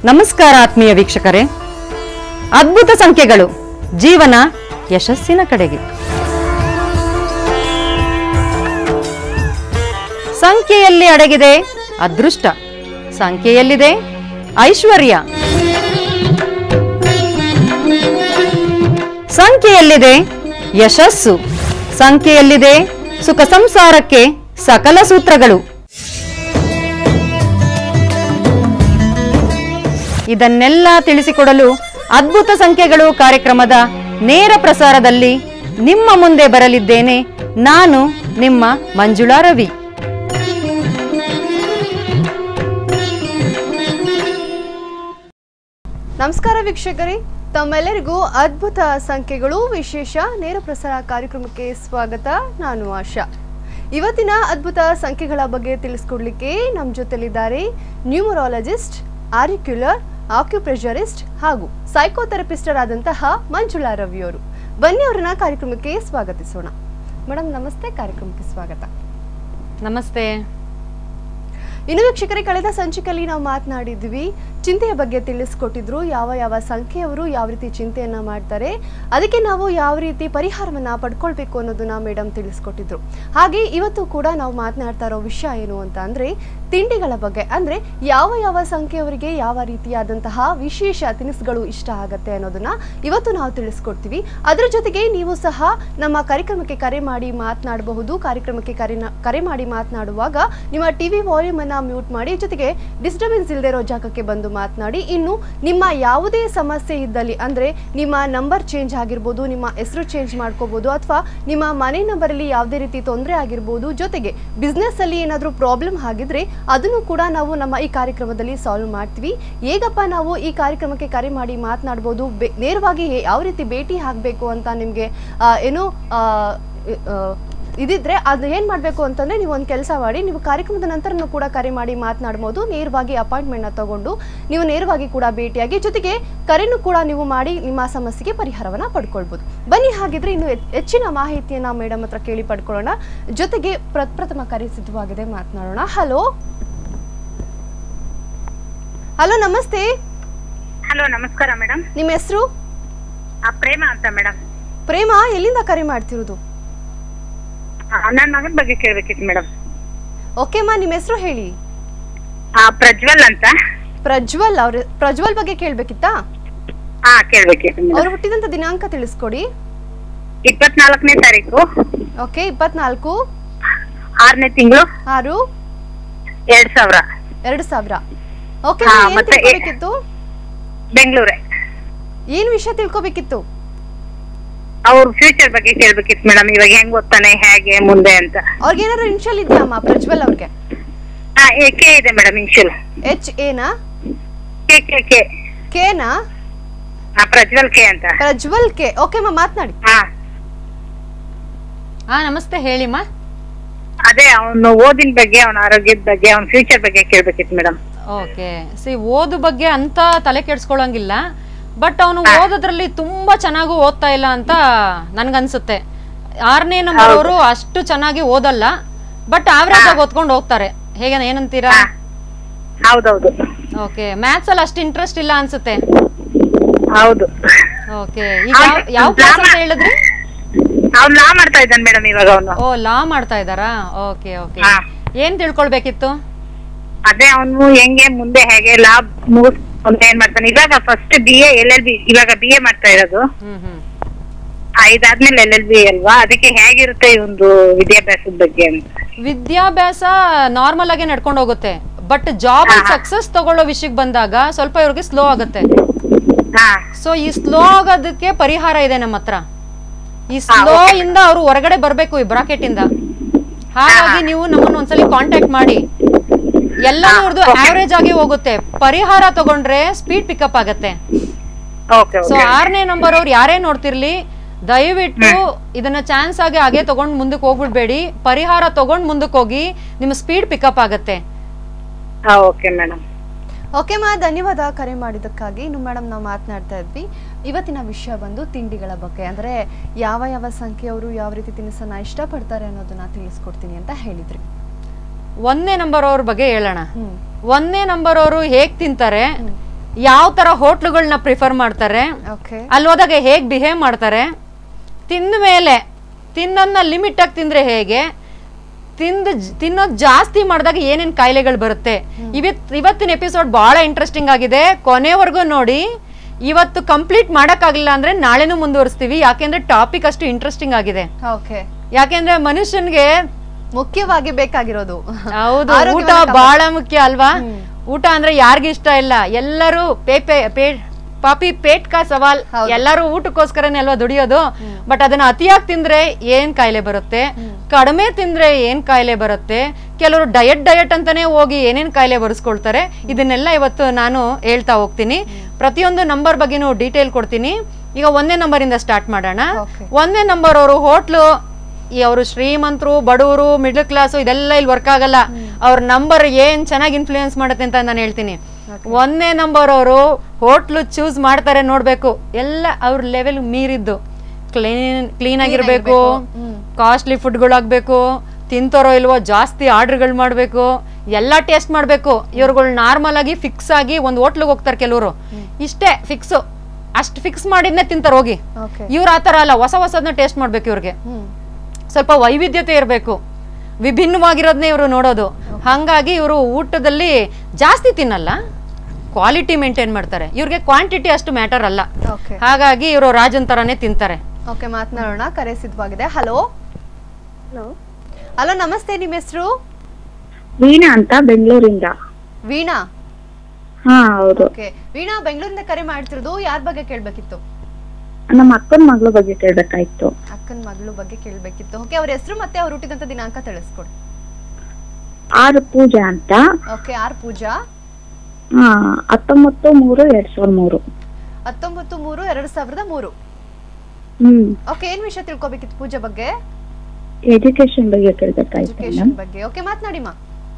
ನಮಸ್ಕಾರ ಆತ್ಮೀಯ ವೀಕ್ಷಕರೇ ಅದ್ಭುತ ಸಂಖ್ಯೆಗಳು ಜೀವನ ಯಶಸ್ಸಿನ ಕಡೆಗೆ ಸಂಖ್ಯೆಯಲ್ಲಿ ಅಡಗಿದೆ ಅದೃಷ್ಟ ಸಂಖ್ಯೆಯಲ್ಲಿದೆ ಐಶ್ವರ್ಯ ಸಂಖ್ಯೆಯಲ್ಲಿದೆ ಯಶಸ್ಸು ಸಂಖ್ಯೆಯಲ್ಲಿದೆ ಸುಖ ಸಂಸಾರಕ್ಕೆ ಸಕಲ ಸೂತ್ರಗಳು ಇದನ್ನೆಲ್ಲ ತಿಳಿಸಿಕೊಡಲು ಅದ್ಭುತ ಸಂಖ್ಯೆಗಳು ಕಾರ್ಯಕ್ರಮದ ನೇರ ಪ್ರಸಾರದಲ್ಲಿ ನಿಮ್ಮ ಮುಂದೆ ಬರಲಿದ್ದೇನೆ ನಾನು ನಿಮ್ಮ ಮಂಜುಳಾ ರವಿ ನಮಸ್ಕಾರ ವೀಕ್ಷಕರೇ ತಮ್ಮೆಲ್ಲರಿಗೂ ಅದ್ಭುತ ಸಂಖ್ಯೆಗಳು ವಿಶೇಷ ನೇರ ಪ್ರಸಾರ ಕಾರ್ಯಕ್ರಮಕ್ಕೆ ಸ್ವಾಗತ ನಾನು ಆಶಾ ಇವತ್ತಿನ ಅದ್ಭುತ ಸಂಖ್ಯೆಗಳ ಬಗ್ಗೆ ತಿಳಿಸ್ಕೊಡ್ಲಿಕ್ಕೆ ನಮ್ಮ ಜೊತೆಲಿದ್ದಾರೆ ನ್ಯೂಮರಾಲಜಿಸ್ಟ್ ಆರಿಕ್ಯುಲರ್ ಆಕ್ಯುಪ್ರೆಷರಿಸ್ಟ್ ಹಾಗೂ ಸೈಕೋಥೆರಪಿಸ್ಟರ್ ಆದಂತಹ ಮಂಜುಳಾ ರವಿಯವರು ಬನ್ನಿ ಅವರನ್ನ ಕಾರ್ಯಕ್ರಮಕ್ಕೆ ಸ್ವಾಗತಿಸೋಣ ಮೇಡಮ್ ನಮಸ್ತೆ ಕಾರ್ಯಕ್ರಮಕ್ಕೆ ಸ್ವಾಗತ ನಮಸ್ತೆ ಇನ್ನು ವೀಕ್ಷಕರೇ ಕಳೆದ ಸಂಚಿಕೆಯಲ್ಲಿ ನಾವು ಮಾತನಾಡಿದ್ವಿ ಚಿಂತೆಯ ಬಗ್ಗೆ ತಿಳಿಸ್ಕೊಟ್ಟಿದ್ರು ಯಾವ ಯಾವ ಸಂಖ್ಯೆಯವರು ಯಾವ ರೀತಿ ಚಿಂತೆಯನ್ನ ಮಾಡ್ತಾರೆ ಅದಕ್ಕೆ ನಾವು ಯಾವ ರೀತಿ ಪರಿಹಾರವನ್ನ ಪಡ್ಕೊಳ್ಬೇಕು ಅನ್ನೋದನ್ನ ಮೇಡಮ್ ತಿಳಿಸ್ಕೊಟ್ಟಿದ್ರು ಹಾಗೆ ಇವತ್ತು ಕೂಡ ನಾವು ಮಾತನಾಡ್ತಾ ಇರೋ ವಿಷಯ ಏನು ಅಂತ ಅಂದ್ರೆ ತಿಂಡಿಗಳ ಬಗ್ಗೆ ಅಂದ್ರೆ ಯಾವ ಯಾವ ಸಂಖ್ಯೆಯವರಿಗೆ ಯಾವ ರೀತಿಯಾದಂತಹ ವಿಶೇಷ ತಿನಿಸುಗಳು ಇಷ್ಟ ಆಗತ್ತೆ ಅನ್ನೋದನ್ನ ಇವತ್ತು ನಾವು ತಿಳಿಸ್ಕೊಡ್ತೀವಿ ಅದರ ಜೊತೆಗೆ ನೀವು ಸಹ ನಮ್ಮ ಕಾರ್ಯಕ್ರಮಕ್ಕೆ ಕರೆ ಮಾಡಿ ಮಾತನಾಡಬಹುದು ಕಾರ್ಯಕ್ರಮಕ್ಕೆ ಕರೆ ಕರೆ ಮಾಡಿ ಮಾತನಾಡುವಾಗ ನಿಮ್ಮ ಟಿವಿ ವಾಲ್ಯೂಮ್ ಅನ್ನ ಮ್ಯೂಟ್ ಮಾಡಿ ಜೊತೆಗೆ ಡಿಸ್ಟರ್ಬೆನ್ಸ್ ಇಲ್ಲದೆ ಇರೋ ಜಾಗಕ್ಕೆ ಬಂದು ಮಾತನಾಡಿ ಇನ್ನು ನಿಮ್ಮ ಯಾವುದೇ ಸಮಸ್ಯೆ ಇದ್ದಲ್ಲಿ ಅಂದ್ರೆ ನಿಮ್ಮ ನಂಬರ್ ಚೇಂಜ್ ಆಗಿರ್ಬೋದು ನಿಮ್ಮ ಹೆಸರು ಚೇಂಜ್ ಮಾಡ್ಕೋಬಹುದು ಅಥವಾ ನಿಮ್ಮ ಮನೆ ನಂಬರಲ್ಲಿ ಯಾವುದೇ ರೀತಿ ತೊಂದರೆ ಆಗಿರ್ಬೋದು ಜೊತೆಗೆ ಬಿಸ್ನೆಸ್ ಅಲ್ಲಿ ಏನಾದರೂ ಪ್ರಾಬ್ಲಮ್ ಆಗಿದ್ರೆ ಅದನ್ನು ಕೂಡ ನಾವು ನಮ್ಮ ಈ ಕಾರ್ಯಕ್ರಮದಲ್ಲಿ ಸಾಲ್ವ್ ಮಾಡ್ತೀವಿ ಹೇಗಪ್ಪ ನಾವು ಈ ಕಾರ್ಯಕ್ರಮಕ್ಕೆ ಕರೆ ಮಾಡಿ ಮಾತನಾಡ್ಬೋದು ಬೆ- ನೇರವಾಗಿ ಹೇ- ಯಾವ ರೀತಿ ಭೇಟಿ ಆಗಬೇಕು ಅಂತ ನಿಮಗೆ ಏನು ಆ, ಆ, ಇದಿದ್ರೆ ಅದು ಏನು ಮಾಡಬೇಕು ಅಂತಂದ್ರೆ ನೀವು ಒಂದು ಕೆಲಸ ಮಾಡಿ ನೀವು ಕಾರ್ಯಕ್ರಮದ ನಂತರನೂ ಕೂಡ ಕರೆ ಮಾಡಿ ಮಾತನಾಡ್ಬೋದು ನೇರವಾಗಿ ಅಪಾಯಿಂಟ್ಮೆಂಟ್ನ ತಗೊಂಡು ನೀವು ನೇರವಾಗಿ ಕೂಡ ಭೇಟಿಯಾಗಿ ಜೊತೆಗೆ ಕರೆನೂ ಕೂಡ ನೀವು ಮಾಡಿ ನಿಮ್ಮ ಸಮಸ್ಯೆಗೆ ಪರಿಹಾರವನ್ನ ಪಡ್ಕೊಳ್ಬೋದು ಬನ್ನಿ ಹಾಗಿದ್ರೆ ಇನ್ನು ಹೆಚ್- ಹೆಚ್ಚಿನ ಮಾಹಿತಿಯನ್ನ ಮೇಡಮ್ ಹತ್ರ ಕೇಳಿ ಪಡ್ಕೊಳ್ಳೋಣ ಜೊತೆಗೆ ಪ್ರಪ್ರಥಮ ಕರೆ ಸಿದ್ಧವಾಗಿದೆ ಮಾತನಾಡೋಣ ಹಲೋ ಹಲೋ ನಮಸ್ತೆ ಹಲೋ ನಮಸ್ಕಾರ ಮೇಡಮ್ ನಿಮ್ಮ ಹೆಸರು ಪ್ರೇಮ ಅಂತ ಮೇಡಮ್ ಪ್ರೇಮ ಎಲ್ಲಿಂದ ಕರೆ ಮಾಡ್ತಿರೋದು ನನ್ನ ಮಗನ ಬಗ್ಗೆ ಕೇಳ್ಬೇಕಿತ್ತು ಮೇಡಮ್ ಓಕೆಮ್ಮ ನಿಮ್ಮ ಹೆಸರು ಹೇಳಿ ಪ್ರಜ್ವಲ್ ಅಂತ ಪ್ರಜ್ವಲ್ ಅವ್ರ ಪ್ರಜ್ವಲ್ ಬಗ್ಗೆ ಕೇಳ್ಬೇಕಿತ್ತಾ ಹಾ ಕೇಳ್ಬೇಕಿತ್ತು ಅವ್ರು ಮೇಡಮ್ ಹುಟ್ಟಿದಂತ ದಿನಾಂಕ ತಿಳಿಸ್ಕೊಡಿ ಇಪ್ಪತ್ನಾಲ್ಕನೇ ತಾರೀಕು ಓಕೆ ಇಪ್ಪತ್ನಾಲ್ಕು ಆರನೇ ತಿಂಗಳು ಆರು ಎರಡ್ ಸಾವಿರ ಎರಡು ಸಾವಿರ ಓಕೆ ಹಾ, ಏನ್ ಮತ್ತೆ ಏ- ತಿಳ್ಕೊಬೇಕಿತ್ತು ಬೆಂಗಳೂರೇ ಏನ್ ವಿಷಯ ತಿಳ್ಕೊಬೇಕಿತ್ತು ಅವ್ರ ಫ್ಯೂಚರ್ ಬಗ್ಗೆ ಕೇಳ್ಬೇಕಿತ್ತು ಮೇಡಮ್ ಇವಾಗ ಹೆಂಗ್ ಓದ್ತಾನೆ ಹೇಗೆ ಮುಂದೆ ಅಂತ ಅವ್ರಿಗೆ ಏನಾದ್ರು ಇನ್ಶಿಯಲ್ ಇದೆಯಮ್ಮ ಪ್ರಜ್ವಲ್ ಅವ್ರಿಗೆ ಹಾ ಎ ಕೆ ಇದೆ ಮೇಡಮ್ ಇನ್ಶಿಯಲ್ ಎಚ್ ಏನಾ ಕೆ ಕೆ ಕೆ ಕೆನಾ ಹಾ ಪ್ರಜ್ವಲ್ ಕೆ ಅಂತ ಪ್ರಜ್ವಲ್ ಕೆ ಓಕೆ ಅಮ್ಮ ಮಾತನಾಡಿ ಹಾ ಹಾ ನಮಸ್ತೆ ಹೇಳಿಮ್ಮ ಅದೇ ಅವನು ಓದಿನ ಬಗ್ಗೆ ಅವನ ಆರೋಗ್ಯದ ಬಗ್ಗೆ ಅವನ ಫ್ಯೂಚರ್ ಬಗ್ಗೆ ಕೇಳ್ಬೇಕಿತ್ತು ಮೇಡಮ್ ಓಕೆ ಸಿ ಓದು ಬಗ್ಗೆ ಅಂತ ತಲೆ ಕೆಡ್ಸ್ಕೊಳಂಗಿಲ್ಲ ಬಟ್ ಅವನು ಓದೋದ್ರಲ್ಲಿ ತುಂಬಾ ಚೆನ್ನಾಗೂ ಓದ್ತಾ ಇಲ್ಲ ಅಂತ ನನ್ಗನ್ಸುತ್ತೆ ಆರನೇ ನಂಬರ್ ಅವರು ಅಷ್ಟು ಚೆನ್ನಾಗಿ ಓದಲ್ಲ ಬಟ್ ಆವ್ರೇಜ್ ಆಗಿ ಓದ್ಕೊಂಡು ಹೋಗ್ತಾರೆ ಹೇಗೆ ಏನಂತೀರಾ ಹೌದೌದು ಓಕೆ ಮ್ಯಾಥ್ಸ್ ಅಲ್ಲಿ ಅಷ್ಟು ಇಂಟ್ರೆಸ್ಟ್ ಇಲ್ಲ ಅನ್ಸುತ್ತೆ ಹೌದು ಓಕೆ ಈಗ ಯಾವ- ಯಾವ ಕ್ಲಾಸ್ ಅಂತ ಹೇಳಿದ್ರಿ ಅವ್ನು ಲಾ ಮಾಡ್ತಾ ಇದ್ದಾನೆ ಮೇಡಮ್ ಇವಾಗ ಅವನು ಓ ಲಾ ಮಾಡ್ತಾ ಇದ್ದಾರಾ ಓಕೆ ಓಕೆ ಹಾ. ಏನ್ ತಿಳ್ಕೊಳ್ಬೇಕಿತ್ತು ಅದೇ ಅವನು ಹೆಂಗೆ ಮುಂದೆ ಹೇಗೆ ಲಾಬ್ ಮುಗಿಸ್ಕೊಂಡು ಏನ್ ಮಾಡ್ತಾನೆ ಇವಾಗ first B A L L B ಇವಾಗ ಬಿ ಎ ಮಾಡ್ತಾ ಇರೋದು ಹ್ಮ್ ಹ್ಮ್ ಆ, ಇದಾದ್ಮೇಲೆ ಎಲ್ ಎಲ್ ಬಿ ಅಲ್ವಾ ಅದಕ್ಕೆ ಹೇಗಿರುತ್ತೆ ಈ ಒಂದು ವಿದ್ಯಾಭ್ಯಾಸದ ಬಗ್ಗೆ ಅಂತ ವಿದ್ಯಾಭ್ಯಾಸ ನಾರ್ಮಲ್ ಆಗಿ ನಡ್ಕೊಂಡು ಹೋಗುತ್ತೆ ಬಟ್ ಜಾಬ್ ಸಕ್ಸಸ್ ತಗೊಳ್ಳೋ ವಿಷಯಕ್ಕೆ ಬಂದಾಗ ಸ್ವಲ್ಪ ಇವ್ರಿಗೆ ಸ್ಲೋ ಆಗುತ್ತೆ ಹಾ ಸೊ ಈ ಸ್ಲೋ ಆಗೋದಕ್ಕೆ ಪರಿಹಾರ ಇದೆ ನಮ್ಮ ಹತ್ರ ಈ ಸ್ಲೋ ಇಂದ ಅವರು ಹೊರಗಡೆ ಬರ್ಬೇಕು ಈ ಬ್ರಾಕೆಟ್ ಇಂದ ಹಾಗಾಗಿ ನೀವು ನಮ್ಮನ್ನ ಒಂದ್ಸಲಿ ಕಾಂಟ್ಯಾಕ್ಟ್ ಮಾಡಿ ಎಲ್ಲ ಇವ್ರದ್ದು ಆವರೇಜ್ ಆಗಿ ಹೋಗುತ್ತೆ ಪರಿಹಾರ ತಗೊಂಡ್ರೆ ಸ್ಪೀಡ್ ಪಿಕಪ್ ಆಗತ್ತೆ ಓಕೆ ಸೊ ಓಕೆ ಆರನೇ ನಂಬರ್ ಅವ್ರು ಯಾರೇ ನೋಡ್ತಿರ್ಲಿ ದಯವಿಟ್ಟು ಇದನ್ನ ಚಾನ್ಸ್ ಆಗಿ ಹಾಗೆ ತಗೊಂಡ್ ಮುಂದಕ್ಕೆ ಹೋಗ್ಬಿಡ್ಬೇಡಿ ಪರಿಹಾರ ತಗೊಂಡ್ ಮುಂದಕ್ಕೆ ಹೋಗಿ ನಿಮ್ಮ ಸ್ಪೀಡ್ ಪಿಕಪ್ ಆಗತ್ತೆ ಹಾ ಓಕೆ ಮೇಡಮ್ ಓಕೆ ಮಾ ಧನ್ಯವಾದ ಕರೆ ಮಾಡಿದ್ದಕ್ಕಾಗಿ ಇನ್ನು ಮೇಡಮ್ ನಾವು ಮಾತನಾಡ್ತಾ ಇದ್ವಿ ಇವತ್ತಿನ ವಿಷಯ ಬಂದು ತಿಂಡಿಗಳ ಬಗ್ಗೆ ಅಂದ್ರೆ ಯಾವ ಯಾವ ಸಂಖ್ಯೆಯವರು ಯಾವ ರೀತಿ ತಿನಿಸನ್ನ ಇಷ್ಟಪಡ್ತಾರೆ ಅನ್ನೋದನ್ನ ತಿಳಿಸ್ಕೊಡ್ತೀನಿ ಅಂತ ಹೇಳಿದ್ರಿ ಒಂದನೇ ನಂಬರ್ ಅವ್ರ ಬಗ್ಗೆ ಹೇಳೋಣ ಹ್ಮ್ ಒಂದನೇ ನಂಬರ್ ಅವರು ಹೇಗ್ ತಿಂತಾರೆ ಯಾವ ತರ ಹೋಟ್ಲುಗಳನ್ನ ಪ್ರಿಫರ್ ಮಾಡ್ತಾರೆ ಓಕೆ ಅಲ್ಲಿ ಹೋದಾಗ ಹೇಗೆ ಬಿಹೇವ್ ಮಾಡ್ತಾರೆ ತಿಂದ ಮೇಲೆ ತಿನ್ನೋದನ್ನ ಲಿಮಿಟ್ ಆಗಿ ತಿಂದ್ರೆ ಹೇಗೆ ತಿಂದು ತಿನ್ನೋದು ಜಾಸ್ತಿ ಮಾಡಿದಾಗ ಏನೇನು ಕಾಯಿಲೆಗಳು ಬರುತ್ತೆ ಇವತ್ ಇವತ್ತಿನ ಎಪಿಸೋಡ್ ಬಹಳ ಇಂಟ್ರೆಸ್ಟಿಂಗ್ ಆಗಿದೆ ಕೊನೆವರೆಗೂ ನೋಡಿ ಇವತ್ತು ಕಂಪ್ಲೀಟ್ ಮಾಡೋಕ್ಕಾಗಲಿಲ್ಲ ಅಂದ್ರೆ ನಾಳೆನೂ ಮುಂದುವರಿಸ್ತೀವಿ ಯಾಕೆಂದ್ರೆ ಟಾಪಿಕ್ ಅಷ್ಟು ಇಂಟ್ರೆಸ್ಟಿಂಗ್ ಆಗಿದೆ ಓಕೆ ಯಾಕೆಂದ್ರೆ ಮನುಷ್ಯನ್ಗೆ ಮುಖ್ಯವಾಗಿ ಬೇಕಾಗಿರೋದು ಹೌದು ಊಟ ಆರೋಗ್ಯವನ್ನು ಬಹಳ ಮುಖ್ಯ ಅಲ್ವಾ ಊಟ ಅಂದ್ರೆ ಯಾರಿಗ ಇಷ್ಟ ಇಲ್ಲ ಎಲ್ಲರೂ ಪೇ ಪೇ ಪೇ ಪಾಪಿ ಪೇಟ್ ಕಾ ಸವಾಲ್ ಎಲ್ಲರೂ ಊಟಕ್ಕೋಸ್ಕರನೇ ಅಲ್ವಾ ದುಡಿಯೋದು ಬಟ್ ಅದನ್ನ ಅತಿಯಾಗಿ ತಿಂದ್ರೆ ಏನ್ ಕಾಯಿಲೆ ಬರುತ್ತೆ ಕಡಿಮೆ ತಿಂದ್ರೆ ಏನ್ ಕಾಯಿಲೆ ಬರುತ್ತೆ ಕೆಲವರು ಡಯಟ್ ಡಯಟ್ ಅಂತಾನೆ ಹೋಗಿ ಏನೇನ್ ಕಾಯಿಲೆ ಬರೆಸ್ಕೊಳ್ತಾರೆ ಇದನ್ನೆಲ್ಲ ಇವತ್ತು ನಾನು ಹೇಳ್ತಾ ಹೋಗ್ತೀನಿ ಪ್ರತಿಯೊಂದು ನಂಬರ್ ಬಗ್ಗೆನೂ ಡೀಟೇಲ್ ಕೊಡ್ತೀನಿ ಈಗ ಒಂದೇ ನಂಬರ್ ಇಂದ ಸ್ಟಾರ್ಟ್ ಮಾಡೋಣ Okay. ಒಂದೇ ನಂಬರ್ ಅವರು ಹೋಟ್ಲು ಈ ಅವರು ಶ್ರೀಮಂತರು ಬಡವರು ಮಿಡಲ್ ಕ್ಲಾಸು ಇದೆಲ್ಲ ಇಲ್ಲಿ ವರ್ಕ್ ಆಗಲ್ಲ ಅವ್ರ ನಂಬರ್ ಏನ್ ಚೆನ್ನಾಗಿ ಇನ್ಫ್ಲೂಯೆನ್ಸ್ ಮಾಡುತ್ತೆ ಅಂತ ನಾನು ಹೇಳ್ತೀನಿ ಒಂದನೇ ನಂಬರ್ ಅವರು ಹೋಟ್ಲು ಚೂಸ್ ಮಾಡ್ತಾರೆ ನೋಡ್ಬೇಕು ಎಲ್ಲ ಅವ್ರ ಲೆವೆಲ್ ಮೀರಿದ್ದು ಕ್ಲೀನ್ ಕ್ಲೀನ್ ಆಗಿರ್ಬೇಕು ಕಾಸ್ಟ್ಲಿ ಫುಡ್ಗಳಾಗಬೇಕು ತಿಂತಾರೋ ಇಲ್ವೋ ಜಾಸ್ತಿ ಆರ್ಡರ್ಗಳು ಮಾಡಬೇಕು ಎಲ್ಲ ಟೇಸ್ಟ್ ಮಾಡಬೇಕು ಇವ್ರುಗಳು ನಾರ್ಮಲ್ ಆಗಿ ಫಿಕ್ಸ್ ಆಗಿ ಒಂದು ಹೋಟ್ಲಿಗೆ ಹೋಗ್ತಾರೆ ಕೆಲವರು ಇಷ್ಟೇ ಫಿಕ್ಸು ಅಷ್ಟು ಫಿಕ್ಸ್ ಮಾಡಿದ್ನೇ ತಿಂತಾರೆ ಹೋಗಿ ಓಕೆ ಇವ್ರು ಆ ಥರ ಅಲ್ಲ ಹೊಸ ಹೊಸದನ್ನ ಟೇಸ್ಟ್ ಮಾಡ್ಬೇಕು ಇವ್ರಿಗೆ ಹ್ಮ್ ಸ್ವಲ್ಪ ವೈವಿಧ್ಯತೆ ಇರಬೇಕು ವಿಭಿನ್ನವಾಗಿರೋದನ್ನೇ ಇವರು ನೋಡೋದು ಹಾಗಾಗಿ ಇವರು ಊಟದಲ್ಲಿ ಜಾಸ್ತಿ ತಿನ್ನಲ್ಲ ಕ್ವಾಲಿಟಿ ಮೇಂಟೈನ್ ಮಾಡ್ತಾರೆ ಇವ್ರಿಗೆ ಕ್ವಾಂಟಿಟಿ ಅಷ್ಟು ಮ್ಯಾಟರ್ ಅಲ್ಲ ಓಕೆ ಹಾಗಾಗಿ ಇವರು ರಾಜನ್ ತರಾನೇ ತಿಂತಾರೆ ಓಕೆ ಮಾತನಾಡೋಣ ಕರೆ ಸಿದ್ಧವಾಗಿದೆ ಹಲೋ ಹಲೋ ಹಲೋ ನಮಸ್ತೆ ನಿಮ್ಮ ಹೆಸರು ವೀಣಾ ಅಂತ ಬೆಂಗಳೂರಿಂದ ವೀಣಾ ಹಾ ಹೌದು ಓಕೆ ವೀಣಾ ಬೆಂಗಳೂರಿಂದ ಕರೆ ಮಾಡ್ತಿರೋದು ಯಾರ ಬಗ್ಗೆ ಕೇಳ್ಬೇಕಿತ್ತು ನಮ್ಮ ಅಕ್ಕನ ಮಗಳ ಬಗ್ಗೆ ಕೇಳ್ಬೇಕಾಯ್ತು ಅಕ್ಕನ ಮಗಳು ಬಗ್ಗೆ ಕೇಳ್ಬೇಕಿತ್ತು ಓಕೆ ಅವ್ರ ಹೆಸರು ಮತ್ತೆ ಅವ್ರು ಹುಟ್ಟಿದಂತ ದಿನಾಂಕ ತಿಳಿಸ್ಕೊಡಿ ಆರು ಪೂಜಾ ಅಂತ ಓಕೆ ಆರ್ ಪೂಜಾ ಹಾ ಹತ್ತೊಂಬತ್ತು ಮೂರು ಎರಡ್ ಸಾವಿರದ ಮೂರು ಹತ್ತೊಂಬತ್ತು ಮೂರು ಎರಡ್ ಸಾವಿರದ ಮೂರು ಹ್ಮ್ ಓಕೆ ಏನ್ ವಿಷಯ ತಿಳ್ಕೊಬೇಕಿತ್ತು ಪೂಜೆ ಬಗ್ಗೆ ಎಜುಕೇಶನ್ ಬಗ್ಗೆ ಕೇಳ್ಬೇಕಾಯ್ತು ಎಜುಕೇಶನ್ ಬಗ್ಗೆ ಓಕೆ ಮಾತನಾಡಿ ಮಾ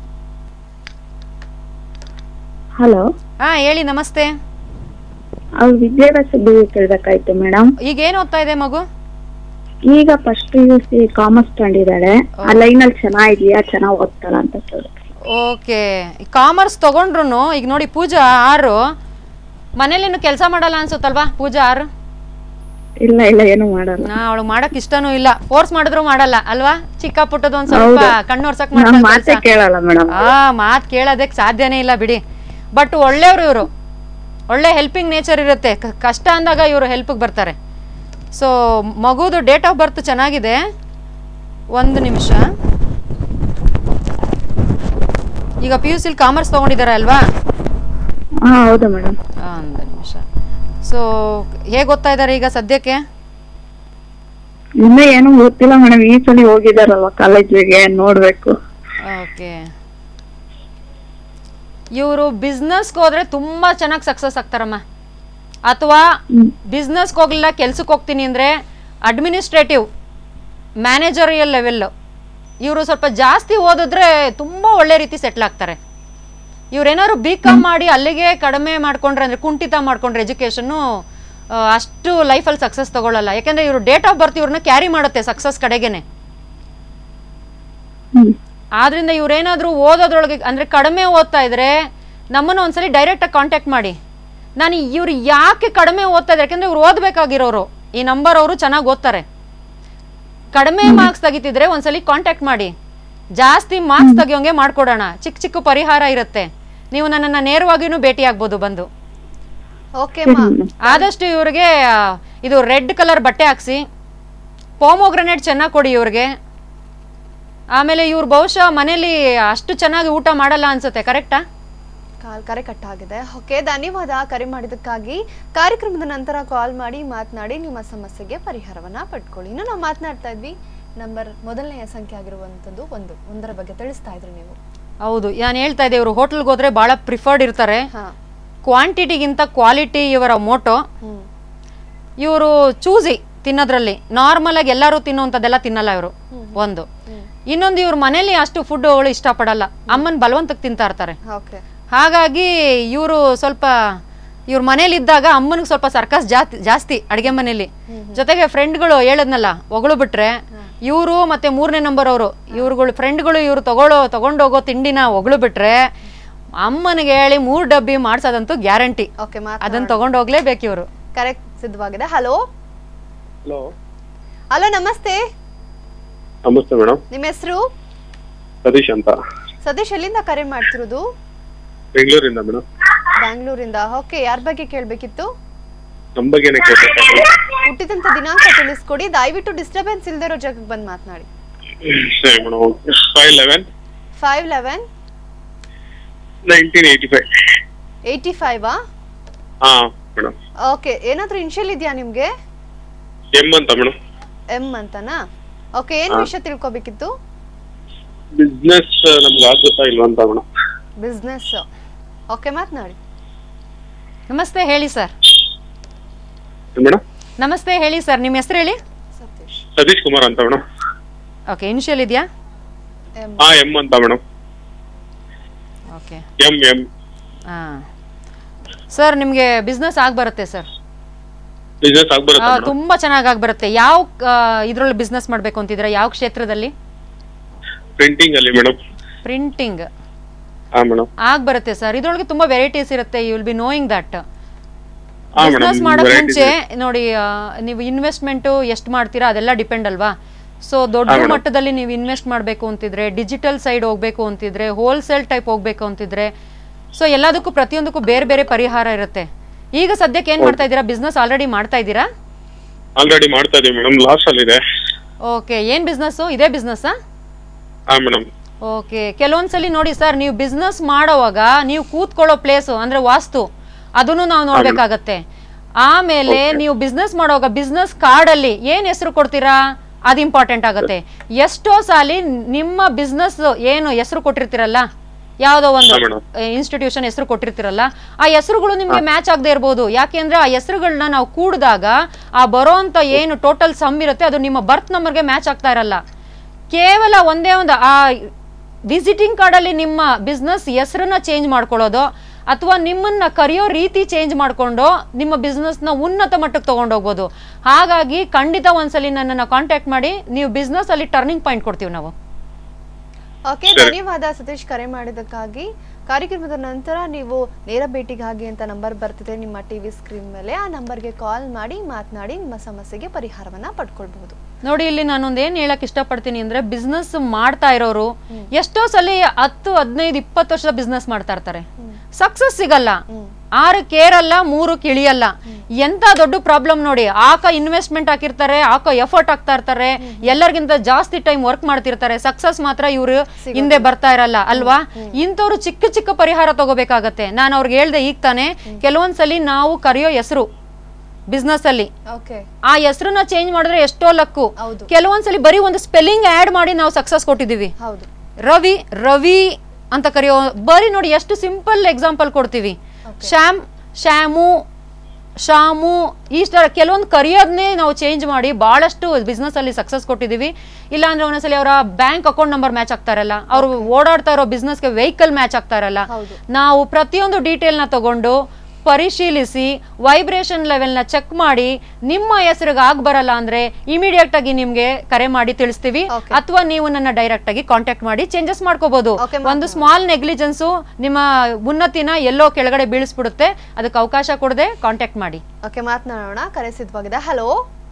ಹಲೋ ಹಾ ಹೇಳಿ ನಮಸ್ತೆ ಅವ್ರ ವಿದ್ಯಾಭ್ಯಾಸದ ಬಗ್ಗೆ ಕೇಳ್ಬೇಕಾಯ್ತು ಮೇಡಮ್ ಈಗ ಏನ್ ಓದ್ತಾ ಇದೆ ಮಗು ಈಗ ಫಸ್ಟ್ ಯು ಸಿ ಕಾಮರ್ಸ್ ತಗೊಂಡಿದ್ದಾಳೆ ಆ ಲೈನ್ ಅಲ್ಲಿ ಚೆನ್ನಾಗಿದ್ಯಾ ಚೆನ್ನಾಗ್ ಓದ್ತಾಳ ಅಂತ ಕೇಳಿ ಓಕೆ ಕಾಮರ್ಸ್ ತಗೊಂಡ್ರು ಈಗ ನೋಡಿ ಪೂಜಾ ಆರು ಮನೇಲೇನು ಕೆಲಸ ಮಾಡಲ್ಲ ಅನ್ಸುತ್ತಲ್ವಾ ಪೂಜಾ ಆರು ಇಲ್ಲ ಇಲ್ಲ ಏನು ಮಾಡಲ್ಲ ನಾ ಅವಳು ಮಾಡಕ್ ಇಷ್ಟನೂ ಇಲ್ಲ ಫೋರ್ಸ್ ಮಾಡಿದ್ರು ಮಾಡಲ್ಲ ಅಲ್ವಾ ಚಿಕ್ಕ ಪುಟ್ಟದ ಒಂದ್ ಸ್ವಲ್ಪ ಹೌದು. ಕಣ್ಣೋರ್ಸಕ್ ನಮ್ ಮಾಡ್ತಾಳೆ ಮಾತೇ ಕೆಲ್ಸ. ಕೇಳಲ್ಲ ಮೇಡಮ್ ಆ ಮಾತ್ ಕೇಳೋದಕ್ಕೆ ಸಾಧ್ಯನೇ ಇಲ್ಲ ಬಿಡಿ ಬಟ್ ಒಳ್ಳೆಯವರು ಇವರು ಒಳ್ಳೆ ಹೆಲ್ಪಿಂಗ್ ನೇಚರ್ ಇರುತ್ತೆ ಕ- ಕಷ್ಟ ಅಂದಾಗ ಇವರು ಹೆಲ್ಪಿಗೆ ಬರ್ತಾರೆ ಸೊ ಮಗುದು ಡೇಟ್ ಆಫ್ ಬರ್ತ್ ಚೆನ್ನಾಗಿದೆ ಒಂದು ನಿಮಿಷ ಈಗ ಪಿ ಯು ಸಿಲ್ ಕಾಮರ್ಸ್ ತೊಗೊಂಡಿದ್ದಾರೆ ಅಲ್ವಾ ಹಾ ಹೌದು ಮೇಡಮ್ ಆ, ಒಂದು ನಿಮಿಷ ಸೊ ಹೇಗೆ ಓದ್ತಾ ಇದ್ದಾರೆ ಈಗ ಸದ್ಯಕ್ಕೆ ಇನ್ನೂ ಏನು ಗೊತ್ತಿಲ್ಲ ಮೇಡಮ್ ಈ ಸಲ ಹೋಗಿದಾರಲ್ವ ಕಾಲೇಜಿಗೆ ನೋಡ್ಬೇಕು ಓಕೆ ಇವರು ಬಿಸ್ನೆಸ್ಗೆ ಹೋದ್ರೆ ತುಂಬಾ ಚೆನ್ನಾಗಿ ಸಕ್ಸಸ್ ಆಗ್ತಾರಮ್ಮ ಅಥವಾ ಬಿಸ್ನೆಸ್ಗೆ ಹೋಗ್ಲಿಲ್ಲ ಕೆಲ್ಸಕ್ಕೆ ಹೋಗ್ತೀನಿ ಅಂದರೆ ಅಡ್ಮಿನಿಸ್ಟ್ರೇಟಿವ್ ಮ್ಯಾನೇಜರಿಯಲ್ ಲೆವೆಲ್ಲು ಇವರು ಸ್ವಲ್ಪ ಜಾಸ್ತಿ ಓದಿದ್ರೆ ತುಂಬ ಒಳ್ಳೆ ರೀತಿ ಸೆಟ್ಲ್ ಆಗ್ತಾರೆ ಇವ್ರೇನಾದ್ರು ಬಿ ಕಾಮ್ ಮಾಡಿ ಅಲ್ಲಿಗೆ ಕಡಿಮೆ ಮಾಡ್ಕೊಂಡ್ರೆ ಅಂದರೆ ಕುಂಠಿತ ಮಾಡ್ಕೊಂಡ್ರೆ ಎಜುಕೇಷನ್ನು ಅಷ್ಟು ಲೈಫಲ್ಲಿ ಸಕ್ಸಸ್ ತಗೊಳ್ಳಲ್ಲ ಯಾಕೆಂದರೆ ಇವರು ಡೇಟ್ ಆಫ್ ಬರ್ತ್ ಇವ್ರನ್ನ ಕ್ಯಾರಿ ಮಾಡುತ್ತೆ ಸಕ್ಸಸ್ ಕಡೆಗೇನೆ ಹ್ಮ್ ಆದ್ರಿಂದ ಇವ್ರೇನಾದ್ರೂ ಓದೋದ್ರೊಳಗೆ ಅಂದ್ರೆ ಕಡಿಮೆ ಓದ್ತಾ ಇದ್ರೆ ನಮ್ಮನ್ನು ಒಂದ್ಸಲಿ ಡೈರೆಕ್ಟಾಗಿ ಕಾಂಟ್ಯಾಕ್ಟ್ ಮಾಡಿ ನಾನು ಇವ್ರು ಯಾಕೆ ಕಡಿಮೆ ಓದ್ತಾ ಇದ್ದಾರೆ ಯಾಕಂದ್ರೆ ಇವ್ರು ಓದ್ಬೇಕಾಗಿರೋರು ಈ ನಂಬರ್ ಅವರು ಚೆನ್ನಾಗಿ ಓದ್ತಾರೆ ಕಡಿಮೆ ಮಾರ್ಕ್ಸ್ ತೆಗಿತಿದ್ರೆ ಒಂದ್ಸಲಿ ಕಾಂಟ್ಯಾಕ್ಟ್ ಮಾಡಿ ಜಾಸ್ತಿ ಮಾರ್ಕ್ಸ್ ತೆಗಿಯೋಂಗೆ ಮಾಡ್ಕೊಡೋಣ ಚಿಕ್ಕ ಚಿಕ್ಕ ಪರಿಹಾರ ಇರುತ್ತೆ ನೀವು ನನ್ನನ್ನು ನೇರವಾಗಿನೂ ಭೇಟಿ ಆಗ್ಬೋದು ಬಂದು ಓಕೆ ಮಾ ಆದಷ್ಟು ಇವ್ರಿಗೆ ಆ, ಇದು ರೆಡ್ ಕಲರ್ ಬಟ್ಟೆ ಹಾಕ್ಸಿ ಪೋಮೋಗ್ರನೇಟ್ ಚೆನ್ನಾಗಿ ಕೊಡಿ ಇವ್ರಿಗೆ ಆಮೇಲೆ ಇವ್ರು ಬಹುಶಃ ಮನೇಲಿ ಅಷ್ಟು ಚೆನ್ನಾಗಿ ಊಟ ಮಾಡಲ್ಲ ಅನ್ಸುತ್ತೆ ಕರೆಕ್ಟಾ ಕಾಲ್ ಕರೆ ಕಟ್ ಆಗಿದೆ ಓಕೆ ಧನ್ಯವಾದ ಕರೆ ಮಾಡಿದ್ದಕ್ಕಾಗಿ ಕಾರ್ಯಕ್ರಮದ ನಂತರ ಕಾಲ್ ಮಾಡಿ ಮಾತನಾಡಿ ನಿಮ್ಮ ಸಮಸ್ಯೆಗೆ ಪರಿಹಾರವನ್ನ ಪಡ್ಕೊಳ್ಳಿ ಇನ್ನು ನಾವು ಮಾತನಾಡ್ತಾ ಇದ್ವಿ ನಂಬರ್ ಮೊದಲನೆಯ ಸಂಖ್ಯೆ ಆಗಿರುವಂತದ್ದು ಒಂದು ಒಂದರ ಬಗ್ಗೆ ತಿಳಿಸ್ತಾ ಇದ್ರಿ ನೀವು ಹೌದು ನಾನು ಹೇಳ್ತಾ ಇದ್ದೆ ಇವರು ಹೋಟೆಲ್ಗೆ ಹೋದ್ರೆ ಭಾಳ ಪ್ರಿಫರ್ಡ್ ಇರ್ತಾರೆ ಹಾ ಕ್ವಾಂಟಿಟಿಗಿಂತ ಕ್ವಾಲಿಟಿ ಇವರ ಮೋಟೋ ಹ್ಮ್ ಇವರು ಚೂಸಿ ತಿನ್ನೋದ್ರಲ್ಲಿ ನಾರ್ಮಲ್ ಆಗಿ ಎಲ್ಲರೂ ತಿನ್ನುವಂಥದ್ದೆಲ್ಲ ತಿನ್ನಲ್ಲ ಇವರು ಒಂದು ಇನ್ನೊಂದು ಇವ್ರ ಮನೇಲಿ ಅಷ್ಟು ಫುಡ್ ಅವಳು ಇಷ್ಟಪಡಲ್ಲ ಅಮ್ಮನ ಬಲವಂತಕ್ಕೆ ತಿಂತಾ ಇರ್ತಾರೆ ಓಕೆ ಹಾಗಾಗಿ ಇವರು ಸ್ವಲ್ಪ ಇವ್ರ ಮನೇಲಿ ಇದ್ದಾಗ ಅಮ್ಮನಿಗೆ ಸ್ವಲ್ಪ ಸರ್ಕಸ್ ಜಾಸ್ತಿ ಜಾಸ್ತಿ ಅಡುಗೆ ಮನೇಲಿ ಜೊತೆಗೆ ಫ್ರೆಂಡ್ಗಳು ಹೇಳದ್ನಲ್ಲ ಹೊಗಳು ಬಿಟ್ರೆ ಇವರು ಮತ್ತೆ ಮೂರನೇ ನಂಬರ್ ಅವರು ಇವ್ರುಗಳು ಫ್ರೆಂಡ್ಗಳು ಇವ್ರು ತಗೊಳ್ಳೋ ತಗೊಂಡೋಗೋ ತಿಂಡಿನ ಹೊಗಳು ಬಿಟ್ರೆ ಅಮ್ಮನಿಗೆ ಹೇಳಿ ಮೂರು ಡಬ್ಬಿ ಮಾಡ್ಸೋದಂತೂ ಗ್ಯಾರಂಟಿ ಓಕೆ ಅದನ್ನ ತಗೊಂಡು ಹೋಗ್ಲೇಬೇಕು ಇವರು ಕರೆಕ್ಟ್ ಸಿದ್ಧವಾಗಿದೆ ಹಲೋ ಹಲೋ ಹಲೋ ನಮಸ್ತೆ ನಮಸ್ತೆ ಮೇಡಮ್ ನಿಮ್ಮ ಹೆಸರು ಸತೀಶ್ ಅಂತ ಸತೀಶ್ ಎಲ್ಲಿಂದ ಕರೆ ಮಾಡ್ತಿರೋದು ಬೆಂಗಳೂರಿಂದ ಮೇಡಮ್ ಬ್ಯಾಂಗ್ಳೂರಿಂದ ಓಕೆ ಯಾರ ಬಗ್ಗೆ ಕೇಳಬೇಕಿತ್ತು ನಮ್ಮ ಬಗ್ಗೆನೇ ಕೇಳ್ಬೇಕು ಹುಟ್ಟಿದಂತ ದಿನಾಂಕ ತಿಳಿಸ್ಕೊಡಿ ದಯವಿಟ್ಟು ಡಿಸ್ಟರ್ಬೆನ್ಸ್ ಇಲ್ದೇ ಇರೋ ಜಾಗಕ್ಕೆ ಬಂದು ಮಾತನಾಡಿ ಸರಿ madam five eleven five eleven nineteen eighty five eighty ಫೈವಾ ಹಾ ಮೇಡಮ್ ಓಕೆ ಏನಾದ್ರೂ ಇನ್ಶಿಯಲ್ ಇದೆಯಾ ನಿಮ್ಗೆ ಎಮ್ ಅಂತ ಮೇಡಮ್ ಎಂ ಅಂತನಾ ಓಕೆ ಏನ್ ವಿಷಯ ತಿಳ್ಕೊಬೇಕಿತ್ತು ಬಿಸ್ನೆಸ್ ನಮ್ಗೆ ಆಗುತ್ತಾ ಇಲ್ವಾ ಅಂತ ಮೇಡಮ್ ಬಿಸ್ನೆಸ್ ಓಕೆ ಮಾತನಾಡಿ ನಮಸ್ತೆ ಹೇಳಿ ಸರ್ ಮೇಡಮ್ ನಮಸ್ತೆ ಹೇಳಿ ಸರ್ ನಿಮ್ಮ ಹೆಸರು ಹೇಳಿ ಸತೀಶ್ ಸತೀಶ್ ಕುಮಾರ್ ಅಂತ ಮೇಡಮ್ ಓಕೆ ಇನಿಷಿಯಲ್ ಇದೆಯಾ ಎಂ ಹಾ ಎಮ್ ಅಂತ ಮೇಡಮ್ ಓಕೆ ಎಮ್ ಎಮ್ ಹಾಂ ಸರ್ ನಿಮಗೆ ಬಿಸ್ನೆಸ್ ಆಗಿ ಬರುತ್ತೆ ಸರ್ ಬಿಸ್ನೆಸ್ ಆಗ್ಬರುತ್ತಾ ಮೇಡಮ್ ತುಂಬ ಚೆನ್ನಾಗಿ ಆಗಿ ಬರುತ್ತೆ ಯಾವ ಇದರಲ್ಲಿ ಬಿಸ್ನೆಸ್ ಮಾಡಬೇಕು ಅಂತಿದ್ರೆ ಯಾವ ಕ್ಷೇತ್ರದಲ್ಲಿ ಪ್ರಿಂಟಿಂಗ್ ಅಲ್ಲಿ ಮೇಡಮ್ ಪ್ರಿಂಟಿಂಗ್ ಹಾ ಮೇಡಮ್ ಆಗ್ ಬರುತ್ತೆ ಸರ್ ಇದ್ರೊಳಗೆ ತುಂಬಾ ವೆರೈಟೀಸ್ ಇರುತ್ತೆ you will be knowing that ಹಾ ಬಿಸ್ನೆಸ್ ಮೇಡಮ್ ಮಾಡಕ್ ಮುಂಚೆ ನೋಡಿ ಆ, ನೀವು ಇನ್ವೆಸ್ಟ್ಮೆಂಟ್ ಎಷ್ಟು ಮಾಡ್ತೀರಾ ಅದೆಲ್ಲ ಡಿಪೆಂಡ್ ಅಲ್ವಾ ಸೊ ದೊಡ್ಡ ಹಾ, madam. ಮಟ್ಟದಲ್ಲಿ ನೀವು ಇನ್ವೆಸ್ಟ್ ಮಾಡಬೇಕು ಅಂತಿದ್ರೆ ಡಿಜಿಟಲ್ ಸೈಡ್ ಹೋಗ್ಬೇಕು ಅಂತಿದ್ರೆ ಹೋಲ್ಸೇಲ್ ಟೈಪ್ ಹೋಗ್ಬೇಕು ಅಂತಿದ್ರೆ ಸೊ ಎಲ್ಲದಕ್ಕೂ ಪ್ರತಿಯೊಂದಕ್ಕೂ ಬೇರೆ ಬೇರೆ ಪರಿಹಾರ ಇರುತ್ತೆ ಈಗ ಸದ್ಯಕ್ಕೆ ಏನ್ ಮಾಡ್ತಾ ಇದ್ದೀರಾ ಬಿಸ್ನೆಸ್ ಆಲ್ರೆಡಿ ಮಾಡ್ತಾ ಇದ್ದೀರಾ ಆಲ್ರೆಡಿ ಮಾಡ್ತಾ ಇದೀವಿ ಮೇಡಮ್ ಲಾಸ್ ಅಲ್ಲಿ ಇದೆ ಓಕೆ ಏನ್ ಬಿಸ್ನೆಸ್ ಇದೇ ಬಿಸ್ನೆಸ್ಸಾ ಹಾ ಮೇಡಮ್ ಓಕೆ ಕೆಲವೊಂದ್ಸಲಿ ನೋಡಿ ಸರ್ ನೀವು ಬಿಸ್ನೆಸ್ ಮಾಡೋವಾಗ ನೀವು ಕೂತ್ಕೊಳ್ಳೋ ಪ್ಲೇಸು ಅಂದ್ರೆ ವಾಸ್ತು ಅದನ್ನು ನಾವು ನೋಡ್ಬೇಕಾಗತ್ತೆ ಆಮೇಲೆ ನೀವು ಬಿಸ್ನೆಸ್ ಮಾಡೋವಾಗ ಬಿಸ್ನೆಸ್ ಕಾರ್ಡಲ್ಲಿ ಏನ್ ಹೆಸರು ಕೊಡ್ತೀರಾ ಅದು ಇಂಪಾರ್ಟೆಂಟ್ ಆಗುತ್ತೆ ಎಷ್ಟೋ ಸಾಲಿ ನಿಮ್ಮ ಬಿಸ್ನೆಸ್ ಏನು ಹೆಸರು ಕೊಟ್ಟಿರ್ತೀರಲ್ಲ ಯಾವುದೋ ಒಂದು ಹಾ, madam. ಇನ್ಸ್ಟಿಟ್ಯೂಷನ್ ಹೆಸರು ಕೊಟ್ಟಿರ್ತೀರಲ್ಲ ಆ ಹೆಸರುಗಳು ನಿಮ್ಗೆ ಮ್ಯಾಚ್ ಆಗದೆ ಇರ್ಬೋದು ಯಾಕೆಂದ್ರೆ ಆ ಹೆಸರುಗಳನ್ನ ನಾವು ಕೂಡಿದಾಗ ಆ ಬರೋಂತ ಏನು ಟೋಟಲ್ ಸಮ್ ಇರುತ್ತೆ ಅದು ನಿಮ್ಮ ಬರ್ತ್ ನಂಬರ್ಗೆ ಮ್ಯಾಚ್ ಆಗ್ತಾ ಇರಲ್ಲ ಕೇವಲ ಒಂದೇ ಒಂದು ಆ ವಿಸಿಟಿಂಗ್ ಕಾರ್ಡಲ್ಲಿ ನಿಮ್ಮ ಬಿಸ್ನೆಸ್ ಹೆಸರನ್ನ ಚೇಂಜ್ ಮಾಡ್ಕೊಳ್ಳೋದು ಅಥವಾ ನಿಮ್ಮನ್ನ ಕರೆಯೋ ರೀತಿ ಚೇಂಜ್ ಮಾಡ್ಕೊಂಡು ನಿಮ್ಮ ಬಿಸ್ನೆಸ್ನ ಉನ್ನತ ಮಟ್ಟಕ್ಕೆ ತಗೊಂಡೋಗ್ಬೋದು ಹಾಗಾಗಿ ಖಂಡಿತ ಒಂದ್ಸಲಿ ನನ್ನನ್ನು ಕಾಂಟ್ಯಾಕ್ಟ್ ಮಾಡಿ ನೀವು ಬಿಸ್ನೆಸ್ ಅಲ್ಲಿ ಟರ್ನಿಂಗ್ ಪಾಯಿಂಟ್ ಕೊಡ್ತೀವಿ ನಾವು ಓಕೆ ಧನ್ಯವಾದ ಸತೀಶ್ ಕರೆ ಮಾಡಿದ್ದಕ್ಕಾಗಿ ಕಾರ್ಯಕ್ರಮದ ನಂತರ ನೀವು ನೇರ ಭೇಟಿಗಾಗಿ ಅಂತ ನಂಬರ್ ಬರ್ತಿದೆ ನಿಮ್ಮ ಟಿವಿ ಸ್ಕ್ರೀನ್ ಮೇಲೆ ಆ ನಂಬರ್ಗೆ ಕಾಲ್ ಮಾಡಿ ಮಾತನಾಡಿ ನಿಮ್ಮ ಸಮಸ್ಯೆಗೆ ಪರಿಹಾರವನ್ನ ಪಡ್ಕೊಳ್ಬಹುದು ನೋಡಿ ಇಲ್ಲಿ ನಾನೊಂದ್ ಏನ್ ಹೇಳಕ್ ಇಷ್ಟಪಡ್ತೀನಿ ಅಂದ್ರೆ ಬಿಸ್ನೆಸ್ ಮಾಡ್ತಾ ಇರೋರು ಎಷ್ಟೋ ಸಲ ಹತ್ತು ಹದಿನೈದು ಇಪ್ಪತ್ತು ವರ್ಷದ ಬಿಸ್ನೆಸ್ ಮಾಡ್ತಾ ಇರ್ತಾರೆ ಸಕ್ಸಸ್ ಸಿಗಲ್ಲ ಆರು ಕೇರಲ್ಲ ಮೂರು ಕಿಳಿಯಲ್ಲ ಎಂತ ದೊಡ್ಡ ಪ್ರಾಬ್ಲಮ್ ನೋಡಿ ಆಕ ಇನ್ವೆಸ್ಟ್ಮೆಂಟ್ ಹಾಕಿರ್ತಾರೆ ಆಕ ಎಫರ್ಟ್ ಹಾಕ್ತಾ ಇರ್ತಾರೆ ಎಲ್ಲರಿಗಿಂತ ಜಾಸ್ತಿ ಟೈಮ್ ವರ್ಕ್ ಮಾಡ್ತಿರ್ತಾರೆ ಸಕ್ಸಸ್ ಮಾತ್ರ ಇವ್ರು ಹಿಂದೆ ಬರ್ತಾ ಇರಲ್ಲ ಅಲ್ವಾ ಇಂಥವ್ರು ಚಿಕ್ಕ ಚಿಕ್ಕ ಪರಿಹಾರ ತಗೋಬೇಕಾಗತ್ತೆ ನಾನು ಅವ್ರಿಗೆ ಹೇಳ್ದೆ ಈಗ ತಾನೆ ಕೆಲವೊಂದ್ಸಲಿ ನಾವು ಕರೆಯೋ ಹೆಸರು ಬಿಸ್ನೆಸ್ ಅಲ್ಲಿ ಓಕೆ ಆ ಹೆಸರನ್ನ ಚೇಂಜ್ ಮಾಡಿದ್ರೆ ಎಷ್ಟೋ ಲಕ್ಕು ಹೌದು. ಕೆಲವೊಂದ್ಸಲಿ ಬರೀ ಒಂದು ಸ್ಪೆಲ್ಲಿಂಗ್ ಆಡ್ ಮಾಡಿ ನಾವು ಸಕ್ಸಸ್ ಕೊಟ್ಟಿದೀವಿ ಹೌದು ರವಿ ರವಿ ಅಂತ ಕರೆಯೋ ಬರೀ ನೋಡಿ ಎಷ್ಟು ಸಿಂಪಲ್ ಎಕ್ಸಾಂಪಲ್ ಕೊಡ್ತೀವಿ ಶ್ಯಾಮ್ ಶ್ಯಾಮು ಶಾಮು ಈ ತರ ಕೆಲವೊಂದು ಕರಿಯೋದನ್ನೇ ನಾವು ಚೇಂಜ್ ಮಾಡಿ ಬಹಳಷ್ಟು ಬಿಸ್ನೆಸ್ ಅಲ್ಲಿ ಸಕ್ಸಸ್ ಕೊಟ್ಟಿದೀವಿ ಇಲ್ಲ ಅಂದ್ರೆ ಒಂದೊಂದ್ಸಲಿ ಅವರ ಬ್ಯಾಂಕ್ ಅಕೌಂಟ್ ನಂಬರ್ ಮ್ಯಾಚ್ ಆಗ್ತಾ ಇರಲ್ಲ ಅವರು ಓಡಾಡ್ತಾ ಇರೋ ಬಿಸ್ನೆಸ್ಗೆ ವೆಹಿಕಲ್ ಮ್ಯಾಚ್ ಆಗ್ತಾ ಇರಲ್ಲ ಹೌದು. ನಾವು ಪ್ರತಿಯೊಂದು ಡೀಟೇಲ್ನ ತಗೊಂಡು ಪರಿಶೀಲಿಸಿ ವೈಬ್ರೇಷನ್ ಲೆವೆಲ್ನ ಚೆಕ್ ಮಾಡಿ ನಿಮ್ಮ ಹೆಸರಿಗೆ ಆಗ್ ಬರಲ್ಲ ಅಂದ್ರೆ ಇಮಿಡಿಯೇಟ್ ಆಗಿ ನಿಮ್ಗೆ ಕರೆ ಮಾಡಿ ತಿಳಿಸ್ತೀವಿ Okay. ಅಥವಾ ನೀವು ನನ್ನ ಡೈರೆಕ್ಟ್ ಆಗಿ ಕಾಂಟ್ಯಾಕ್ಟ್ ಮಾಡಿ ಚೇಂಜಸ್ ಮಾಡ್ಕೋಬಹುದು Okay, ಒಂದು ಸ್ಮಾಲ್ ನೆಗ್ಲಿಜೆನ್ಸು ನಿಮ್ಮ ಉನ್ನತಿನ ಎಲ್ಲೋ ಕೆಳಗಡೆ ಬೀಳಿಸ್ಬಿಡುತ್ತೆ ಅದಕ್ಕೆ ಅವಕಾಶ ಕೊಡದೆ ಕಾಂಟ್ಯಾಕ್ಟ್ ಮಾಡಿ ಓಕೆ ಮಾತನಾಡೋಣ ಕರೆ ಸಿದ್ಧವಾಗಿದೆ ಹಲೋ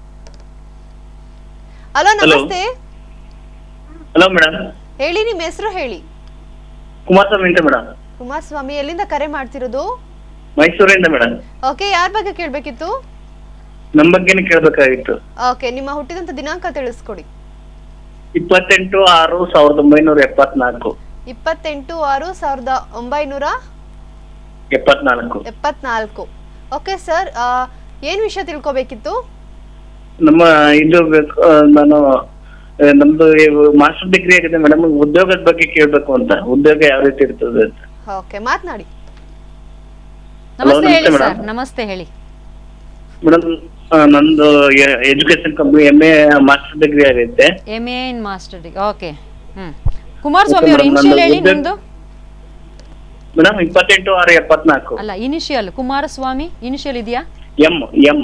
ಹಲೋ ನಮಸ್ತೆ ಹಲೋ ಮೇಡಮ್ ಹೇಳಿ ನಿಮ್ಮ ಹೆಸರು ಹೇಳಿ ಕುಮಾರಸ್ವಾಮಿ ಅಂತ ಮೇಡಮ್ ಕುಮಾರಸ್ವಾಮಿ ಎಲ್ಲಿಂದ ಕರೆ ಮಾಡ್ತಿರೋದು ಮೈಸೂರಿಂದ ಮೇಡಮ್ ಓಕೆ ಯಾರ ಬಗ್ಗೆ ಕೇಳಬೇಕಿತ್ತು ನಮ್ ಬಗ್ಗೆನೇ ಕೇಳ್ಬೇಕಾಗಿತ್ತು ಓಕೆ ನಿಮ್ಮ ಹುಟ್ಟಿದಂತ ದಿನಾಂಕ ತಿಳಿಸ್ಕೊಡಿ ಇಪ್ಪತ್ತೆಂಟು ಆರು ಸಾವಿರದ ಒಂಬೈನೂರ ಎಪ್ಪತ್ನಾಲ್ಕು ಇಪ್ಪತ್ತೆಂಟು ಆರು ಸಾವಿರದ ಒಂಬೈನೂರ ಎಪ್ಪತ್ನಾಲ್ಕು ಎಪ್ಪತ್ನಾಲ್ಕು ಓಕೆ ಸರ್ ಏನ್ ವಿಷಯ ತಿಳ್ಕೊಬೇಕಿತ್ತು ನಮ್ಮ ಇದು ಬೇಕು ಆ, ನಾನು ಆ, ನಮ್ದು ಮಾಸ್ಟರ್ ಡಿಗ್ರಿ ಆಗಿದೆ ಮೇಡಮ್ ಉದ್ಯೋಗದ ಬಗ್ಗೆ ಕೇಳ್ಬೇಕು ಅಂತ ಉದ್ಯೋಗ ಯಾವ ರೀತಿ ಇರ್ತದೆ ಅಂತ ಓಕೆ ಮಾತನಾಡಿ ನಮಸ್ತೆ ಹೇಳಿ ನಮಸ್ತೆ ಸರ್ madam. ನಮಸ್ತೆ ಹೇಳಿ ಮೇಡಮ್ ನಂದು education company M A master degree ಆಗೈತೆ M A in master degree okay ಹ್ಮ್ ಕುಮಾರಸ್ವಾಮಿ Okay, ಅವ್ರ madam, ಇನಿಷಿಯಲ್ ನಂದು ಹೇಳಿ ಉದ್ಯೋಗ- ನಿಮ್ದು ಮೇಡಮ್ ಇಪ್ಪತ್ತೆಂಟು ಆರು ಎಪ್ಪತ್ನಾಲ್ಕು ಅಲ್ಲ ಇನಿಷಿಯಲ್ ಕುಮಾರಸ್ವಾಮಿ ಇನಿಷಿಯಲ್ ಇದೆಯಾ ಎಂ ಎಂ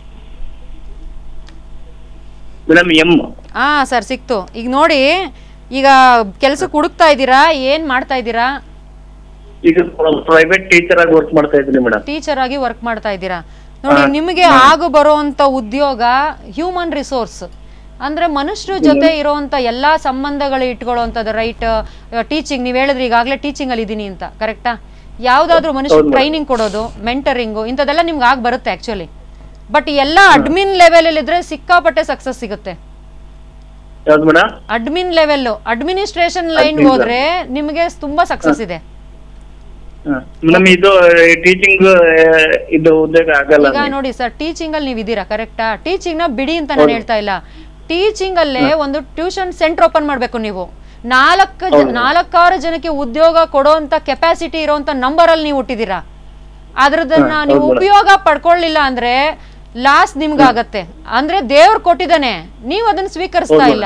ಮೇಡಮ್ ಎಂ ಹಾ ಸರ್ ಸಿಕ್ತು ಈಗ ನೋಡಿ ಈಗ ಕೆಲ್ಸಕ್ಕೆ ಹುಡುಕ್ತಾ ಇದ್ದೀರಾ ಏನ್ ಮಾಡ್ತಾ ಇದ್ದೀರಾ ಈಗ ಪ್ರೈವೇಟ್ ಟೀಚರ್ ಆಗಿ ವರ್ಕ್ ಮಾಡ್ತಾ ಇದ್ದೀನಿ ಮೇಡಮ್ ಟೀಚರ್ ಆಗಿ ವರ್ಕ್ ಮಾಡ್ತಾ ಇದ್ದೀರಾ ನೋಡಿ ನಿಮಗೆ ಆಗು ಬರುವಂತ ಉದ್ಯೋಗ ಹ್ಯೂಮನ್ ರಿಸೋರ್ಸ್ ಅಂದ್ರೆ ಮನುಷ್ಯರ ಜೊತೆ ಇರುವಂತ ಎಲ್ಲಾ ಸಂಬಂಧಗಳು ಇಟ್ಕೊಳ್ಳುವಂಥದ್ದು ರೈಟ್ ಟೀಚಿಂಗ್ ನೀವು ಹೇಳಿದ್ರಿ ಈಗಾಗಲೇ ಟೀಚಿಂಗ್ ಅಲ್ಲಿ ಇದೀನಿ ಅಂತ ಕರೆಕ್ಟಾ ಯಾವ್ದಾದ್ರು ಮನುಷ್ಯ ಟ್ರೈನಿಂಗ್ ಕೊಡೋದು ಮೆಂಟರಿಂಗು ಇಂಥದ್ದೆಲ್ಲ ನಿಮ್ಗೆ ಆಗಿ ಬರುತ್ತೆ ಆಕ್ಚುಲಿ ಬಟ್ ಎಲ್ಲ ಅಡ್ಮಿನ್ ಲೆವೆಲ್ ಇದ್ರೆ ಸಿಕ್ಕಾಪಟ್ಟೆ ಸಕ್ಸಸ್ ಸಿಗುತ್ತೆ ಯಾವ್ದು madam admin level administration line ಹೋದ್ರೆ ನಿಮಗೆ ತುಂಬಾ ಸಕ್ಸಸ್ ಇದೆ ಮೇಡಮ್ ಇದು ಟೀಚಿಂಗ್ ಇದು ಉದ್ಯೋಗ ಆಗಲ್ಲ ಈಗ ನೋಡಿ ಸರ್ ಟೀಚಿಂಗ್ ಅಲ್ಲಿ ನೀವು ಇದೀರಾ ಕರೆಕ್ಟಾ ಟೀಚಿಂಗ್ ನ ಬಿಡಿ ಅಂತ ನಾನು ಹೇಳ್ತಾ ಇಲ್ಲ ಟೀಚಿಂಗ್ ಅಲ್ಲೇ ಒಂದು ಟ್ಯೂಷನ್ ಸೆಂಟರ್ ಓಪನ್ ಮಾಡ್ಬೇಕು ನೀವು ನಾಲ್ಕು ಜ- ನಾಲ್ಕಾರು ಜನಕ್ಕೆ ಉದ್ಯೋಗ ಕೊಡುವಂತ ಕೆಪಾಸಿಟಿ ಇರುವಂತ ನಂಬರ್ ಅಲ್ಲಿ ನೀವು ಹುಟ್ಟಿದೀರಾ ಅದ್ರದನ್ನ ನೀವು ಉಪಯೋಗ ಪಡ್ಕೊಳ್ಳಿಲ್ಲ ಅಂದ್ರೆ ಲಾಸ್ ನಿಮ್ಗಾಗತ್ತೆ ಅಂದ್ರೆ ದೇವ್ರು ಕೊಟ್ಟಿದ್ದಾನೆ ನೀವು ಅದನ್ನ ಸ್ವೀಕರಿಸ್ತಾ ಇಲ್ಲ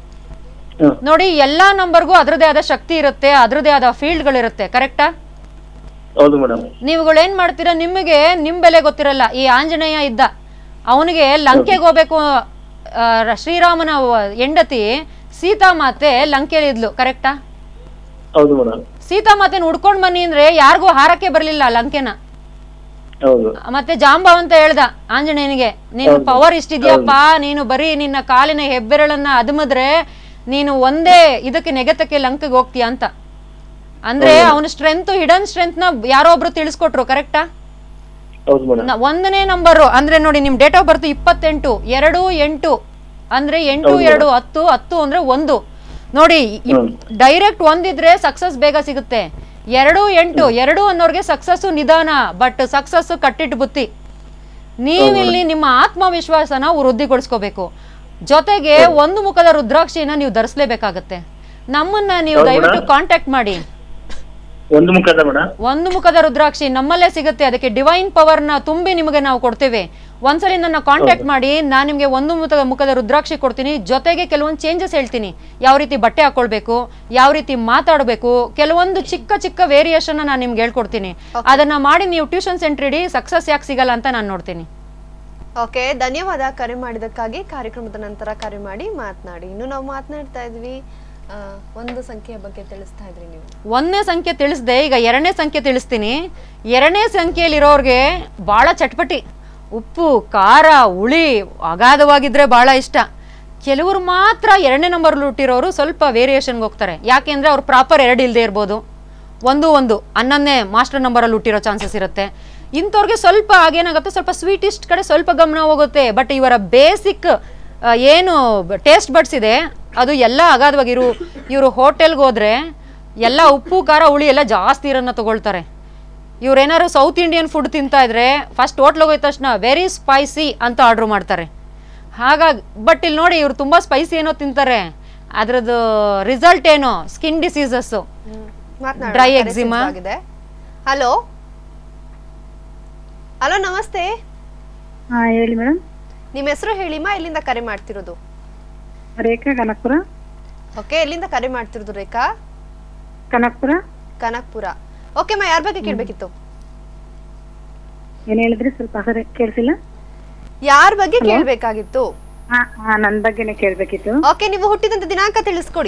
ಹ್ಮ್. ನೋಡಿ ಎಲ್ಲಾ ನಂಬರ್ಗೂ ಅದ್ರದೇ ಆದ ಶಕ್ತಿ ಇರುತ್ತೆ ಅದ್ರದೇ ಆದ ಫೀಲ್ಡ್ಗಳಿರುತ್ತೆ ಕರೆಕ್ಟಾ ಹೌದು ಮೇಡಮ್ ನೀವುಗಳು ಏನ್ ಮಾಡ್ತೀರಾ ನಿಮಗೆ ನಿಮ್ ಬೆಲೆ ಗೊತ್ತಿರಲ್ಲ ಈ ಆಂಜನೇಯ ಇದ್ದ ಅವನಿಗೆ ಲಂಕೆಗೆ ಹೋಗ್ಬೇಕು ಆ, ರ- ಶ್ರೀರಾಮನ ವ- ಹೆಂಡತಿ ಸೀತಾಮಾತೆ ಲಂಕೆಯಲ್ಲಿ ಇದ್ಲು ಕರೆಕ್ಟಾ ಹೌದು ಮೇಡಮ್ ಸೀತಾಮಾತೆನ ಹುಡ್ಕೊಂಡ್ ಬನ್ನಿ ಅಂದ್ರೆ ಯಾರಿಗೂ ಹಾರಕ್ಕೆ ಬರ್ಲಿಲ್ಲ ಲಂಕೆನ ಹೌದು ಮತ್ತೆ ಜಾಂಬವಂತ ಹೇಳ್ದ ಆಂಜನೇಯನಿಗೆ ನೀನು ಪವರ್ ಇಷ್ಟಿದ್ಯಪ್ಪ ನೀನು ಬರೀ ನಿನ್ನ ಕಾಲಿನ ಹೆಬ್ಬೆರಳನ್ನ ಅದುಮಿದ್ರೆ ನೀನು ಒಂದೇ ಇದಕ್ಕೆ ನೆಗೆತಕ್ಕೆ ಲಂಕೆಗೆ ಹೋಗ್ತೀಯ ಅಂತ ಅಂದ್ರೆ ಅವನ ಸ್ಟ್ರೆಂತ್ ಹಿಡನ್ ಸ್ಟ್ರೆಂತ್ ನ ಯಾರೋ ಒಬ್ರು ತಿಳಿಸ್ಕೊಟ್ರು ಕರೆಕ್ಟಾ ಹೌದು ಮೇಡಮ್ ನ- ಒಂದನೇ ನಂಬರು ಅಂದ್ರೆ ನೋಡಿ ನಿಮ್ ಡೇಟ್ ಆಫ್ ಬರ್ತ್ ಇಪ್ಪತ್ತೆಂಟು ಎರಡು ಎಂಟು ಅಂದ್ರೆ ಎಂಟು ಎರಡು ಹತ್ತು ಹತ್ತು ಅಂದ್ರೆ ಒಂದು ನೋಡಿ ಡೈರೆಕ್ಟ್ ಒಂದಿದ್ರೆ ಸಕ್ಸಸ್ ಬೇಗ ಸಿಗುತ್ತೆ ಎರಡು ಎಂಟು ಎರಡು ಅನ್ನೋರ್ಗೆ ಸಕ್ಸಸ್ ನಿಧಾನ ಬಟ್ ಸಕ್ಸಸ್ ಕಟ್ಟಿಟ್ಟು ಬುತ್ತಿ ನೀವಿಲ್ಲಿ ನಿಮ್ಮ ಆತ್ಮವಿಶ್ವಾಸನ ವೃದ್ಧಿಗೊಳಿಸ್ಕೋಬೇಕು ಜೊತೆಗೆ ಒಂದು ಮುಖದ ರುದ್ರಾಕ್ಷಿನ ನೀವು ಧರಿಸ್ಲೇಬೇಕಾಗತ್ತೆ ನಮ್ಮನ್ನ ನೀವು ದಯವಿಟ್ಟು ಕಾಂಟ್ಯಾಕ್ಟ್ ಮಾಡಿ ಒಂದು ಮುಖದ ಮೇಡಮ್ ಒಂದು ಮುಖದ ರುದ್ರಾಕ್ಷಿ ನಮ್ಮಲ್ಲೇ ಸಿಗುತ್ತೆ ಅದಕ್ಕೆ ಡಿವೈನ್ ಪವರ್ ನ ತುಂಬಿ ನಿಮಗೆ ನಾವು ಕೊಡ್ತೇವೆ ಒಂದ್ಸಲಿ ನನ್ನ ಕಾಂಟ್ಯಾಕ್ಟ್ ಮಾಡಿ ನಾನು ನಿಮಗೆ ಒಂದು ಮುಖದ ಮುಖದ ರುದ್ರಾಕ್ಷಿ ಕೊಡ್ತೀನಿ ಜೊತೆಗೆ ಕೆಲವೊಂದು ಚೇಂಜಸ್ ಹೇಳ್ತೀನಿ ಯಾವ ರೀತಿ ಬಟ್ಟೆ ಹಾಕೊಳ್ಬೇಕು ಯಾವ ರೀತಿ ಮಾತಾಡಬೇಕು ಕೆಲವೊಂದು ಚಿಕ್ಕ ಚಿಕ್ಕ ವೇರಿಯೇಷನ್ ನಾನು ನಿಮ್ಗೆ ಹೇಳ್ಕೊಡ್ತೀನಿ ಅದನ್ನ ಮಾಡಿ ನೀವು ಟ್ಯೂಷನ್ ಸೆಂಟರ್ ಇಡಿ ಸಕ್ಸಸ್ ಯಾಕೆ ಸಿಗಲ್ಲ ಅಂತ ನಾನು ನೋಡ್ತೀನಿ ಓಕೆ ಧನ್ಯವಾದ ಕರೆ ಮಾಡಿದಕ್ಕಾಗಿ ಕಾರ್ಯಕ್ರಮದ ನಂತರ ಕರೆ ಮಾಡಿ ಮಾತನಾಡಿ ಇನ್ನು ನಾವು ಮಾತನಾಡ್ತಾ ಇದ್ವಿ ಆ, ಒಂದು ಸಂಖ್ಯೆಯ ಬಗ್ಗೆ ತಿಳಿಸ್ತಾ ಇದ್ರಿ ನೀವು ಒಂದನೇ ಸಂಖ್ಯೆ ತಿಳಿಸ್ದೆ ಈಗ ಎರಡನೇ ಸಂಖ್ಯೆ ತಿಳಿಸ್ತೀನಿ ಎರಡನೇ ಸಂಖ್ಯೆಯಲ್ಲಿರೋರ್ಗೆ ಭಾಳ ಚಟ್ಪಟಿ ಉಪ್ಪು ಖಾರ ಹುಳಿ ಅಗಾಧವಾಗಿದ್ರೆ ಭಾಳ ಇಷ್ಟ ಕೆಲವರು ಮಾತ್ರ ಎರಡನೇ ನಂಬರ್ ಹುಟ್ಟಿರೋರು ಸ್ವಲ್ಪ ವೇರಿಯೇಷನ್ಗೆ ಹೋಗ್ತಾರೆ ಯಾಕೆಂದ್ರೆ ಅವ್ರು ಪ್ರಾಪರ್ ಎರಡು ಇಲ್ಲದೆ ಇರ್ಬೋದು ಒಂದು ಒಂದು ಹನ್ನೊಂದನೇ ಮಾಸ್ಟರ್ ನಂಬರಲ್ಲಿ ಹುಟ್ಟಿರೋ ಚಾನ್ಸಸ್ ಇರುತ್ತೆ ಇಂಥವ್ರಿಗೆ ಸ್ವಲ್ಪ ಆಗೇನಾಗುತ್ತೆ ಸ್ವಲ್ಪ ಸ್ವೀಟಿಸ್ಟ್ ಕಡೆ ಸ್ವಲ್ಪ ಗಮನ ಹೋಗುತ್ತೆ ಬಟ್ ಇವರ ಬೇಸಿಕ್ ಏನು ಟೇಸ್ಟ್ ಬಡ್ಸ್ ಇದೆ ಅದು ಎಲ್ಲ ಅಗಾಧವಾಗಿ ಇರು ಇವರು ಹೋಟೆಲ್ಗೆ ಹೋದ್ರೆ ಎಲ್ಲ ಉಪ್ಪು ಖಾರ ಹುಳಿ ಎಲ್ಲ ಜಾಸ್ತಿ ಇರೋನ್ನ ತಗೊಳ್ತಾರೆ ಇವ್ರೇನಾದ್ರು ಸೌತ್ ಇಂಡಿಯನ್ ಫುಡ್ ತಿಂತಾ ಇದ್ರೆ ಫಸ್ಟ್ ಹೋಟ್ಲಿಗೆ ಹೋಯ್ದ ತಕ್ಷಣ ವೆರಿ ಸ್ಪೈಸಿ ಅಂತ ಆರ್ಡ್ರ್ ಮಾಡ್ತಾರೆ ಹಾಗಾಗಿ ಬಟ್ ಇಲ್ಲಿ ನೋಡಿ ಇವ್ರು ತುಂಬ ಸ್ಪೈಸಿ ಏನೋ ತಿಂತಾರೆ ಅದ್ರದ್ದು ರಿಸಲ್ಟ್ ಏನೋ skin diseases Dry eczema. Hello hello ನಮಸ್ತೆ ಹಾ ಹೇಳಿ ಮೇಡಮ್ ನಿಮ್ಮ ಹೆಸರು ಹೇಳಿಮಾ ಎಲ್ಲಿಂದ ಕರೆ ಮಾಡ್ತಿರೋದು ರೇಖಾ ಕನಕಪುರ ಓಕೆ ಎಲ್ಲಿಂದ ಕರೆ ಮಾಡ್ತಿರೋದು ರೇಖಾ ಕನಕಪುರ ಕನಕ್ಪುರ ಓಕೆ ಮಾ ಯಾರ ಬಗ್ಗೆ ಕೇಳ್ಬೇಕಿತ್ತು ಏನ್ ಹೇಳಿದ್ರಿ ಸ್ವಲ್ಪ ಸರಿ ಕೇಳಿಸಿಲ್ಲ ಯಾರ ಬಗ್ಗೆ ಕೇಳ್ಬೇಕಾಗಿತ್ತು ಹಾ ಹಾ ನನ್ ಬಗ್ಗೆನೇ ಕೇಳ್ಬೇಕಿತ್ತು ಓಕೆ ನೀವು ಹುಟ್ಟಿದಂತ ದಿನಾಂಕ ತಿಳಿಸ್ಕೊಡಿ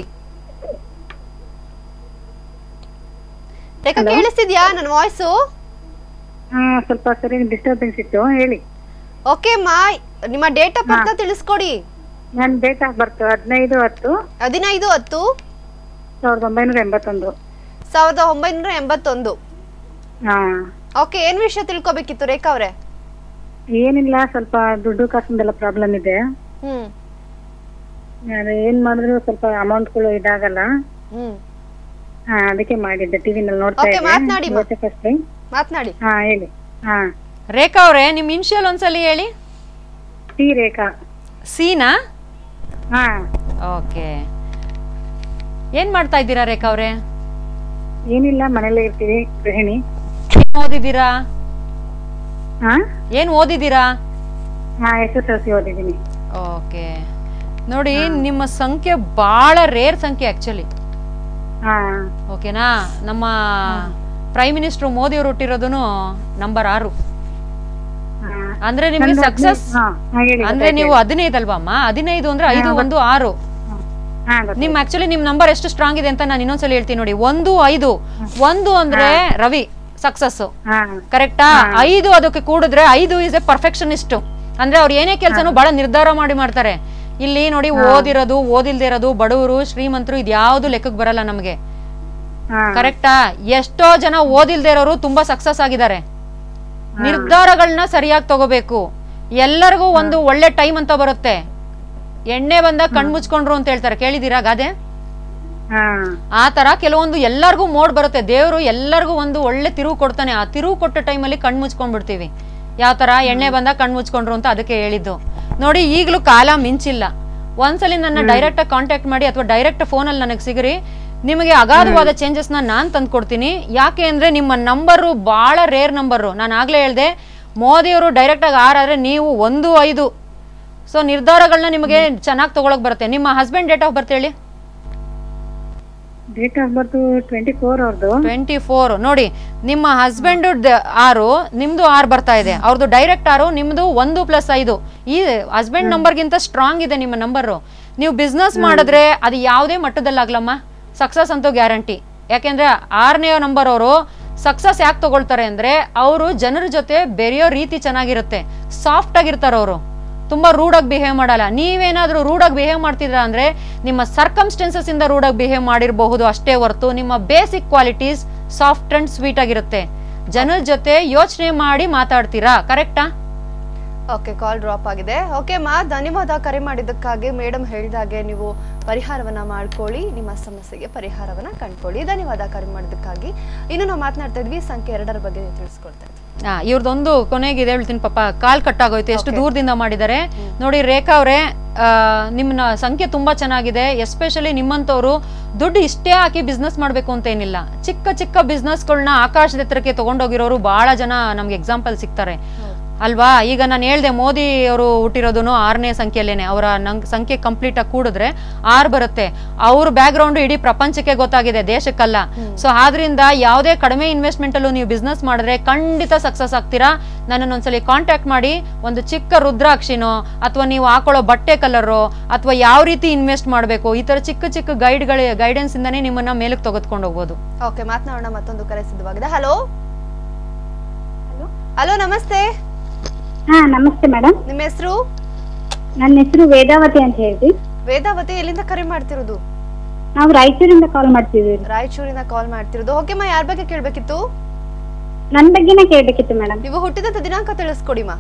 ರೇಖಾ ಕೇಳಿಸ್ತಿದ್ಯಾ ನನ್ನ ವಾಯ್ಸು ಹಾ ಸ್ವಲ್ಪ ಸರಿ ಡಿಸ್ಟರ್ಬೆನ್ಸ್ ಇತ್ತು ಹೇಳಿ ಓಕೆ ಮಾ ನಿಮ್ಮ ಡೇಟ್ ಆಫ್ ಬರ್ತ್ ತಿಳಿಸ್ಕೊಡಿ ನನ್ ಡೇಟ್ ಆಫ್ ಬರ್ತ್ ಹದಿನೈದು ಹತ್ತು ಹದಿನೈದು ಹತ್ತು ಸಾವಿರದ ಒಂಬೈನೂರ ಎಂಬತ್ತೊಂದು ಸಾವಿರದ ಒಂಬೈನೂರ ಎಂಬತ್ತೊಂದು ಹಾ ಓಕೆ ಏನ್ ವಿಷಯ ತಿಳ್ಕೊಬೇಕಿತ್ತು ರೇಖಾ ಅವ್ರೆ ಏನಿಲ್ಲ ಸ್ವಲ್ಪ ದುಡ್ಡು ಕಾಸಿಂದೆಲ್ಲ ಪ್ರಾಬ್ಲಮ್ ಇದೆ ಹ್ಮ್ ಅದು ಏನ್ ಮಾಡಿದ್ರು ಸ್ವಲ್ಪ ಅಮೌಂಟ್ಗಳು ಇದಾಗಲ್ಲ ಹ್ಮ್ ಹಾ ಅದಕ್ಕೆ ಮಾಡಿದ್ದೆ ಟಿವಿನಲ್ಲಿ ನೋಡ್ತಾ Okay, ಮಾತ್ನಾಡಿ ಮಾ. ಇದ್ದೆ ಫಸ್ಟ್ ಟೈಮ್ ಮಾತನಾಡಿ ಹಾ ಹೇಳಿ ಹಾ ರೇಖಾ ಅವರೇ ನಿಮ್ಮ ಇನ್ಷಿಯಲ್ ಒಂದ್ಸಲಿ ಹೇಳಿ ಟಿ ರೇಖಾ ಸೀನಾ ಹಾ ಓಕೆ ಏನ್ ಮಾಡ್ತಾ ಇದ್ದೀರಾ ರೇಖಾ ಅವರೇ ಏನಿಲ್ಲ ಮನೇಲೇ ಇರ್ತೀವಿ ಗೃಹಿಣಿ ಏನ್ ಓದಿದ್ದೀರಾ ಹಾ ಏನ್ ಓದಿದ್ದೀರಾ ಹಾ ಎಸ್ ಎಸ್ ಎಲ್ ಸಿ ಓದಿದ್ದೀನಿ ಓಕೆ ನೋಡಿ ನಿಮ್ಮ ಸಂಖ್ಯೆ ಬಹಳ ರೇರ್ ಸಂಖ್ಯೆ ಆಕ್ಚುಲಿ ಹಾ ಓಕೆನಾ ನಮ್ಮ ಪ್ರೈಮ್ ಮಿನಿಸ್ಟರ್ ಮೋದಿ ಅವರು ಹುಟ್ಟಿರೋದು ನಂಬರ್ ಆರು ಹಾ ಅಂದ್ರೆ ನಿಮ್ಗೆ ನಂದು ಸಕ್ಸಸ್ ಹದಿನೈದು- ಹಾ, ಹಾ, ಹೇಳಿ, ಅಂದ್ರೆ ನೀವು ಹದಿನೈದು ಅಲ್ವಾ ಅಮ್ಮ ಹದಿನೈದು ಅಂದ್ರೆ ಐದು ಒಂದು ಆರು ಹಾ ಗೊತ್ತಾಯ್ತು. ನಿಮ್ ಆಕ್ಚುಲಿ ನಿಮ್ ನಂಬರ್ ಎಷ್ಟು ಸ್ಟ್ರಾಂಗ್ ಇದೆ ಅಂತ ನಾನು ಇನ್ನೊಂದ್ಸಲ ಹೇಳ್ತೀನಿ ನೋಡಿ ಒಂದು ಐದು ಒಂದು ಅಂದ್ರೆ ರವಿ ಸಕ್ಸಸ್ ಹಾ ಕರೆಕ್ಟಾ ಐದು ಅದಕ್ಕೆ ಕೂಡಿದ್ರೆ ಐದು ಇಸ್ ಎ ಪರ್ಫೆಕ್ಷನಿಸ್ಟ್ ಅಂದ್ರೆ ಅವ್ರು ಏನೇ ಕೆಲಸನೂ ಬಹಳ ನಿರ್ಧಾರ ಮಾಡಿ ಮಾಡ್ತಾರೆ ಇಲ್ಲಿ ನೋಡಿ ಓದಿರೋದು ಓದಿಲ್ದೇ ಇರೋದು ಬಡವರು ಶ್ರೀಮಂತರು ಇದ್ಯಾವ್ದು ಲೆಕ್ಕಕ್ಕೆ ಬರಲ್ಲ ನಮಗೆ ಹಾ ಕರೆಕ್ಟಾ ಎಷ್ಟೋ ಜನ ಓದಿಲ್ದೇ ಇರೋರು ತುಂಬಾ ಸಕ್ಸಸ್ ಆಗಿದ್ದಾರೆ ನಿರ್ಧಾರಗಳನ್ನ ಸರಿಯಾಗಿ ತಗೋಬೇಕು ಎಲ್ಲರಿಗೂ ಒಂದು ಒಳ್ಳೆ ಟೈಮ್ ಅಂತ ಬರುತ್ತೆ ಎಣ್ಣೆ ಬಂದಾಗ ಕಣ್ ಮುಚ್ಕೊಂಡ್ರು ಅಂತ ಹೇಳ್ತಾರೆ ಕೇಳಿದೀರಾ ಗಾದೆ ಹಾ ಆ ತರ ಕೆಲವೊಂದು ಎಲ್ಲರಿಗೂ ಮೋಡ್ ಬರುತ್ತೆ ದೇವರು ಎಲ್ಲರಿಗೂ ಒಂದು ಒಳ್ಳೆ ತಿರುವು ಕೊಡ್ತಾನೆ ಆ ತಿರುವು ಕೊಟ್ಟ ಟೈಮಲ್ಲಿ ಕಣ್ ಮುಚ್ಕೊಂಡ್ಬಿಡ್ತೀವಿ ಯಾವ ತರ ಎಣ್ಣೆ ಬಂದಾಗ ಕಣ್ ಮುಚ್ಕೊಂಡ್ರು ಅಂತ ಅದಕ್ಕೆ ಹೇಳಿದ್ದು ನೋಡಿ ಈಗಲೂ ಕಾಲ ಮಿಂಚಿಲ್ಲ ಒಂದ್ಸಲಿ ನನ್ನ ಡೈರೆಕ್ಟ್ ಆಗಿ ಕಾಂಟ್ಯಾಕ್ಟ್ ಮಾಡಿ ಅಥವಾ ಡೈರೆಕ್ಟ್ ಫೋನಲ್ಲಿ ನನಗೆ ಸಿಗ್ರಿ ನಿಮಗೆ ಅಗಾಧವಾದ ಚೇಂಜಸ್ನ ನಾನು ತಂದು ಕೊಡ್ತೀನಿ ಯಾಕೆ ಅಂದ್ರೆ ನಿಮ್ಮ ನಂಬರು ಭಾಳ ರೇರ್ ನಂಬರು ನಾನು ಆಗ್ಲೇ ಹೇಳ್ದೆ ಮೋದಿಯವರು ಡೈರೆಕ್ಟ್ ಆಗಿ ಆರಾದ್ರೆ ನೀವು ಒಂದು ಐದು ಸೊ ನಿರ್ಧಾರಗಳನ್ನ ನಿಮಗೆ ಚೆನ್ನಾಗಿ ತಗೊಳಕ್ ಬರುತ್ತೆ ನಿಮ್ಮ ಹಸ್ಬೆಂಡ್ ಡೇಟ್ ಆಫ್ ಬರ್ತ್ ಹೇಳಿ date of birth twenty four ಅವ್ರದ್ದು ಟ್ವೆಂಟಿ ಫೋರ್ ನೋಡಿ ನಿಮ್ಮ ಹಸ್ಬೆಂಡ್ ಆರು ನಿಮ್ದು ಆರು ಬರ್ತಾ ಇದೆ ಅವ್ರದ್ದು ಡೈರೆಕ್ಟ್ ಆರು ನಿಮ್ದು ಒಂದು ಪ್ಲಸ್ ಐದು ಈ ಹಸ್ಬೆಂಡ್ ನಂಬರ್ಗಿಂತ ಸ್ಟ್ರಾಂಗ್ ಇದೆ ನಿಮ್ಮ ನಂಬರು ನೀವು ಬಿಸ್ನೆಸ್ ಮಾಡಿದ್ರೆ ಅದು ಯಾವುದೇ ಮಟ್ಟದಲ್ಲಾಗ್ಲಮ್ಮ ಸಕ್ಸಸ್ ಅಂತೂ ಗ್ಯಾರಂಟಿ ಯಾಕೆಂದ್ರೆ ಆರನೇ ನಂಬರ್ ಅವರು ಸಕ್ಸಸ್ ಯಾಕೆ ತಗೊಳ್ತಾರೆ ಅಂದ್ರೆ ಅವರು ಜನರ ಜೊತೆ ಬೆರೆಯೋ ರೀತಿ ಚೆನ್ನಾಗಿರುತ್ತೆ ಸಾಫ್ಟ್ ಆಗಿರ್ತಾರೆ ಅವರು ತುಂಬಾ ರೂಡಾಗಿ ಬಿಹೇವ್ ಮಾಡಲ್ಲ ನೀವೇನಾದ್ರೂ ರೂಡಾಗಿ ಬಿಹೇವ್ ಮಾಡ್ತಿದ್ರ ಅಂದ್ರೆ ನಿಮ್ಮ ಸರ್ಕಮ್ಸ್ಟೆನ್ಸಸ್ ಇಂದ ರೂಡಾಗಿ ಬಿಹೇವ್ ಮಾಡಿರಬಹುದು ಅಷ್ಟೇ ಹೊರತು ನಿಮ್ಮ basic qualities soft and sweet ಆಗಿರುತ್ತೆ ಜನರ ಜೊತೆ ಯೋಚನೆ ಮಾಡಿ ಮಾತಾಡ್ತೀರಾ ಕರೆಕ್ಟಾ ಓಕೆ ಕಾಲ್ ಡ್ರಾಪ್ ಆಗಿದೆ ಓಕೆ ಮಾ ಧನ್ಯವಾದ ಕರೆ ಮಾಡಿದ್ದಕ್ಕಾಗಿ ಮೇಡಮ್ ಹೇಳಿದಾಗೆ ನೀವು ಪರಿಹಾರವನ್ನ ಮಾಡ್ಕೊಳ್ಳಿ ನಿಮ್ಮ ಸಮಸ್ಯೆಗೆ ಪರಿಹಾರವನ್ನ ಕಂಡ್ಕೊಳ್ಳಿ ಧನ್ಯವಾದ ಕರೆ ಮಾಡಿದ್ದಕ್ಕಾಗಿ ಇನ್ನು ನಾವು ಮಾತನಾಡ್ತಾ ಇದ್ವಿ ಸಂಖ್ಯೆ ಎರಡರ ಬಗ್ಗೆ ನೀವು ತಿಳಿಸ್ಕೊಡ್ತಾ ಇದ್ವಿ ಆ, ಇವ್ರದ್ದೊಂದು ಕೊನೆಗೆ ಇದೆ ಹೇಳ್ತೀನಿ ಪಾಪ ಕಾಲ್ ಕಟ್ ಆಗೋಯ್ತು ಎಷ್ಟು ದೂರದಿಂದ ಮಾಡಿದ್ದಾರೆ ನೋಡಿ ರೇಖಾ ಅವರೇ ನಿಮ್ಮ ಸಂಖ್ಯೆ ತುಂಬಾ ಚೆನ್ನಾಗಿದೆ ಎಸ್ಪೆಷಲಿ ನಿಮ್ಮಂಥವ್ರು ದುಡ್ಡು ಇಷ್ಟೇ ಹಾಕಿ ಬಿಸ್ನೆಸ್ ಮಾಡಬೇಕು ಅಂತ ಏನಿಲ್ಲ ಚಿಕ್ಕ ಚಿಕ್ಕ ಬಿಸ್ನೆಸ್ಗಳನ್ನ ಆಕಾಶದ ಎತ್ತರಕ್ಕೆ ತಗೊಂಡೋಗಿರೋರು ಬಹಳ ಜನ ನಮ್ಗೆ ಎಕ್ಸಾಂಪಲ್ ಸಿಗ್ತಾರೆ ಅಲ್ವಾ ಈಗ ನಾನು ಹೇಳ್ದೆ ಮೋದಿ ಅವರು ಹುಟ್ಟಿರೋದು ಆರನೇ ಸಂಖ್ಯೆಯಲ್ಲೇನೆ ಅವರ ನಂಗ್ ಸಂಖ್ಯೆ ಕಂಪ್ಲೀಟ್ ಆಗಿ ಕೂಡಿದ್ರೆ ಆರು ಬರುತ್ತೆ ಅವ್ರ ಬ್ಯಾಕ್ ಗ್ರೌಂಡ್ ಇಡೀ ಪ್ರಪಂಚಕ್ಕೆ ಗೊತ್ತಾಗಿದೆ ದೇಶಕ್ಕಲ್ಲ ಸೊ ಆದ್ರಿಂದ ಯಾವುದೇ ಕಡಿಮೆ ಇನ್ವೆಸ್ಟ್ಮೆಂಟ್ ಅಲ್ಲೂ ನೀವು ಬಿಸ್ನೆಸ್ ಮಾಡಿದ್ರೆ ಖಂಡಿತ ಸಕ್ಸಸ್ ಆಗ್ತೀರಾ ನನ್ನನ್ನು ಒಂದ್ಸಲಿ ಕಾಂಟ್ಯಾಕ್ಟ್ ಮಾಡಿ ಒಂದು ಚಿಕ್ಕ ರುದ್ರಾಕ್ಷಿನೋ ಅಥವಾ ನೀವು ಹಾಕೊಳ್ಳೋ ಬಟ್ಟೆ ಕಲರು ಅಥವಾ ಯಾವ ರೀತಿ ಇನ್ವೆಸ್ಟ್ ಮಾಡಬೇಕು ಈ ತರ ಚಿಕ್ಕ ಚಿಕ್ಕ ಗೈಡ್ಗಳ ಗೈಡೆನ್ಸ್ ಇಂದಾನೇ ನಿಮ್ಮನ್ನ ಮೇಲಕ್ಕೆ ತೆಗೆದುಕೊಂಡು ಹೋಗ್ಬೋದು ಓಕೆ ಮಾತನಾಡೋಣ ಮತ್ತೊಂದು ಕರೆ ಸಿದ್ಧವಾಗಿದೆ ಹಲೋ ಹಲೋ ನಮಸ್ತೆ ಹಾ ನಮಸ್ತೆ ಮೇಡಮ್ ನಿಮ್ಮ ಹೆಸರು ನನ್ನ ಹೆಸರು ವೇದಾವತಿ ಅಂತ ಹೇಳಿ ವೇದಾವತಿ ಎಲ್ಲಿಂದ ಕರೆ ಮಾಡ್ತಿರೋದು ನಾವು ರಾಯಚೂರಿಂದ ಕಾಲ್ ಮಾಡ್ತಿದ್ದೀವಿ ರಾಯಚೂರಿಂದ ಕಾಲ್ ಮಾಡ್ತಿರೋದು ಓಕೆ ಮಾ ಯಾರ ಬಗ್ಗೆ ಕೇಳ್ಬೇಕಿತ್ತು ನನ್ನ ಬಗ್ಗೆನೇ ಕೇಳ್ಬೇಕಿತ್ತು ಮೇಡಮ್ ನೀವು ಹುಟ್ಟಿದಂತ ದಿನಾಂಕ ತಿಳಿಸ್ಕೊಡಿ ಮಾ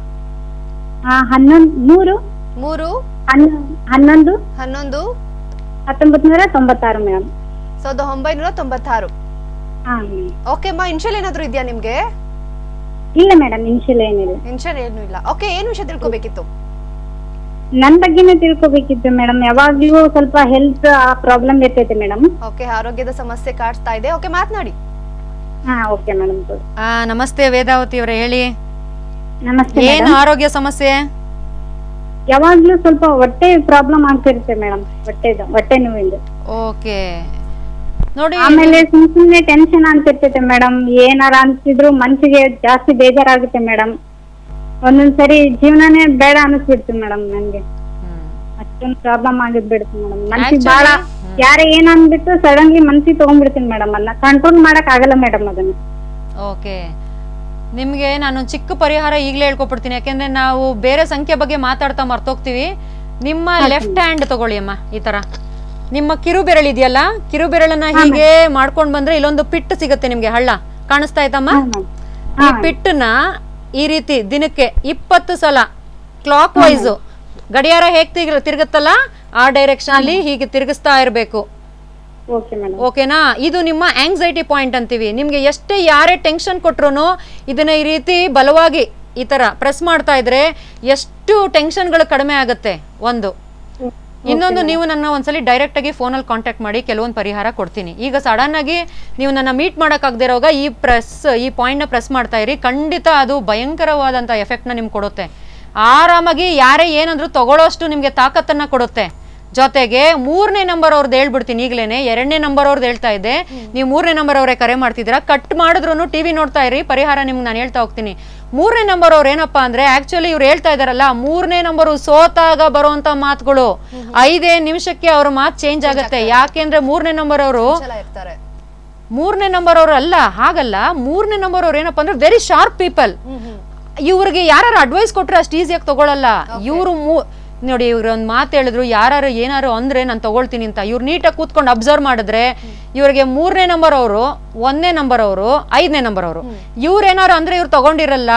ಹನ್ನೊಂದು ಮೂರು ಮೂರು ಹನ್ನ- ಹನ್ನೊಂದು ಹನ್ನೊಂದು ಹತ್ತೊಂಬತ್ತು ನೂರ ತೊಂಬತ್ತಾರು ಮೇಡಮ್ ಸಾವಿರದ ಒಂಬೈನೂರ ತೊಂಬತ್ತಾರು ಹಾ ಓಕೆ ಮಾ ಇನ್ಶಿಯಲ್ ಏನಾದ್ರು ಇದೆಯಾ ನಿಮ್ಗೆ ಇಲ್ಲ ಮೇಡಮ್ ಇನ್ಶಿಯಲ್ ಏನಿಲ್ಲ ಇನ್ಶಿಯಲ್ ಏನು ಇಲ್ಲ ಓಕೆ ಏನ್ ವಿಷಯ ತಿಳ್ಕೊಬೇಕಿತ್ತು ನನ್ನ ಬಗ್ಗೆನೇ ತಿಳ್ಕೊಬೇಕಿತ್ತು ಮೇಡಮ್ ಯಾವಾಗ್ಲೂ ಸ್ವಲ್ಪ ಹೆಲ್ತ್ ಪ್ರಾಬ್ಲಮ್ ಇರ್ತೈತೆ ಮೇಡಮ್ ಓಕೆ ಆರೋಗ್ಯದ ಸಮಸ್ಯೆ ಕಾಡ್ತಾ ಇದೆ ಓಕೆ ಮಾತನಾಡಿ ಹಾ ಓಕೆ ಮೇಡಮ್ ಆ ನಮಸ್ತೆ ವೇದಾವತಿ ಅವರೇ ಹೇಳಿ ನಮಸ್ತೆ ಏನು ಮೇಡಮ್ ಆರೋಗ್ಯ ಸಮಸ್ಯೆ ಯಾವಾಗ್ಲೂ ಸ್ವಲ್ಪ ಹೊಟ್ಟೆ ಪ್ರಾಬ್ಲಮ್ ಆಗ್ತಿರುತ್ತೆ ಮೇಡಮ್ ಹೊಟ್ಟೆದು ಹೊಟ್ಟೆ ನೋವಿಂದ ಓಕೆ ನೋಡಿ ಆಮೇಲೆ ಸುಮ್ ಸುಮ್ನೆ ಟೆನ್ಷನ್ ಅಂತಿರ್ತೈತೆ ಮೇಡಮ್ ಏನಾರ ಅನ್ಸಿದ್ರು ಮನ್ಸಿಗೆ ಜಾಸ್ತಿ ಬೇಜಾರಾಗುತ್ತೆ ಮೇಡಮ್ ಒಂದೊಂದ್ಸರಿ ಜೀವನನೇ ಬೇಡ ಅನಿಸ್ಬಿಡ್ತು ಮೇಡಮ್ ನನ್ಗೆ ಹ್ಮ್. ಅಷ್ಟೊಂದು ಪ್ರಾಬ್ಲಮ್ ಆಗಿದ್ಬಿಡ್ತು ಮೇಡಮ್ ಮನ್ಸಿಗೆ Actually, ಬಾಳ ಯಾರೇ ಏನ್ ಅಂದ್ಬಿಟ್ಟು ಸಡನ್ಲಿ ಮನ್ಸಿಗೆ ತಗೊಂಡ್ಬಿಡ್ತೀನಿ ಮೇಡಮ್ ಅದನ್ನ ಕಂಟ್ರೋಲ್ ಮಾಡಕ್ ಆಗಲ್ಲ ಮೇಡಮ್ ಅದನ್ನ ಓಕೆ ನಿಮಗೆ ನಾನು ಚಿಕ್ಕ ಪರಿಹಾರ ಈಗಲೇ ಹೇಳ್ಕೊಬಿಡ್ತೀನಿ ಯಾಕೆಂದ್ರೆ ನಾವು ಬೇರೆ ಸಂಖ್ಯೆ ಬಗ್ಗೆ ಮಾತಾಡ್ತಾ ಮರ್ತೋಗ್ತೀವಿ ನಿಮ್ಮ ಲೆಫ್ಟ್ ಹ್ಯಾಂಡ್ ತಗೊಳ್ಳಿ ಅಮ್ಮ ಈ ತರ ನಿಮ್ಮ ಕಿರು ಬೆರಳು ಇದೆಯಲ್ಲ ಕಿರು ಬೆರಳನ್ನ ಹೀಗೆ ಮಾಡ್ಕೊಂಡ್ ಬಂದ್ರೆ ಇಲ್ಲೊಂದು ಪಿಟ್ಟು ಸಿಗುತ್ತೆ ನಿಮ್ಗೆ ಹಳ್ಳ ಕಾಣಿಸ್ತಾ ಆಯ್ತಮ್ಮ ಈ ಪಿಟ್ಟನ್ನ ಈ ರೀತಿ ದಿನಕ್ಕೆ ಇಪ್ಪತ್ತು ಸಲ ಕ್ಲಾಕ್ ವೈಸ್ ಗಡಿಯಾರ ಹೇಗ್ ತಿರ್ಗ ತಿರುಗುತ್ತಲ್ಲ ಆ ಡೈರೆಕ್ಷನ್ ಅಲ್ಲಿ ಹೀಗೆ ತಿರುಗಿಸ್ತಾ ಇರಬೇಕು ಓಕೆ ಮೇಡಮ್ ಓಕೆನಾ ಇದು ನಿಮ್ಮ ಆಂಗ್ಸೈಟಿ ಪಾಯಿಂಟ್ ಅಂತೀವಿ ನಿಮ್ಗೆ ಎಷ್ಟೇ ಯಾರೇ ಟೆನ್ಷನ್ ಕೊಟ್ರು ಇದನ್ನ ಈ ರೀತಿ ಬಲವಾಗಿ ಈ ತರ ಪ್ರೆಸ್ ಮಾಡ್ತಾ ಇದ್ರೆ ಎಷ್ಟು ಟೆನ್ಷನ್ಗಳು ಕಡಿಮೆ ಆಗುತ್ತೆ ಒಂದು ಇನ್ನೊಂದು ನೀವು ನನ್ನ ಒಂದ್ಸಲಿ ಡೈರೆಕ್ಟ್ ಆಗಿ ಫೋನಲ್ಲಿ ಕಾಂಟ್ಯಾಕ್ಟ್ ಮಾಡಿ ಕೆಲವೊಂದು ಪರಿಹಾರ ಕೊಡ್ತೀನಿ ಈಗ ಸಡನ್ ಆಗಿ ನೀವು ನನ್ನ ಮೀಟ್ ಮಾಡೋಕ್ಕಾಗದೇ ಇರೋವಾಗ ಈ ಪ್ರೆಸ್ ಈ ಪಾಯಿಂಟ್ನ ಪ್ರೆಸ್ ಮಾಡ್ತಾ ಇರಿ ಖಂಡಿತ ಅದು ಭಯಂಕರವಾದಂಥ ಎಫೆಕ್ಟ್ನ ನಿಮ್ಗೆ ಕೊಡುತ್ತೆ ಆರಾಮಾಗಿ ಯಾರೇ ಏನಂದ್ರೂ ತಗೊಳ್ಳೋಷ್ಟು ನಿಮಗೆ ತಾಕತ್ತನ್ನ ಕೊಡುತ್ತೆ ಜೊತೆಗೆ ಮೂರನೇ ನಂಬರ್ ಅವ್ರದ್ದು ಹೇಳ್ಬಿಡ್ತೀನಿ ಈಗಲೇನೆ ಎರಡನೇ ನಂಬರ್ ಅವ್ರದ್ದು ಹೇಳ್ತಾ ಇದ್ದೆ ನೀವು ಮೂರನೇ ನಂಬರ್ ಅವರೇ ಕರೆ ಮಾಡ್ತಿದ್ದೀರಾ ಕಟ್ ಮಾಡಿದ್ರು ಟಿವಿ ನೋಡ್ತಾ ಇರಿ ಪರಿಹಾರ ನಿಮ್ಗೆ ನಾನು ಹೇಳ್ತಾ ಹೋಗ್ತೀನಿ ಮೂರನೇ ನಂಬರ್ ಅವ್ರು ಏನಪ್ಪಾ ಅಂದ್ರೆ ಆಕ್ಚುಲಿ ಇವ್ರು ಹೇಳ್ತಾ ಇದಾರಲ್ಲ ಮೂರನೇ ನಂಬರು ಸೋತಾಗ ಬರುವಂತ ಮಾತುಗಳು ಐದೇ ನಿಮಿಷಕ್ಕೆ ಅವ್ರ ಮಾತು ಚೇಂಜ್ ಆಗುತ್ತೆ ಯಾಕೆಂದ್ರೆ ಮೂರನೇ ನಂಬರ್ ಅವರು ಚಲ ಇರ್ತಾರೆ ಮೂರನೇ ನಂಬರ್ ಅವರು ಅಲ್ಲ ಹಾಗಲ್ಲ ಮೂರನೇ ನಂಬರ್ ಅವ್ರು ಏನಪ್ಪಾ ಅಂದ್ರೆ ವೆರಿ ಶಾರ್ಪ್ ಪೀಪಲ್ ಇವ್ರಿಗೆ ಯಾರು ಅಡ್ವೈಸ್ ಕೊಟ್ರೆ ಅಷ್ಟು ಈಸಿಯಾಗಿ ತಗೊಳಲ್ಲ ಇವರು ನೋಡಿ ಇವ್ರು ಒಂದು ಮಾತು ಹೇಳಿದ್ರು ಯಾರು ಏನಾರು ಅಂದ್ರೆ ನಾನು ತಗೊಳ್ತೀನಿ ಅಂತ ಇವ್ರು ನೀಟಾಗಿ ಕೂತ್ಕೊಂಡು ಅಬ್ಸರ್ವ್ ಮಾಡಿದ್ರೆ ಇವ್ರಿಗೆ ಮೂರನೇ ನಂಬರ್ ಅವರು ಒಂದನೇ ನಂಬರ್ ಅವರು ಐದನೇ ನಂಬರ್ ಅವರು ಇವ್ರು ಏನಾರು ಅಂದ್ರೆ ಇವ್ರು ತಗೊಂಡಿರಲ್ಲ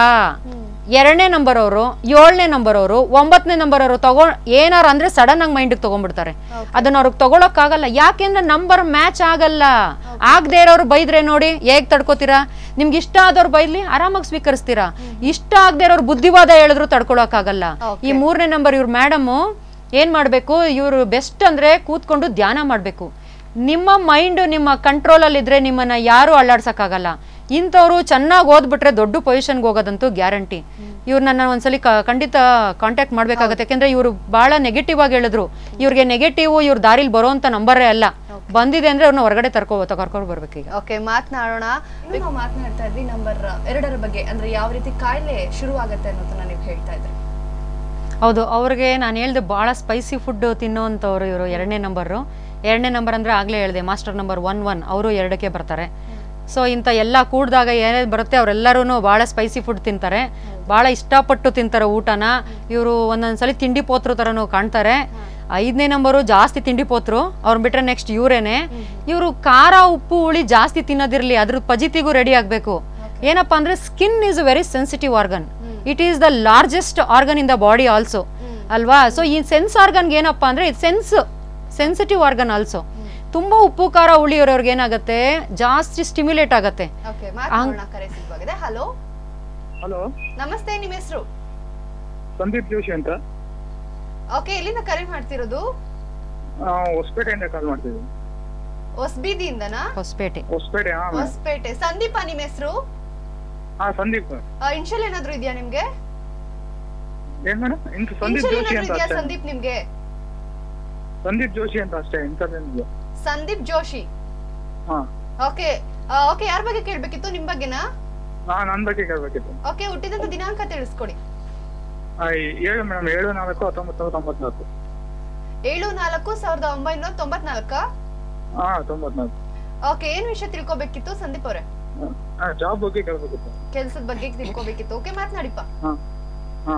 ಎರಡನೇ ನಂಬರ್ ಅವರು ಏಳನೇ ನಂಬರ್ ಅವರು ಒಂಬತ್ತನೇ ನಂಬರ್ ಅವರು ತಗೊಂಡ್ ಏನಾರು ಅಂದ್ರೆ ಸಡನ್ ಆಗಿ ಮೈಂಡಿಗೆ ತಗೊಂಡ್ಬಿಡ್ತಾರೆ ಅದನ್ನ ಅವ್ರಿಗೆ ತಗೊಳಕ್ಕಾಗಲ್ಲ ಯಾಕೆಂದ್ರೆ ನಂಬರ್ ಮ್ಯಾಚ್ ಆಗಲ್ಲ ಆಗದೆ ಇರೋರು ಬೈದ್ರೆ ನೋಡಿ ಹೇಗ್ ತಡ್ಕೋತೀರಾ ನಿಮ್ಗೆ ಇಷ್ಟ ಆದವ್ರು ಬೈಲಿ ಆರಾಮಾಗಿ ಸ್ವೀಕರಿಸ್ತೀರಾ ಇಷ್ಟ ಆಗದೆ ಇರೋರು ಬುದ್ಧಿವಾದ ಹೇಳಿದ್ರು ತಡ್ಕೊಳಕ್ಕಾಗಲ್ಲ ಈ ಮೂರನೇ ನಂಬರ್ ಇವ್ರ ಮೇಡಮು ಏನ್ ಮಾಡ್ಬೇಕು ಇವರು ಬೆಸ್ಟ್ ಅಂದ್ರೆ ಕೂತ್ಕೊಂಡು ಧ್ಯಾನ ಮಾಡ್ಬೇಕು ನಿಮ್ಮ ಮೈಂಡ್ ನಿಮ್ಮ ಕಂಟ್ರೋಲ್ ಅಲ್ಲಿ ಇದ್ರೆ ನಿಮ್ಮನ್ನ ಯಾರು ಅಲ್ಲಾಡ್ಸಕ್ಕಾಗಲ್ಲ ಇಂಥವ್ರು ಚೆನ್ನಾಗಿ ಓದ್ಬಿಟ್ರೆ ದೊಡ್ಡ ಪೊಸಿಷನ್ಗೆ ಹೋಗೋದಂತೂ ಗ್ಯಾರಂಟಿ ಇವ್ರು ನನ್ನ ಒಂದ್ಸಲಿ ಕ- ಖಂಡಿತ ಕಾಂಟ್ಯಾಕ್ಟ್ ಮಾಡ್ಬೇಕಾಗತ್ತೆ ಯಾಕೆಂದ್ರೆ ಇವರು ಬಹಳ ನೆಗೆಟಿವ್ ಆಗಿ ಹೇಳಿದ್ರು ಇವ್ರಿಗೆ ನೆಗೆಟಿವ್ ಇವ್ರ ದಾರಿಲಿ ಬರೋಂತ ನಂಬರೇ ಅಲ್ಲ ಬಂದಿದೆ ಅಂದ್ರೆ ಅವ್ರನ್ನ ಹೊರಗಡೆ ತರ್ಕೋ ಕರ್ಕೊಂಡು ಬರ್ಬೇಕು ಈಗ ಓಕೆ ಮಾತನಾಡೋಣ ನಾವು ಮಾತನಾಡ್ತಾ ಇದ್ವಿ ನಂಬರ್ ಎರಡರ ಬಗ್ಗೆ ಅಂದ್ರೆ ಯಾವ ರೀತಿ ಕಾಯಿಲೆ ಶುರು ಆಗತ್ತೆ ಅನ್ನೋದನ್ನ ನೀವು ಹೇಳ್ತಾ ಇದ್ರಿ ಹೌದು ಅವ್ರಿಗೆ ನಾನು ಹೇಳ್ದೆ ಭಾಳ ಸ್ಪೈಸಿ ಫುಡ್ ತಿನ್ನೋವಂಥವ್ರು ಇವರು ಎರಡನೇ ನಂಬರು ಎರಡನೇ ನಂಬರ್ ಅಂದರೆ ಆಗಲೇ ಹೇಳಿದೆ ಮಾಸ್ಟರ್ ನಂಬರ್ ಒನ್ ಒನ್ ಅವರು ಎರಡಕ್ಕೆ ಬರ್ತಾರೆ ಸೊ ಇಂಥ ಎಲ್ಲ ಕೂಡಿದಾಗ ಏನೇನು ಬರುತ್ತೆ ಅವರೆಲ್ಲರೂ ಭಾಳ ಸ್ಪೈಸಿ ಫುಡ್ ತಿಂತಾರೆ ಭಾಳ ಇಷ್ಟಪಟ್ಟು ತಿಂತಾರೆ ಊಟನ ಇವರು ಒಂದೊಂದ್ಸಲಿ ತಿಂಡಿ ಪೋತ್ರು ಥರನೂ ಕಾಣ್ತಾರೆ ಐದನೇ ನಂಬರು ಜಾಸ್ತಿ ತಿಂಡಿ ಪೋತ್ರು ಅವ್ರನ್ನ ಬಿಟ್ರೆ ನೆಕ್ಸ್ಟ್ ಇವರೇನೆ ಇವರು ಖಾರ ಉಪ್ಪು ಹುಳಿ ಜಾಸ್ತಿ ತಿನ್ನೋದಿರಲಿ ಅದ್ರ ಪಜಿತಿಗೂ ರೆಡಿ ಆಗಬೇಕು ಏನಪ್ಪಾ ಅಂದ್ರೆ skin is a very sensitive organ it is the largest organ in the body also ಅಲ್ವಾ ಸೊ ಈ ಸೆನ್ಸ್ ಆರ್ಗನ್ಗೆ ಏನಪ್ಪಾ ಅಂದ್ರೆ ಸೆನ್ಸ್ ಸೆನ್ಸಿಟಿವ್ ಆರ್ಗನ್ ಆಲ್ಸೋ ತುಂಬಾ ಉಪ್ಪು ಖಾರ ಹುಳಿ ಇರೋರ್ಗೆ ಏನಾಗುತ್ತೆ ಜಾಸ್ತಿ ಸ್ಟಿಮ್ಯುಲೇಟ್ ಆಗತ್ತೆ ಓಕೆ ಮಾತನಾಡೋಣ ಕರೆ ಸಿದ್ಧವಾಗಿದೆ ಹಲೋ ಹಲೋ ನಮಸ್ತೆ ನಿಮ್ಮ ಹೆಸರು ಸಂದೀಪ್ ಜೋಶಿ ಅಂತ ಓಕೆ ಎಲ್ಲಿಂದ ಕರೆ ಮಾಡ್ತಿರೋದು ಆ, ಹೊಸಪೇಟೆಯಿಂದ ಕಾಲ್ ಮಾಡ್ತಿದ್ದೀನಿ ಹೊಸಬೀದಿಯಿಂದನಾ ಹೊಸಪೇಟೆ ಹೊಸಪೇಟೆ ಹಾ ಮೇಡಮ್ ಹೊಸಪೇಟೆ ಸಂದೀಪ ನಿಮ್ಮ ಹೆಸರು ಹಾ ಸಂದೀಪ್ ಇನ್ಶಲ್ ಏನಾದ್ರು ಇದೆಯಾ ನಿಮ್ಗೆ ಏನ್ ಮೇಡಮ್ ಇಂತ ಸಂದೀಪ್ ಇನ್ಶಲ್ ಜೋಶಿ ಏನಾದ್ರು ಅಂತ ಇದೆಯಾ ಅಷ್ಟೇ ಸಂದೀಪ್ ನಿಮ್ಗೆ ಸಂದೀಪ್ ಜೋಶಿ ಅಂತ ಅಷ್ಟೇ ಇಂಥದ್ದೇನಿಲ್ಲ ಸಂದೀಪ್ ಜೋಶಿ ಹಾ ಓಕೆ ಓಕೆ ಯಾರ ಬಗ್ಗೆ ಕೇಳ್ಬೇಕಿತ್ತು ನಿಮ್ ಬಗ್ಗೆನಾ ಹಾ ನನ್ ಬಗ್ಗೆ ಕೇಳ್ಬೇಕಿತ್ತು ಓಕೆ ಹುಟ್ಟಿದಂತ ದಿನಾಂಕ ತಿಳಿಸ್ಕೊಡಿ ಆ, ಏಳು ಮೇಡಮ್ ಏಳು ನಾಲ್ಕು ಹತ್ತೊಂಬತ್ತು ನೂರ ತೊಂಬತ್ನಾಲ್ಕು ಏಳು ನಾಲ್ಕು ಸಾವಿರದ ಒಂಬೈನೂರ ತೊಂಬತ್ನಾಲ್ಕ ಹಾ ತೊಂಬತ್ನಾಲ್ಕು ಓಕೆ ಏನ್ ವಿಷಯ ತಿಳ್ಕೊಬೇಕಿತ್ತು ಸಂದೀಪ್ ಅವರೇ ಹಾ ಜಾಬ್ ಬಗ್ಗೆ ಕೇಳ್ಬೇಕಿತ್ತು ಕೆಲ್ಸದ ಬಗ್ಗೆ ತಿಳ್ಕೊಬೇಕಿತ್ತು ಓಕೆ ಮಾತನಾಡಿಪ್ಪ ಹಾ ಹಾ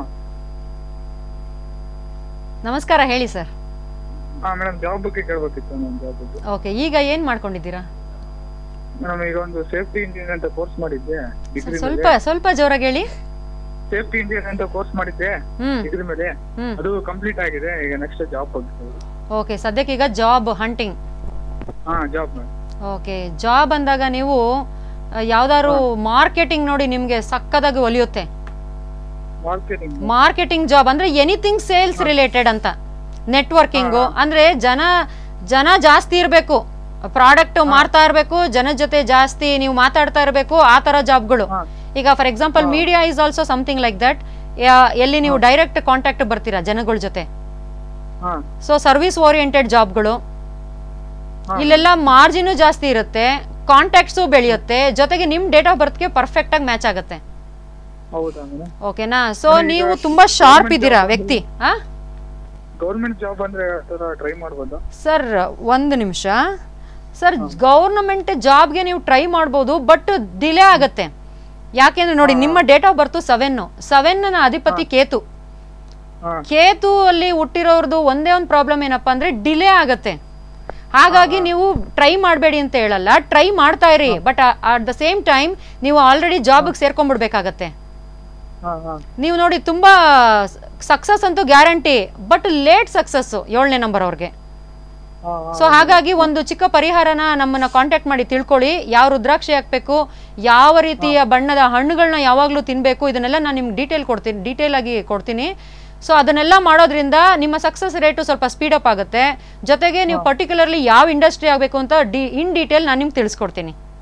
ನಮಸ್ಕಾರ ಹೇಳಿ ಸರ್ ಹಾ ಮೇಡಮ್ ಜಾಬ್ ಬಗ್ಗೆ ಕೇಳ್ಬೇಕಿತ್ತು ನಾನು ಜಾಬ್ ಬಗ್ಗೆ ಓಕೆ ಈಗ ಏನ್ ಮಾಡ್ಕೊಂಡಿದ್ದೀರಾ ಮೇಡಮ್ ಈಗ ಒಂದು ಸೇಫ್ಟಿ ಇಂಜಿನಿಯರ್ ಅಂತ ಕೋರ್ಸ್ ಮಾಡಿದ್ದೆ ಡಿಗ್ರಿ ಸ್ವಲ್ಪ ಸ್ವಲ್ಪ ಜೋರಾಗಿ ಹೇಳಿ ಸೇಫ್ಟಿ ಇಂಜಿನಿಯರ್ ಅಂತ ಕೋರ್ಸ್ ಮಾಡಿದ್ದೆ ಹ್ಮ್ ಡಿಗ್ರಿ ಮೇಲೆ ಹ್ಮ್ ಅದು ಕಂಪ್ಲೀಟ್ ಆಗಿದೆ ಈಗ ನೆಕ್ಸ್ಟ್ ಜಾಬ್ ಬಗ್ಗೆ ಓಕೆ ಸದ್ಯಕ್ಕೆ ಈಗ ಜಾಬ್ ಹಂಟಿಂಗ್ ಹಾ ಜಾಬ್ ಮೇಡಮ್ ಓಕೆ ಜಾಬ್ ಅಂದಾಗ ನೀವು ಆ, ಯಾವ್ದಾದ್ರು ಮಾರ್ಕೆಟಿಂಗ್ ನೋಡಿ ನಿಮ್ಗೆ ಸಕ್ಕದಾಗಿ ಒಲಿಯುತ್ತೆ ಮಾರ್ಕೆಟಿಂಗ್ ಮಾರ್ಕೆಟಿಂಗ್ ಜಾಬ್ ಅಂದ್ರೆ ಎನಿಥಿಂಗ್ ಸೇಲ್ಸ್ ರಿಲೇಟೆಡ್ ಅಂತ ನೆಟ್ವರ್ಕಿಂಗು ಅಂದ್ರೆ ಜನ ಜನ ಜಾಸ್ತಿ ಇರಬೇಕು ಪ್ರಾಡಕ್ಟ್ ಮಾರ್ತಾ ಇರಬೇಕು ಜನದ ಜೊತೆ ಜಾಸ್ತಿ ನೀವು ಮಾತಾಡ್ತಾ ಇರಬೇಕು ಆ ತರ ಜಾಬ್ಗಳು ಹಾ. ಈಗ for example media is also something like that ಎಲ್ಲಿ ನೀವು ಡೈರೆಕ್ಟ್ ಕಾಂಟ್ಯಾಕ್ಟ್ ಬರ್ತೀರಾ ಜನಗಳ ಜೊತೆ ಹಾ ಸೊ ಸರ್ವಿಸ್ ಓರಿಯೆಂಟೆಡ್ ಜಾಬ್ಗಳು ಹಾ. ಇಲ್ಲೆಲ್ಲ ಮಾರ್ಜಿನು ಜಾಸ್ತಿ ಇರುತ್ತೆ ಕಾಂಟ್ಯಾಕ್ಟ್ಸು ಬೆಳೆಯುತ್ತೆ ಜೊತೆಗೆ ನಿಮ್ ಡೇಟ್ ಆಫ್ ಬರ್ತ್ಗೆ ಪರ್ಫೆಕ್ಟ್ ಆಗಿ ಮ್ಯಾಚ್ ಆಗುತ್ತೆ ಹೌದಾ ಮೇಡಮ್ ಓಕೆನಾ ಸೊ ಅಂದ್ರೆ ಈಗ ನೀವು ತುಂಬಾ ಶಾರ್ಪ್ government ಇದ್ದೀರಾ job ವ್ಯಕ್ತಿ ಆ ಗೌರ್ಮೆಂಟ್ ಜಾಬ್ ಅಂದ್ರೆ ಆ ತರ ಟ್ರೈ ಮಾಡ್ಬೋದಾ ಸರ್ ಒಂದು ನಿಮಿಷ ಸರ್ ಗೌರ್ನಮೆಂಟ್ ಜಾಬ್ಗೆ ನೀವು ಟ್ರೈ ಮಾಡ್ಬೋದು ಬಟ್ ಡಿಲೇ ಆಗತ್ತೆ ಯಾಕೆಂದ್ರೆ ನೋಡಿ ನಿಮ್ಮ date of birth seven seven ಅಧಿಪತಿ ಕೇತು ಹಾ ಕೇತು ಅಲ್ಲಿ ಹುಟ್ಟಿರೋರ್ದು ಒಂದೇ ಒಂದು ಪ್ರಾಬ್ಲಮ್ ಏನಪ್ಪಾ ಅಂದ್ರೆ ಡಿಲೇ ಆಗತ್ತೆ ಹಾಗಾಗಿ ನೀವು ಟ್ರೈ ಮಾಡಬೇಡಿ ಅಂತ ಹೇಳಲ್ಲ ಟ್ರೈ ಮಾಡ್ತಾ ಇರಿ but at the same time ನೀವು ಆಲ್ರೆಡಿ ಜಾಬ್ಗೆ ಸೇರ್ಕೊಂಡ್ಬಿಡ್ಬೇಕಾಗತ್ತೆ ಹಾ ಹಾ ನೀವು ನೋಡಿ ತುಂಬಾ ಸಕ್ಸಸ್ ಅಂತೂ ಗ್ಯಾರಂಟಿ ಬಟ್ ಲೇಟ್ ಸಕ್ಸಸ್ ಏಳನೇ ನಂಬರ್ ಅವ್ರಿಗೆ ಹಾ ಹಾ ಸೊ ಹಾಗಾಗಿ ಒಂದು ಚಿಕ್ಕ ಪರಿಹಾರನ ನಮ್ಮನ್ನ ಕಾಂಟ್ಯಾಕ್ಟ್ ಮಾಡಿ ತಿಳ್ಕೊಳ್ಳಿ ಯಾವ ರುದ್ರಾಕ್ಷಿ ಹಾಕ್ಬೇಕು ಯಾವ ರೀತಿಯ ಬಣ್ಣದ ಹಣ್ಣುಗಳನ್ನ ಯಾವಾಗಲೂ ತಿನ್ಬೇಕು ಇದನ್ನೆಲ್ಲ ನಾನು ನಿಮ್ಗೆ ಡೀಟೇಲ್ ಕೊಡ್ತೀನಿ ಡೀಟೇಲ್ ಆಗಿ ಕೊಡ್ತೀನಿ ಸೊ ಅದನ್ನೆಲ್ಲ ಮಾಡೋದ್ರಿಂದ ನಿಮ್ಮ ಸಕ್ಸಸ್ ರೇಟು ಸ್ವಲ್ಪ ಸ್ಪೀಡ್ ಅಪ್ ಆಗುತ್ತೆ ಜೊತೆಗೆ ನೀವು ಪರ್ಟಿಕ್ಯುಲರ್ಲಿ ಯಾವ ಇಂಡಸ್ಟ್ರಿ ಆಗಬೇಕು ಅಂತ ಡಿ ಇನ್ ಡೀಟೇಲ್ ನಾನು ನಿಮ್ಗೆ ತಿಳಿಸ್ಕೊಡ್ತೀನಿ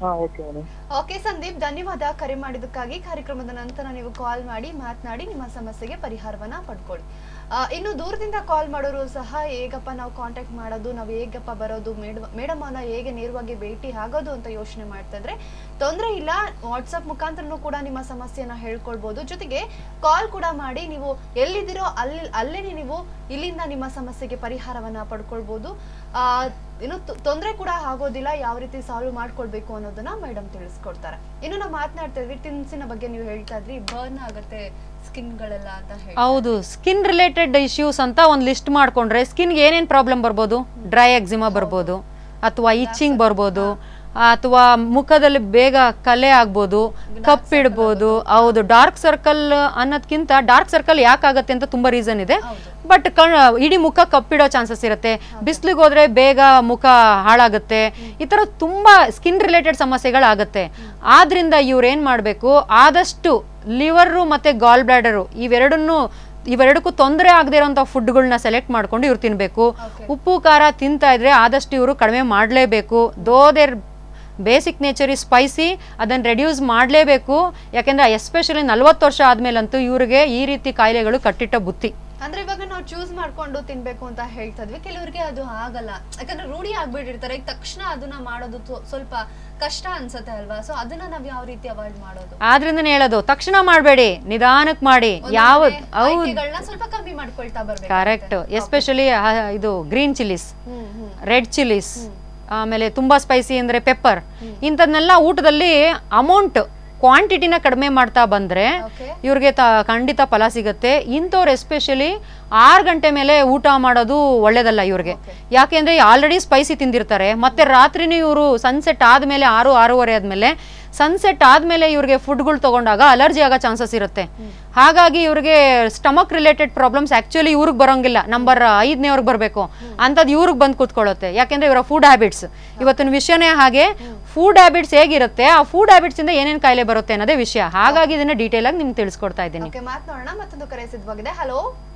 ಹಾ ಓಕೆ ಮೇಡಮ್ ಓಕೆ ಸಂದೀಪ್ ಧನ್ಯವಾದ ಕರೆ ಮಾಡಿದ್ದಕ್ಕಾಗಿ ಕಾರ್ಯಕ್ರಮದ ನಂತರ ನೀವು ಕಾಲ್ ಮಾಡಿ ಮಾತನಾಡಿ ನಿಮ್ಮ ಸಮಸ್ಯೆಗೆ ಪರಿಹಾರವನ್ನ ಪಡ್ಕೊಳ್ಳಿ ಆ, ಇನ್ನು ದೂರದಿಂದ ಕಾಲ್ ಮಾಡೋರು ಸಹ ಹೇಗಪ್ಪ ನಾವು ಕಾಂಟ್ಯಾಕ್ಟ್ ಮಾಡೋದು ನಾವು ಹೇಗಪ್ಪ ಬರೋದು ಮೇಡಮ್ ಮೇಡಮ್ ಅವನ್ನ ಹೇಗೆ ನೇರವಾಗಿ ಭೇಟಿ ಆಗೋದು ಅಂತ ಯೋಚನೆ ಮಾಡ್ತಾ ಇದ್ರೆ ತೊಂದರೆ ಇಲ್ಲ ವಾಟ್ಸಪ್ ಮುಖಾಂತರನೂ ಕೂಡ ನಿಮ್ಮ ಸಮಸ್ಯೆನ ಹೇಳ್ಕೊಳ್ಬಹುದು ಜೊತೆಗೆ ಕಾಲ್ ಕೂಡ ಮಾಡಿ ನೀವು ಎಲ್ಲಿದ್ದೀರೋ ಅಲ್ಲಿ ಅಲ್ಲೇನೆ ನೀವು ಇಲ್ಲಿಂದ ನಿಮ್ಮ ಸಮಸ್ಯೆಗೆ ಪರಿಹಾರವನ್ನ ಪಡ್ಕೊಳ್ಬಹುದು ಆ ಇನ್ನು ತೊಂದರೆ ಕೂಡ ಆಗೋದಿಲ್ಲ ಯಾವ ರೀತಿ ಸಾಲ್ವ್ ಮಾಡ್ಕೊಳ್ಬೇಕು ಅನ್ನೋದನ್ನ ಮೇಡಮ್ ತಿಳಿಸ್ಕೊಡ್ತಾರೆ ಇನ್ನು ನಾವು ಮಾತನಾಡ್ತಾ ಇದ್ವಿ ತಿನ್ಸಿನ ಬಗ್ಗೆ ನೀವು ಹೇಳ್ತಾ ಇದ್ರಿ ಬರ್ನ್ ಆಗತ್ತೆ ಸ್ಕಿನ್ ಗಳೆಲ್ಲ ಅಂತ ಹೇಳಿ ಹೌದು ಸ್ಕಿನ್ ರಿಲೇಟೆಡ್ ಇಶ್ಯೂಸ್ ಅಂತ ಒಂದು ಲಿಸ್ಟ್ ಮಾಡ್ಕೊಂಡ್ರೆ ಸ್ಕಿನ್ಗೆ ಏನೇನು ಪ್ರಾಬ್ಲಮ್ ಬರ್ಬೋದು ಡ್ರೈ ಎಕ್ಸಿಮಾ ಬರ್ಬೋದು ಅಥವಾ ಇಚ್ಚಿಂಗ್ ಬರ್ಬೋದು ಅಥವಾ ಮುಖದಲ್ಲಿ ಬೇಗ ಕಲೆ ಆಗ್ಬೋದು ಕಪ್ಪಿಡ್ಬೋದು ಹೌದು ಡಾರ್ಕ್ ಸರ್ಕಲ್ ಅನ್ನೋದ್ಕಿಂತ ಡಾರ್ಕ್ ಸರ್ಕಲ್ ಯಾಕಾಗತ್ತೆ ಅಂತ ತುಂಬಾ ರೀಸನ್ ಇದೆ ಬಟ್ ಇಡೀ ಮುಖ ಕಪ್ಪಿಡೋ ಚಾನ್ಸಸ್ ಇರುತ್ತೆ ಬಿಸಿಲಿಗೆ ಹೋದ್ರೆ ಬೇಗ ಮುಖ ಹಾಳಾಗುತ್ತೆ ಈ ತರ ತುಂಬಾ ಸ್ಕಿನ್ ರಿಲೇಟೆಡ್ ಸಮಸ್ಯೆಗಳಾಗತ್ತೆ ಆದ್ರಿಂದ ಇವ್ರು ಏನ್ ಮಾಡ್ಬೇಕು ಆದಷ್ಟು ಲಿವರು ಮತ್ತೆ ಗಾಲ್ ಬ್ಲಾಡರು ಇವೆರಡನ್ನು ಇವೆರಡಕ್ಕೂ ತೊಂದರೆ ಆಗದೆ ಇರೋಂಥ ಫುಡ್ಗಳನ್ನ ಸೆಲೆಕ್ಟ್ ಮಾಡ್ಕೊಂಡು ಇವ್ರು ತಿನ್ಬೇಕು ಉಪ್ಪು ಖಾರ ತಿಂತಾ ಇದ್ರೆ ಆದಷ್ಟು ಇವರು ಕಡಿಮೆ ಮಾಡಲೇಬೇಕು ದೋ ದೇರ್ ಬೇಸಿಕ್ ನೇಚರ್ ಈ ಸ್ಪೈಸಿ ಅದನ್ನು ರೆಡ್ಯೂಸ್ ಮಾಡಲೇಬೇಕು ಯಾಕೆಂದ್ರೆ ಎಸ್ಪೆಷಲಿ ನಲ್ವತ್ತು ವರ್ಷ ಆದ್ಮೇಲಂತೂ ಇವ್ರಿಗೆ ಈ ರೀತಿ ಕಾಯಿಲೆಗಳು ಕಟ್ಟಿಟ್ಟ ಬುತ್ತಿ ಅಂದ್ರೆ ಇವಾಗ ನಾವು ಚೂಸ್ ಮಾಡ್ಕೊಂಡು ತಿನ್ಬೇಕು ಅಂತ ಹೇಳ್ತಾ ಇದ್ವಿ ಕೆಲವರಿಗೆ ಅದು ಆಗಲ್ಲ ಯಾಕಂದ್ರೆ ರೂಢಿ ಆಗ್ಬಿಟ್ಟಿರ್ತಾರೆ ಈಗ ತಕ್ಷಣ ಅದನ್ನ ಮಾಡೋದು ತು- ಸ್ವಲ್ಪ ಕಷ್ಟ ಅನ್ಸತ್ತೆ ಅಲ್ವಾ ಸೊ ಅದನ್ನ ನಾವ್ ಯಾವ ರೀತಿ ಅವಾಯ್ಡ್ ಮಾಡೋದು ಆದ್ರಿಂದನೇ ಹೇಳೋದು ತಕ್ಷಣ ಮಾಡಬೇಡಿ ನಿಧಾನಕ್ಕೆ ಮಾಡಿ ಯಾವ ಹೌದು ಆಯ್ಕೆಗಳನ್ನ ಸ್ವಲ್ಪ ಕಮ್ಮಿ ಮಾಡ್ಕೊಳ್ತಾ ಬರ್ಬೇಕು ಕರೆಕ್ಟ್ ಎಸ್ಪೆಷಲಿ ಇದು ಗ್ರೀನ್ ಚಿಲ್ಲೀಸ್ ಹ್ಮ್ ಹ್ಮ್ ರೆಡ್ ಚಿಲ್ಲೀಸ್ ಆಮೇಲೆ ತುಂಬಾ ಸ್ಪೈಸಿ ಅಂದ್ರೆ ಪೆಪ್ಪರ್ ಇಂಥದ್ನೆಲ್ಲ ಊಟದಲ್ಲಿ ಅಮೌಂಟ್ ಕ್ವಾಂಟಿಟಿನ ಕಡಿಮೆ ಮಾಡ್ತಾ ಬಂದ್ರೆ ಓಕೆ ಇವ್ರಿಗೆ ತ ಖಂಡಿತ ಫಲ ಸಿಗುತ್ತೆ ಇಂಥವ್ರು ಎಸ್ಪೆಷಲಿ ಆರು ಗಂಟೆ ಮೇಲೆ ಊಟ ಮಾಡೋದು ಒಳ್ಳೇದಲ್ಲ ಇವ್ರಿಗೆ ಯಾಕೆಂದ್ರೆ ಆಲ್ರೆಡಿ ಸ್ಪೈಸಿ ತಿಂದಿರ್ತಾರೆ ಮತ್ತೆ ರಾತ್ರಿನೂ ಇವರು ಸನ್ಸೆಟ್ ಆದ್ಮೇಲೆ ಆರು ಆರೂವರೆ ಆದ್ಮೇಲೆ ಸನ್ಸೆಟ್ ಆದ್ಮೇಲೆ ಇವ್ರಿಗೆ ಫುಡ್ಗಳು ತಗೊಂಡಾಗ ಅಲರ್ಜಿ ಆಗೋ ಚಾನ್ಸಸ್ ಇರುತ್ತೆ ಹಾಗಾಗಿ ಇವ್ರಿಗೆ ಸ್ಟಮಕ್ ರಿಲೇಟೆಡ್ ಪ್ರಾಬ್ಲಮ್ಸ್ ಆಕ್ಚುಲಿ ಇವ್ರಿಗೆ ಬರೋಂಗಿಲ್ಲ ನಂಬರ್ ಐದನೇವ್ರಿಗೆ ಬರಬೇಕು ಅಂಥದ್ದು ಇವ್ರಿಗೆ ಬಂದು ಕೂತ್ಕೊಳ್ಳುತ್ತೆ ಯಾಕೆಂದ್ರೆ ಇವರ ಫುಡ್ ಹ್ಯಾಬಿಟ್ಸ್ ಇವತ್ತಿನ ವಿಷಯನೇ ಹಾಗೆ ಫುಡ್ ಹ್ಯಾಬಿಟ್ಸ್ ಹೇಗಿರುತ್ತೆ ಆ ಫುಡ್ ಹ್ಯಾಬಿಟ್ಸ್ ಇಂದ ಏನೇನು ಕಾಯಿಲೆ ಬರುತ್ತೆ ಅನ್ನೋದೇ ವಿಷಯ ಹಾಗಾಗಿ ಇದನ್ನ ಡೀಟೇಲ್ ಆಗಿ ನಿಮ್ಗೆ ತಿಳಿಸ್ಕೊಡ್ತಾ ಇದ್ದೀನಿ ಓಕೆ ಮಾತನಾಡೋಣ ಮತ್ತೊಂದು ಕರೆ ಸಿದ್ಧವಾಗಿದೆ ಹಲೋ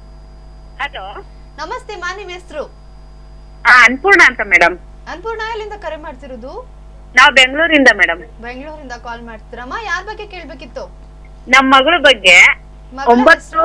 ಹಲೋ ನಮಸ್ತೆ ಮಾ ನಿಮ್ಮ ಹೆಸರು ಅನ್ಪೂರ್ಣ ಅಂತ ಮೇಡಮ್ ಅನ್ಪೂರ್ಣ ಎಲ್ಲಿಂದ ಕರೆ ಮಾಡ್ತಿರೋದು ನಾವು ಬೆಂಗಳೂರಿಂದ ಮೇಡಮ್ ಬೆಂಗಳೂರಿಂದ ಕಾಲ್ ಮಾಡ್ತೀರಮ್ಮ ಯಾರ ಬಗ್ಗೆ ಕೇಳ್ಬೇಕಿತ್ತು ನಮ್ಮ ಮಗಳ ಬಗ್ಗೆ ಮಗಳ ಒಂಬತ್ತು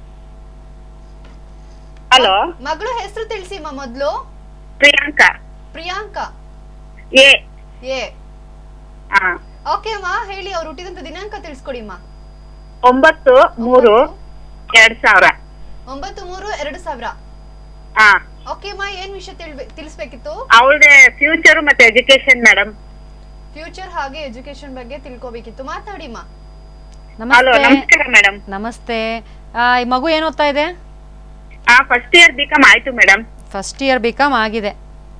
ಹಲೋ ಮಗಳು ಹೆಸರು ತಿಳಿಸಿಮ್ಮ ಮೊದ್ಲು ಪ್ರಿಯಾಂಕಾ ಪ್ರಿಯಾಂಕಾ ಎ ಏ ಹಾ ಓಕೆ ಅಮ್ಮ ಹೇಳಿ ಅವ್ರು ಹುಟ್ಟಿದಂತ ದಿನಾಂಕ ತಿಳಿಸ್ಕೊಡಿ ಅಮ್ಮ ಒಂಬತ್ತು ಮೂರು ಎರಡ್ ಸಾವಿರ ಒಂಬತ್ತು ಮೂರು ಎರಡು ಸಾವಿರ ಹಾ ಓಕೆ ಅಮ್ಮ ಏನ್ ವಿಷಯ ತಿಳ್ಬೆ ತಿಳಿಸ್ಬೇಕಿತ್ತು ಅವಳದೇ ಫ್ಯೂಚರ್ ಮತ್ತೆ ಎಜುಕೇಶನ್ ಮೇಡಮ್ ಫ್ಯೂಚರ್ ಹಾಗೆ ಎಜುಕೇಶನ್ ಬಗ್ಗೆ ತಿಳ್ಕೊಬೇಕಿತ್ತು ಮಾತಾಡಿ ಅಮ್ಮ ಹಲೋ ನಮಸ್ತೆ ನಮಸ್ಕಾರ ಮೇಡಮ್ ನಮಸ್ತೆ ಆ, ಈ ಮಗು ಏನ್ ಓದ್ತಾ ಇದೆ ಹಾ ಫಸ್ಟ್ ಇಯರ್ ಬಿ ಕಾಮ್ ಆಯ್ತು madam first year B com ಆಗಿದೆ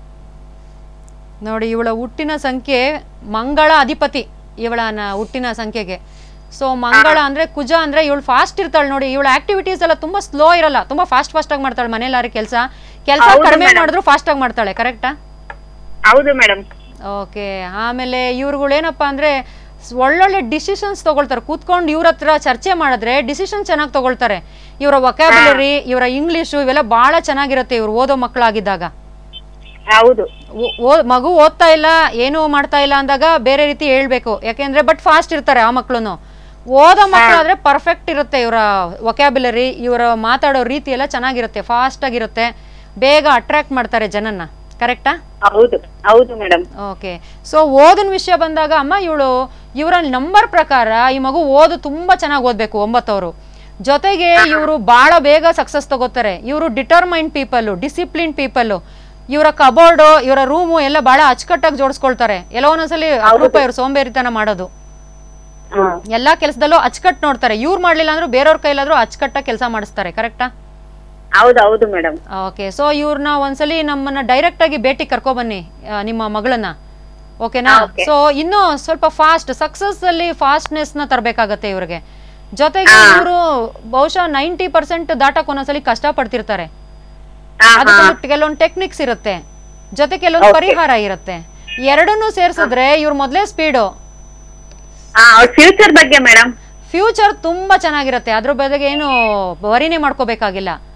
ನೋಡಿ ಇವಳ ಹುಟ್ಟಿನ ಸಂಖ್ಯೆ ಮಂಗಳ ಅಧಿಪತಿ ಇವಳ ನ- ಹುಟ್ಟಿನ ಸಂಖ್ಯೆಗೆ ಸೊ ಮಂಗಳ ಅಂದ್ರೆ ಕುಜ ಅಂದ್ರೆ ಇವಳು ಫಾಸ್ಟ್ ಇರ್ತಾಳೆ ನೋಡಿ ಇವಳ ಆಕ್ಟಿವಿಟೀಸ್ ಎಲ್ಲ ತುಂಬಾ ಸ್ಲೋ ಇರಲ್ಲ ತುಂಬಾ ಫಾಸ್ಟ್ ಫಾಸ್ಟ್ ಆಗಿ ಮಾಡ್ತಾಳೆ ಮನೇಲಾರಿ ಕೆಲಸ ಕೆಲಸ ಹೌದು ಕಡಿಮೆ madam. ಮಾಡಿದ್ರು ಫಾಸ್ಟ್ ಆಗಿ ಮಾಡ್ತಾಳೆ ಕರೆಕ್ಟಾ ಹೌದು ಮೇಡಮ್ ಓಕೆ ಆಮೇಲೆ ಇವ್ರುಗಳು ಏನಪ್ಪಾ ಅಂದ್ರೆ ಸ್- ಒಳ್ಳೊಳ್ಳೆ ಡಿಸಿಷನ್ಸ್ ತಗೊಳ್ತಾರೆ ಕೂತ್ಕೊಂಡು ಇವ್ರ ಹತ್ರ ಚರ್ಚೆ ಮಾಡಿದ್ರೆ ಡಿಸಿಷನ್ ಚೆನ್ನಾಗಿ ತಗೊಳ್ತಾರೆ ಇವರ ವೊಕ್ಯಾಬುಲರಿ ಇವರ ಇಂಗ್ಲಿಷು ಇವೆಲ್ಲ ಬಹಳ ಚೆನ್ನಾಗಿರುತ್ತೆ ಇವ್ರು ಓದೋ ಮಕ್ಕಳಾಗಿದ್ದಾಗ ಹೌದು ಓ- ಓ- ಮಗು ಓದ್ತಾ ಇಲ್ಲ ಏನು ಮಾಡ್ತಾ ಇಲ್ಲ ಅಂದಾಗ ಬೇರೆ ರೀತಿ ಹೇಳ್ಬೇಕು ಯಾಕೆಂದ್ರೆ ಬಟ್ ಫಾಸ್ಟ್ ಇರ್ತಾರೆ ಆ ಮಕ್ಕಳು ಓದೋ ಮಕ್ಕಳಾದ್ರೆ ಪರ್ಫೆಕ್ಟ್ ಇರುತ್ತೆ ಇವರ ವೊಕ್ಯಾಬುಲರಿ ಇವರ ಮಾತಾಡೋ ರೀತಿ ಎಲ್ಲ ಚೆನ್ನಾಗಿರುತ್ತೆ ಫಾಸ್ಟ್ ಆಗಿರುತ್ತೆ ಬೇಗ ಅಟ್ರಾಕ್ಟ್ ಮಾಡ್ತಾರೆ ಜನನ್ನ ಕರೆಕ್ಟಾ ಹೌದು ಹೌದು ಮೇಡಮ್ ಓಕೆ ಸೊ ಓದಿನ ವಿಷಯ ಬಂದಾಗ ಅಮ್ಮ ಇವಳು ಇವರ ನಂಬರ್ ಪ್ರಕಾರ ಈ ಮಗು ಓದು ತುಂಬಾ ಚೆನ್ನಾಗಿ ಓದ್ಬೇಕು ಒಂಬತ್ತವರು ಜೊತೆಗೆ ಇವರು ಬಹಳ ಬೇಗ ಸಕ್ಸಸ್ ತಗೋತಾರೆ ಇವರು ಡಿಟರ್ಮೈಂಡ್ ಪೀಪಲ್ ಡಿಸಿಪ್ಲಿನ್ ಪೀಪಲ್ ಇವರ ಕಬೋರ್ಡು ಇವರ ರೂಮು ಎಲ್ಲ ಬಹಳ ಅಚ್ಚುಕಟ್ಟಾಗಿ ಜೋಡಿಸ್ಕೊಳ್ತಾರೆ ಎಲ್ಲೋ ಒಂದೊಂದ್ಸಲಿ ಅಪರೂಪ ಇವ್ರು ಸೋಂಬೇರಿತನ ಮಾಡೋದು ಎಲ್ಲಾ ಕೆಲಸದಲ್ಲೂ ಅಚ್ಚುಕಟ್ಟು ನೋಡ್ತಾರೆ ಇವ್ರು ಮಾಡ್ಲಿಲ್ಲ ಅಂದ್ರೂ ಬೇರೆಯವ್ರ ಕೈಲಾದ್ರೂ ಅಚ್ಚುಕಟ್ಟಾಗಿ ಕೆಲಸ ಮಾಡಿಸ್ತಾರೆ ಕರೆಕ್ಟಾ ಹೌದು ಹೌದು ಮೇಡಮ್ ಓಕೆ ಸೊ ಇವ್ರನ್ನ ಒಂದ್ಸಲಿ ನಮ್ಮನ್ನ ಡೈರೆಕ್ಟ್ ಆಗಿ ಭೇಟಿ ಕರ್ಕೊ ಬನ್ನಿ ಆ, ನಿಮ್ಮ ಮಗಳನ್ನ ಓಕೆನಾ ಸೊ ಇನ್ನು ಸ್ವಲ್ಪ ಫಾಸ್ಟ್ ಸಕ್ಸಸ್ ಅಲ್ಲಿ ಫಾಸ್ಟ್ನೆಸ್ ನ ತರಬೇಕಾಗತ್ತೆ ಇವ್ರಿಗೆ ಜೊತೆಗೆ ಇವರು ಬಹುಶಃ ನೈಂಟಿ ಪರ್ಸೆಂಟ್ ದಾಟಕ್ ಒಂದೊಂದ್ಸಲಿ ಕಷ್ಟ ಪಡ್ತಿರ್ತಾರೆ ಅದಕ್ಕೊಂದು ಕೆಲವೊಂದು ಟೆಕ್ನಿಕ್ಸ್ ಇರುತ್ತೆ ಜೊತೆ ಕೆಲವೊಂದು ಪರಿಹಾರ ಇರುತ್ತೆ ಎರಡನ್ನೂ ಸೇರ್ಸಿದ್ರೆ ಇವ್ರು ಮೊದಲೇ ಸ್ಪೀಡು ಹಾ ಅವ್ರ ಫ್ಯೂಚರ್ ಬಗ್ಗೆ ಮೇಡಮ್ ಫ್ಯೂಚರ್ ತುಂಬಾ ಚೆನ್ನಾಗಿರುತ್ತೆ ಅದ್ರ ಬದಲಿಗೆ ಏನು ವರಿನೇ ಮಾಡ್ಕೋಬೇಕಾಗಿಲ್ಲ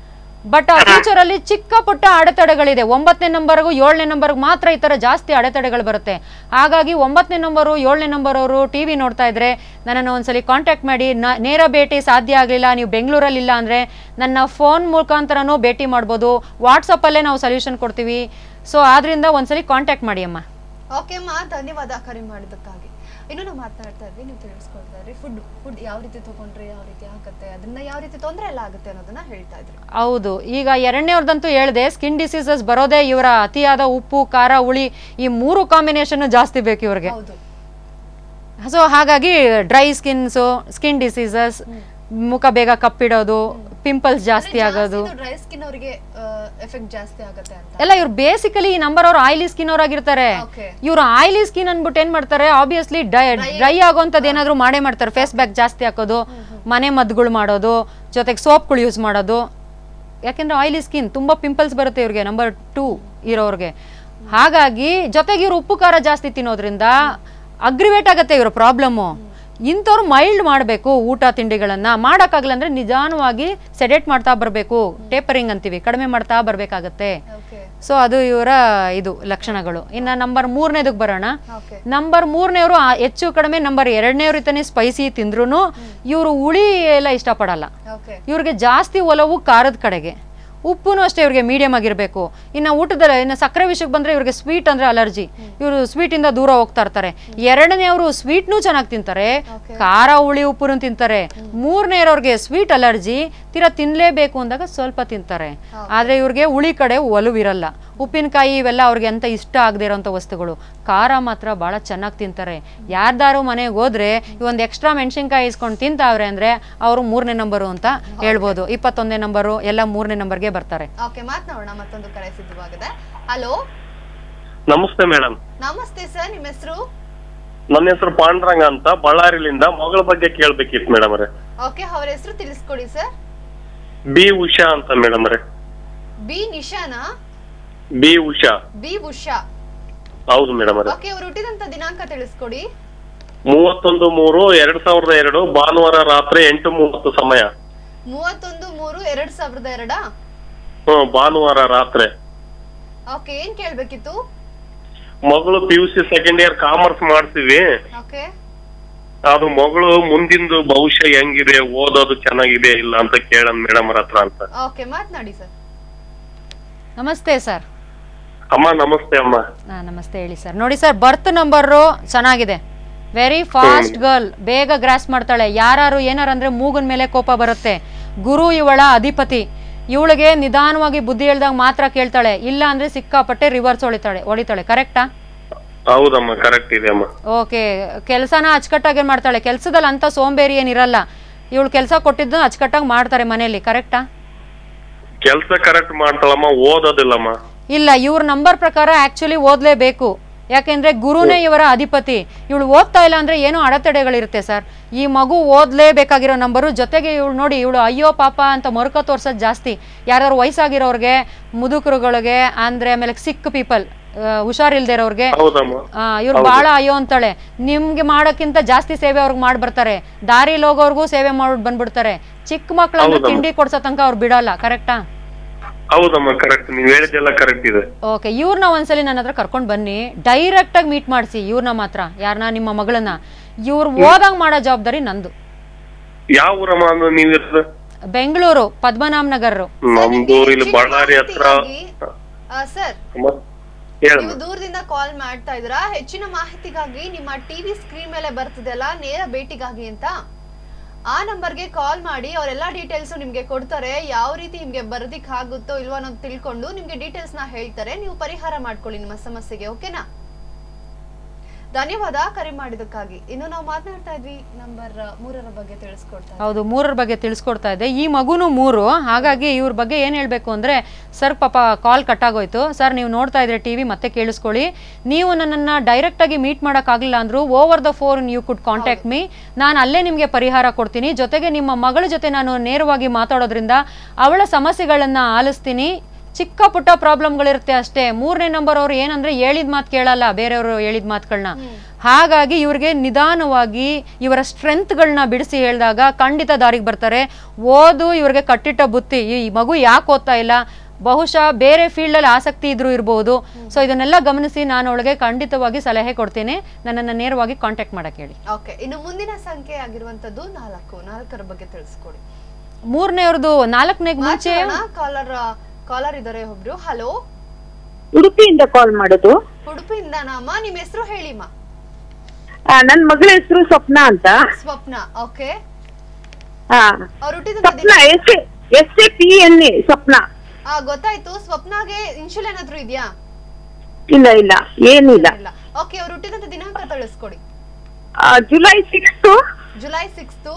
ಬಟ್ ಆ ಫ್ಯೂಚರ್ ಅಲ್ಲಿ ಚಿಕ್ಕ ಪುಟ್ಟ ಅಡೆತಡೆಗಳಿದೆ ಒಂಬತ್ತನೇ ನಂಬರ್ಗೂ ಏಳನೇ ನಂಬರ್ಗೂ ಮಾತ್ರ ಈ ತರ ಜಾಸ್ತಿ ಅಡೆತಡೆಗಳು ಬರುತ್ತೆ ಹಾಗಾಗಿ ಒಂಬತ್ತನೇ ನಂಬರು ಏಳನೇ ನಂಬರ್ ಅವರು ಟಿವಿ ನೋಡ್ತಾ ಇದ್ರೆ ನನ್ನನ್ನು ಒಂದ್ಸಲಿ ಕಾಂಟ್ಯಾಕ್ಟ್ ಮಾಡಿ ನ- ನೇರ ಭೇಟಿ ಸಾಧ್ಯ ಆಗಲಿಲ್ಲ ನೀವು ಬೆಂಗಳೂರಲ್ಲಿ ಇಲ್ಲ ಅಂದ್ರೆ ನನ್ನ ಫೋನ್ ಮುಖಾಂತರನೂ ಭೇಟಿ ಮಾಡ್ಬೋದು ವಾಟ್ಸಪ್ಪಲ್ಲೇ ನಾವು ಸೊಲ್ಯೂಷನ್ ಕೊಡ್ತೀವಿ ಸೊ ಆದ್ರಿಂದ ಒಂದ್ಸಲಿ ಕಾಂಟ್ಯಾಕ್ಟ್ ಮಾಡಿ ಅಮ್ಮ ಓಕೆ ಅಮ್ಮ ಧನ್ಯವಾದ ಕರೆ ಮಾಡಿದ್ದಕ್ಕಾಗಿ ಇನ್ನು ನಾವು ಮಾತನಾಡ್ತಾ ಇದ್ವಿ ನೀವು ತಿಳಿಸ್ಕೊಡ್ತಾ ಇದ್ರಿ ಫುಡ್ ಫುಡ್ ಯಾವ ರೀತಿ ತಗೊಂಡ್ರೆ ಯಾವ ರೀತಿ ಆಗುತ್ತೆ ಅದನ್ನ ಯಾವ ರೀತಿ ತೊಂದರೆ ಎಲ್ಲ ಆಗುತ್ತೆ ಅನ್ನೋದನ್ನ ಹೇಳ್ತಾ ಇದ್ರಿ ಹೌದು ಈಗ ಎರಡನೇವ್ರದಂತೂ ಹೇಳಿದೆ ಸ್ಕಿನ್ ಡಿಸೀಸಸ್ ಬರೋದೇ ಇವರ ಅತಿಯಾದ ಉಪ್ಪು ಖಾರ ಹುಳಿ ಈ ಮೂರು ಕಾಂಬಿನೇಷನ್ ಜಾಸ್ತಿ ಬೇಕು ಇವ್ರಿಗೆ ಹೌದು ಸೊ ಹಾಗಾಗಿ ಡ್ರೈ ಸ್ಕಿನ್ಸು ಸ್ಕಿನ್ ಡಿಸೀಸಸ್ ಮುಖ ಬೇಗ ಕಪ್ಪಿಡೋದು ಪಿಂಪಲ್ಸ್ ಜಾಸ್ತಿ ಆಗೋದು ಡ್ರೈ ಸ್ಕಿನ್ ಅವರಿಗೆ ಎಫೆಕ್ಟ್ ಜಾಸ್ತಿ ಆಗುತ್ತೆ ಅಂತ ಎಲ್ಲ ಇವ್ರು ಬೇಸಿಕಲಿ ಈ ನಂಬರ್ ಅವ್ರು ಆಯಿಲಿ ಸ್ಕಿನ್ ಅವ್ರಾಗಿರ್ತಾರೆ Okay. ಇವ್ರು ಆಯಿಲಿ ಸ್ಕಿನ್ ಅನ್ಬಿಟ್ಟು ಏನ್ ಮಾಡ್ತಾರೆ ಆಬ್ವಿಯಸ್ಲಿ ಡ್ರೈ ಆಗೋಂಥದ್ದು ಏನಾದ್ರು ಮಾಡೇ ಮಾಡ್ತಾರೆ ಫೇಸ್ ಬ್ಯಾಕ್ ಜಾಸ್ತಿ ಹಾಕೋದು ಮನೆ ಮದ್ದುಗಳು ಮಾಡೋದು ಜೊತೆಗೆ ಸೋಪ್ಗಳು ಯೂಸ್ ಮಾಡೋದು ಯಾಕೆಂದ್ರೆ ಆಯಿಲಿ ಸ್ಕಿನ್ ತುಂಬಾ ಪಿಂಪಲ್ಸ್ ಬರುತ್ತೆ ಇವ್ರಿಗೆ ನಂಬರ್ ಟೂ ಇರೋರ್ಗೆ ಹಾಗಾಗಿ ಜೊತೆಗೆ ಇವ್ರು ಉಪ್ಪು ಖಾರ ಜಾಸ್ತಿ ತಿನ್ನೋದ್ರಿಂದ ಅಗ್ರಿವೇಟ್ ಆಗತ್ತೆ ಇವ್ರ ಪ್ರಾಬ್ಲಮ್ಮು ಇಂಥವ್ರು ಮೈಲ್ಡ್ ಮಾಡಬೇಕು ಊಟ ತಿಂಡಿಗಳನ್ನ ಮಾಡೋಕ್ಕಾಗಲ್ಲ ಅಂದ್ರೆ ನಿಧಾನವಾಗಿ ಸೆಡೆಟ್ ಮಾಡ್ತಾ ಬರಬೇಕು ಟೇಪರಿಂಗ್ ಅಂತೀವಿ ಕಡಿಮೆ ಮಾಡ್ತಾ ಬರಬೇಕಾಗತ್ತೆ ಓಕೆ ಸೊ ಅದು ಇವರ ಇದು ಲಕ್ಷಣಗಳು ಇನ್ನು ನಂಬರ್ ಮೂರನೇದಕ್ಕೆ ಬರೋಣ ಓಕೆ ನಂಬರ್ ಮೂರನೇವರು ಹೆಚ್ಚು ಕಡಿಮೆ ನಂಬರ್ ಎರಡನೇವ್ರ ಇತ್ತಾನೆ ಸ್ಪೈಸಿ ತಿಂದ್ರು ಇವರು ಹುಳಿ ಎಲ್ಲ ಇಷ್ಟಪಡಲ್ಲ ಓಕೆ ಇವ್ರಿಗೆ ಜಾಸ್ತಿ ಒಲವು ಖಾರದ ಕಡೆಗೆ ಉಪ್ಪುನು ಅಷ್ಟೇ ಇವ್ರಿಗೆ ಮೀಡಿಯಮ್ ಆಗಿರಬೇಕು ಇನ್ನು ಊಟದಲ್ಲಿ ಇನ್ನು ಸಕ್ಕರೆ ವಿಷಯಕ್ಕೆ ಬಂದ್ರೆ ಇವ್ರಿಗೆ ಸ್ವೀಟ್ ಅಂದ್ರೆ ಅಲರ್ಜಿ ಇವರು ಸ್ವೀಟಿಂದ ದೂರ ಹೋಗ್ತಾ ಇರ್ತಾರೆ ಎರಡನೇವರು ಸ್ವೀಟ್ನು ಚೆನ್ನಾಗಿ ತಿಂತಾರೆ ಖಾರ ಹುಳಿ ಉಪ್ಪುನು ತಿಂತಾರೆ ಮೂರನೇರವ್ರಿಗೆ ಸ್ವೀಟ್ ಅಲರ್ಜಿ ತೀರಾ ತಿನ್ಲೇಬೇಕು ಅಂದಾಗ ಸ್ವಲ್ಪ ತಿಂತಾರೆ ಆದ್ರೆ ಇವ್ರಿಗೆ ಹುಳಿ ಕಡೆ ಒಲವಿರಲ್ಲ ಉಪ್ಪಿನಕಾಯಿ ಇವೆಲ್ಲ ಅವ್ರಿಗೆ ಅಂತ ಇಷ್ಟ ಆಗದೆ ಇರೋಂಥ ವಸ್ತುಗಳು ಖಾರ ಮಾತ್ರ ಭಾಳ ಚೆನ್ನಾಗಿ ತಿಂತಾರೆ ಯಾರ್ದಾರು ಮನೆಗೆ ಹೋದ್ರೆ ಒಂದು ಎಕ್ಸ್ಟ್ರಾ ಮೆಣಸಿನ್ಕಾಯಿ ಇಸ್ಕೊಂಡು ತಿಂತಾವ್ರೆ ಅಂದ್ರೆ ಅವರು ಮೂರನೇ ನಂಬರು ಅಂತ ಹೇಳ್ಬೋದು ಇಪ್ಪತ್ತೊಂದನೇ ನಂಬರು ಎಲ್ಲ ಮೂರನೇ ನಂಬರ್ಗೆ ಬರ್ತಾರೆ ಓಕೆ ಮಾತನಾಡೋಣ ಮತ್ತೊಂದು ಕರೆ ಸಿದ್ಧವಾಗಿದೆ ಹಲೋ ನಮಸ್ತೆ ಮೇಡಮ್ ನಮಸ್ತೆ ಸರ್ ನಿಮ್ಮ ಹೆಸರು ನನ್ನ ಹೆಸರು ಪಾಂಡ್ರಂಗ ಅಂತ ಬಳ್ಳಾರಿಲಿಂದ ಮಗಳ ಬಗ್ಗೆ ಕೇಳ್ಬೇಕಿತ್ತು ಮೇಡಮ್ ಅವರೇ ಓಕೆ ಅವ್ರ ಹೆಸರು ತಿಳಿಸ್ಕೊಡಿ ಸರ್ ಬಿ ಉಷಾ ಅಂತ ಮೇಡಮ್ ಅವರೇ ಬಿ ನಿಶಾನಾ ಬಿ ಉಷಾ ಬಿ ಉಷಾ ಹೌದು ಮೇಡಮ್ ಅವರೇ ಓಕೆ ಅವ್ರು ಹುಟ್ಟಿದಂತ ದಿನಾಂಕ ತಿಳಿಸ್ಕೊಡಿ ಮೂವತ್ತೊಂದು ಮೂರು ಎರಡ್ ಸಾವಿರದ ಎರಡು ಭಾನುವಾರ ರಾತ್ರಿ ಎಂಟು ಮೂವತ್ತು ಸಮಯ ಮೂವತ್ತೊಂದು ಮೂರು ಎರಡ್ ಸಾವಿರದ ಎರಡಾ ಹ್ಮ್ ಭಾನುವಾರ ರಾತ್ರಿ ಓಕೆ ಏನ್ ಕೇಳ್ಬೇಕಿತ್ತು ಮಗಳು P U C second year commerce ಮಾಡ್ತೀವಿ ಓಕೆ ಅದು ಮಗಳು ಮುಂದಿಂದು ಭವಿಷ್ಯ ಹೆಂಗಿದೆ ಓದೋದು ಚೆನ್ನಾಗಿದೆ ಇಲ್ಲ ಅಂತ ಕೇಳನ್ ಮೇಡಮ್ ಅವ್ರ ಹತ್ರ ಅಂತ ಓಕೆ ಮಾತನಾಡಿ ಸರ್ ನಮಸ್ತೆ ಸರ್ ಅಮ್ಮ ನಮಸ್ತೆ ಅಮ್ಮ ಹಾ ನಮಸ್ತೆ ಹೇಳಿ ಸರ್ ನೋಡಿ ಸರ್ ಬರ್ತ್ ನಂಬರು ಚೆನ್ನಾಗಿದೆ ವೆರಿ ಫಾಸ್ಟ್ ಗರ್ಲ್ ಬೇಗ ಗ್ರಾಸ್ ಮಾಡ್ತಾಳೆ ಯಾರು ಏನಾರು ಅಂದ್ರೆ ಮೂಗನ್ ಮೇಲೆ ಕೋಪ ಬರುತ್ತೆ ಗುರು ಇವಳ ಅಧಿಪತಿ ಇವಳಿಗೆ ನಿಧಾನವಾಗಿ ಬುದ್ಧಿ ಹೇಳ್ದಾಗ ಮಾತ್ರ ಕೇಳ್ತಾಳೆ ಇಲ್ಲ ಅಂದ್ರೆ ಸಿಕ್ಕಾಪಟ್ಟೆ ರಿವರ್ಸ್ ಹೊಳಿತಾಳೆ ಹೊಡಿತಾಳೆ ಕರೆಕ್ಟಾ ಹೌದಮ್ಮ ಕರೆಕ್ಟ್ ಇದೆ ಅಮ್ಮ ಓಕೆ ಕೆಲಸನ ಅಚ್ಚುಕಟ್ಟಾಗಿ ಮಾಡ್ತಾಳೆ ಕೆಲಸದಲ್ಲಿ ಅಂತ ಸೋಂಬೇರಿ ಏನಿರಲ್ಲ ಇವಳು ಕೆಲಸ ಕೊಟ್ಟಿದ್ದು ಅಚ್ಚುಕಟ್ಟಾಗಿ ಮಾಡ್ತಾರೆ ಮನೆಯಲ್ಲಿ ಕರೆಕ್ಟಾ ಕೆಲ್ಸ ಕರೆಕ್ಟ್ ಮಾಡ್ತಾಳಮ್ಮ ಓದೋದಿಲ್ಲಮ್ಮ ಇಲ್ಲ ಇವ್ರ ನಂಬರ್ ಪ್ರಕಾರ ಆಕ್ಚುಲಿ ಓದ್ಲೇಬೇಕು ಯಾಕೆಂದ್ರೆ ಗುರುನೇ ಇವರ ಅಧಿಪತಿ ಇವಳು ಓದ್ತಾ ಇಲ್ಲ ಅಂದ್ರೆ ಏನೋ ಅಡೆತಡೆಗಳಿರುತ್ತೆ ಸರ್ ಈ ಮಗು ಓದ್ಲೇಬೇಕಾಗಿರೋ ನಂಬರು ಜೊತೆಗೆ ಇವಳು ನೋಡಿ ಇವಳು ಅಯ್ಯೋ ಪಾಪ ಅಂತ ಮರುಕ ತೋರ್ಸೋದು ಜಾಸ್ತಿ ಯಾರ್ಯಾರು ವಯಸ್ಸಾಗಿರೋರ್ಗೆ ಮುದುಕರುಗಳಿಗೆ ಅಂದ್ರೆ ಆಮೇಲೆ ಸಿಕ್ ಪೀಪಲ್ ಹುಷಾರಿಲ್ದೇ ಇರೋರ್ಗೆ ಹೌದಮ್ಮ ಇವ್ರು ಬಹಳ ಅಯ್ಯೋ ಅಂತಾಳೆ ನಿಮ್ಗೆ ಮಾಡೋಕ್ಕಿಂತ ಜಾಸ್ತಿ ಸೇವೆ ಅವ್ರಿಗೆ ಮಾಡಿ ಬರ್ತಾರೆ ದಾರಿಲಿ ಹೋಗೋರ್ಗೂ ಸೇವೆ ಮಾಡಿ ಬಂದ್ಬಿಡ್ತಾರೆ ಚಿಕ್ಕ ಮಕ್ಳಂದ್ರೆ ಹೌದಮ್ಮ. ತಿಂಡಿ ಕೊಡ್ಸೋ ತನಕ ಅವ್ರು ಬಿಡಲ್ಲ ಕರೆಕ್ಟಾ ಹೌದಮ್ಮ ಕರೆಕ್ಟ್ ನೀವ್ ಹೇಳಿದ್ದೆಲ್ಲ ಕರೆಕ್ಟ್ ಇದೆ ಓಕೆ ಇವ್ರನ್ನ ಒಂದ್ಸಲಿ ನನ್ನ ಹತ್ರ ಕರ್ಕೊಂಡು ಬನ್ನಿ ಡೈರೆಕ್ಟ್ ಆಗಿ ಮೀಟ್ ಮಾಡಿಸಿ ಇವ್ರನ್ನ ಮಾತ್ರ ಯಾರನ್ನ ನಿಮ್ಮ ಮಗಳನ್ನ ಇವ್ರು ಓದಂಗ್ ಮಾಡೋ ಜವಾಬ್ದಾರಿ ನಂದು ಯಾವ ಊರಮ್ಮ ಅಂದ್ರೆ ನೀವಿರೋದು ಬೆಂಗಳೂರು ಪದ್ಮನಾಭ ನಗರ್ ನಮ್ದು ಇಲ್ಲಿ ಬಳ್ಳಾರಿ ಹತ್ರ ಸರ್ ಅಮ್ಮ, ಹೇಳಮ್ಮ ನೀವು ದೂರದಿಂದ ಕಾಲ್ ಮಾಡ್ತಾ ಇದ್ದೀರಾ ಹೆಚ್ಚಿನ ಮಾಹಿತಿಗಾಗಿ ನಿಮ್ಮ ಟಿವಿ ಸ್ಕ್ರೀನ್ ಮೇಲೆ ಬರ್ತಿದೆಯಲ್ಲ ನೇರ ಭೇಟಿಗಾಗಿ ಅಂತ ಆ ನಂಬರ್ಗೆ ಕಾಲ್ ಮಾಡಿ ಅವರೆಲ್ಲ ಡೀಟೇಲ್ಸ್ ನಿಮ್ಗೆ ಕೊಡ್ತಾರೆ ಯಾವ ರೀತಿ ನಿಮ್ಗೆ ಬರೋದಿಕ್ ಆಗುತ್ತೋ ಇಲ್ವೋ ಅನ್ನೋದು ತಿಳ್ಕೊಂಡು ನಿಮ್ಗೆ ಡೀಟೇಲ್ಸ್ ನ ಹೇಳ್ತಾರೆ ನೀವು ಪರಿಹಾರ ಮಾಡ್ಕೊಳ್ಳಿ ನಿಮ್ಮ ಸಮಸ್ಯೆಗೆ ಓಕೆನಾ ಧನ್ಯವಾದ ಕರೆ ಮಾಡಿದಕ್ಕಾಗಿ ಇನ್ನು ನಾವು ಮಾತನಾಡ್ತಾ ಇದ್ವಿ ನಂಬರ್ ಮೂರರ ಬಗ್ಗೆ ತಿಳಿಸ್ಕೊಡ್ತಾ ಇದ್ವಿ. ಹೌದು ಮೂರರ ಬಗ್ಗೆ ತಿಳಿಸ್ಕೊಡ್ತಾ ಇದ್ದೆ ಈ ಮಗುನು ಮೂರು ಹಾಗಾಗಿ ಇವ್ರ ಬಗ್ಗೆ ಏನು ಹೇಳಬೇಕು ಅಂದರೆ ಸರ್ ಪಾಪ ಕಾಲ್ ಕಟ್ಟಾಗೋಯ್ತು ಸರ್ ನೀವು ನೋಡ್ತಾ ಇದ್ರೆ ಟಿ ವಿ ಮತ್ತೆ ಕೇಳಿಸ್ಕೊಳ್ಳಿ ನೀವು ನನ್ನನ್ನು ಡೈರೆಕ್ಟಾಗಿ ಮೀಟ್ ಮಾಡೋಕ್ಕಾಗಲಿಲ್ಲ ಅಂದರೂ over the phone you could contact me ನಾನು ಅಲ್ಲೇ ನಿಮಗೆ ಪರಿಹಾರ ಕೊಡ್ತೀನಿ ಜೊತೆಗೆ ನಿಮ್ಮ ಮಗಳ ಜೊತೆ ನಾನು ನೇರವಾಗಿ ಮಾತಾಡೋದ್ರಿಂದ ಅವಳ ಸಮಸ್ಯೆಗಳನ್ನು ಆಲಿಸ್ತೀನಿ ಚಿಕ್ಕ ಪುಟ್ಟ ಪ್ರಾಬ್ಲಮ್ಗಳಿರುತ್ತೆ ಅಷ್ಟೇ ಮೂರನೇ ನಂಬರ್ ಅವ್ರು ಏನಂದ್ರೆ ಹೇಳಿದ ಮಾತು ಕೇಳಲ್ಲ ಬೇರೆಯವರು ಹೇಳಿದ ಮಾತುಗಳನ್ನ ಹಾಗಾಗಿ ಇವ್ರಿಗೆ ನಿಧಾನವಾಗಿ ಇವರ ಸ್ಟ್ರೆಂತ್ಗಳನ್ನ ಬಿಡಿಸಿ ಹೇಳಿದಾಗ ಖಂಡಿತ ದಾರಿಗೆ ಬರ್ತಾರೆ ಓದು ಇವ್ರಿಗೆ ಕಟ್ಟಿಟ್ಟ ಬುತ್ತಿ ಈ ಮಗು ಯಾಕೆ ಓದ್ತಾ ಇಲ್ಲ ಬಹುಶಃ ಬೇರೆ ಫೀಲ್ಡಲ್ಲಿ ಆಸಕ್ತಿ ಇದ್ರೂ ಇರ್ಬೋದು ಸೊ ಇದನ್ನೆಲ್ಲ ಗಮನಿಸಿ ನಾನು ಅವಳಿಗೆ ಖಂಡಿತವಾಗಿ ಸಲಹೆ ಕೊಡ್ತೀನಿ ನನ್ನನ್ನು ನೇರವಾಗಿ ಕಾಂಟ್ಯಾಕ್ಟ್ ಮಾಡಕ್ಕೆ ಹೇಳಿ ಓಕೆ ಇನ್ನು ಮುಂದಿನ ಸಂಖ್ಯೆ ಆಗಿರುವಂತದ್ದು ನಾಲ್ಕು ನಾಲ್ಕರ ಬಗ್ಗೆ ತಿಳಿಸ್ಕೊಡಿ ಮೂರನೇವ್ರದ್ದು ನಾಲ್ಕನೇಗೆ ಮುಂಚೆ ಕಾಲರ್ ಕಾಲರ್ ಇದಾರೆ ಒಬ್ರು ಹಲೋ ಉಡುಪಿಯಿಂದ ಕಾಲ್ ಮಾಡೋದು ಉಡುಪಿಯಿಂದ ನಾಮ ನಿಮ್ ಹೆಸರು ಹೇಳಿಮ್ಮ ಆ, ನನ್ ಮಗಳ ಹೆಸರು ಸ್ವಪ್ನ ಅಂತ ಸ್ವಪ್ನ ಓಕೆ ಆ, ಅವ್ರು ಹುಟ್ಟಿದ Swapna S S A P N A Swapna ಆ ಗೊತ್ತಾಯ್ತು ಸ್ವಪ್ನಾಗೆ ಇನ್ಶುಲ್ ಏನಾದ್ರು ಇದೆಯಾ ಇಲ್ಲ ಇಲ್ಲ ಏನಿಲ್ಲ ಇಲ್ಲ ಓಕೆ ಅವ್ರು ಹುಟ್ಟಿದಂತ ದಿನಾಂಕ ತಿಳಿಸ್ಕೊಡಿ ಆ, July six July sixth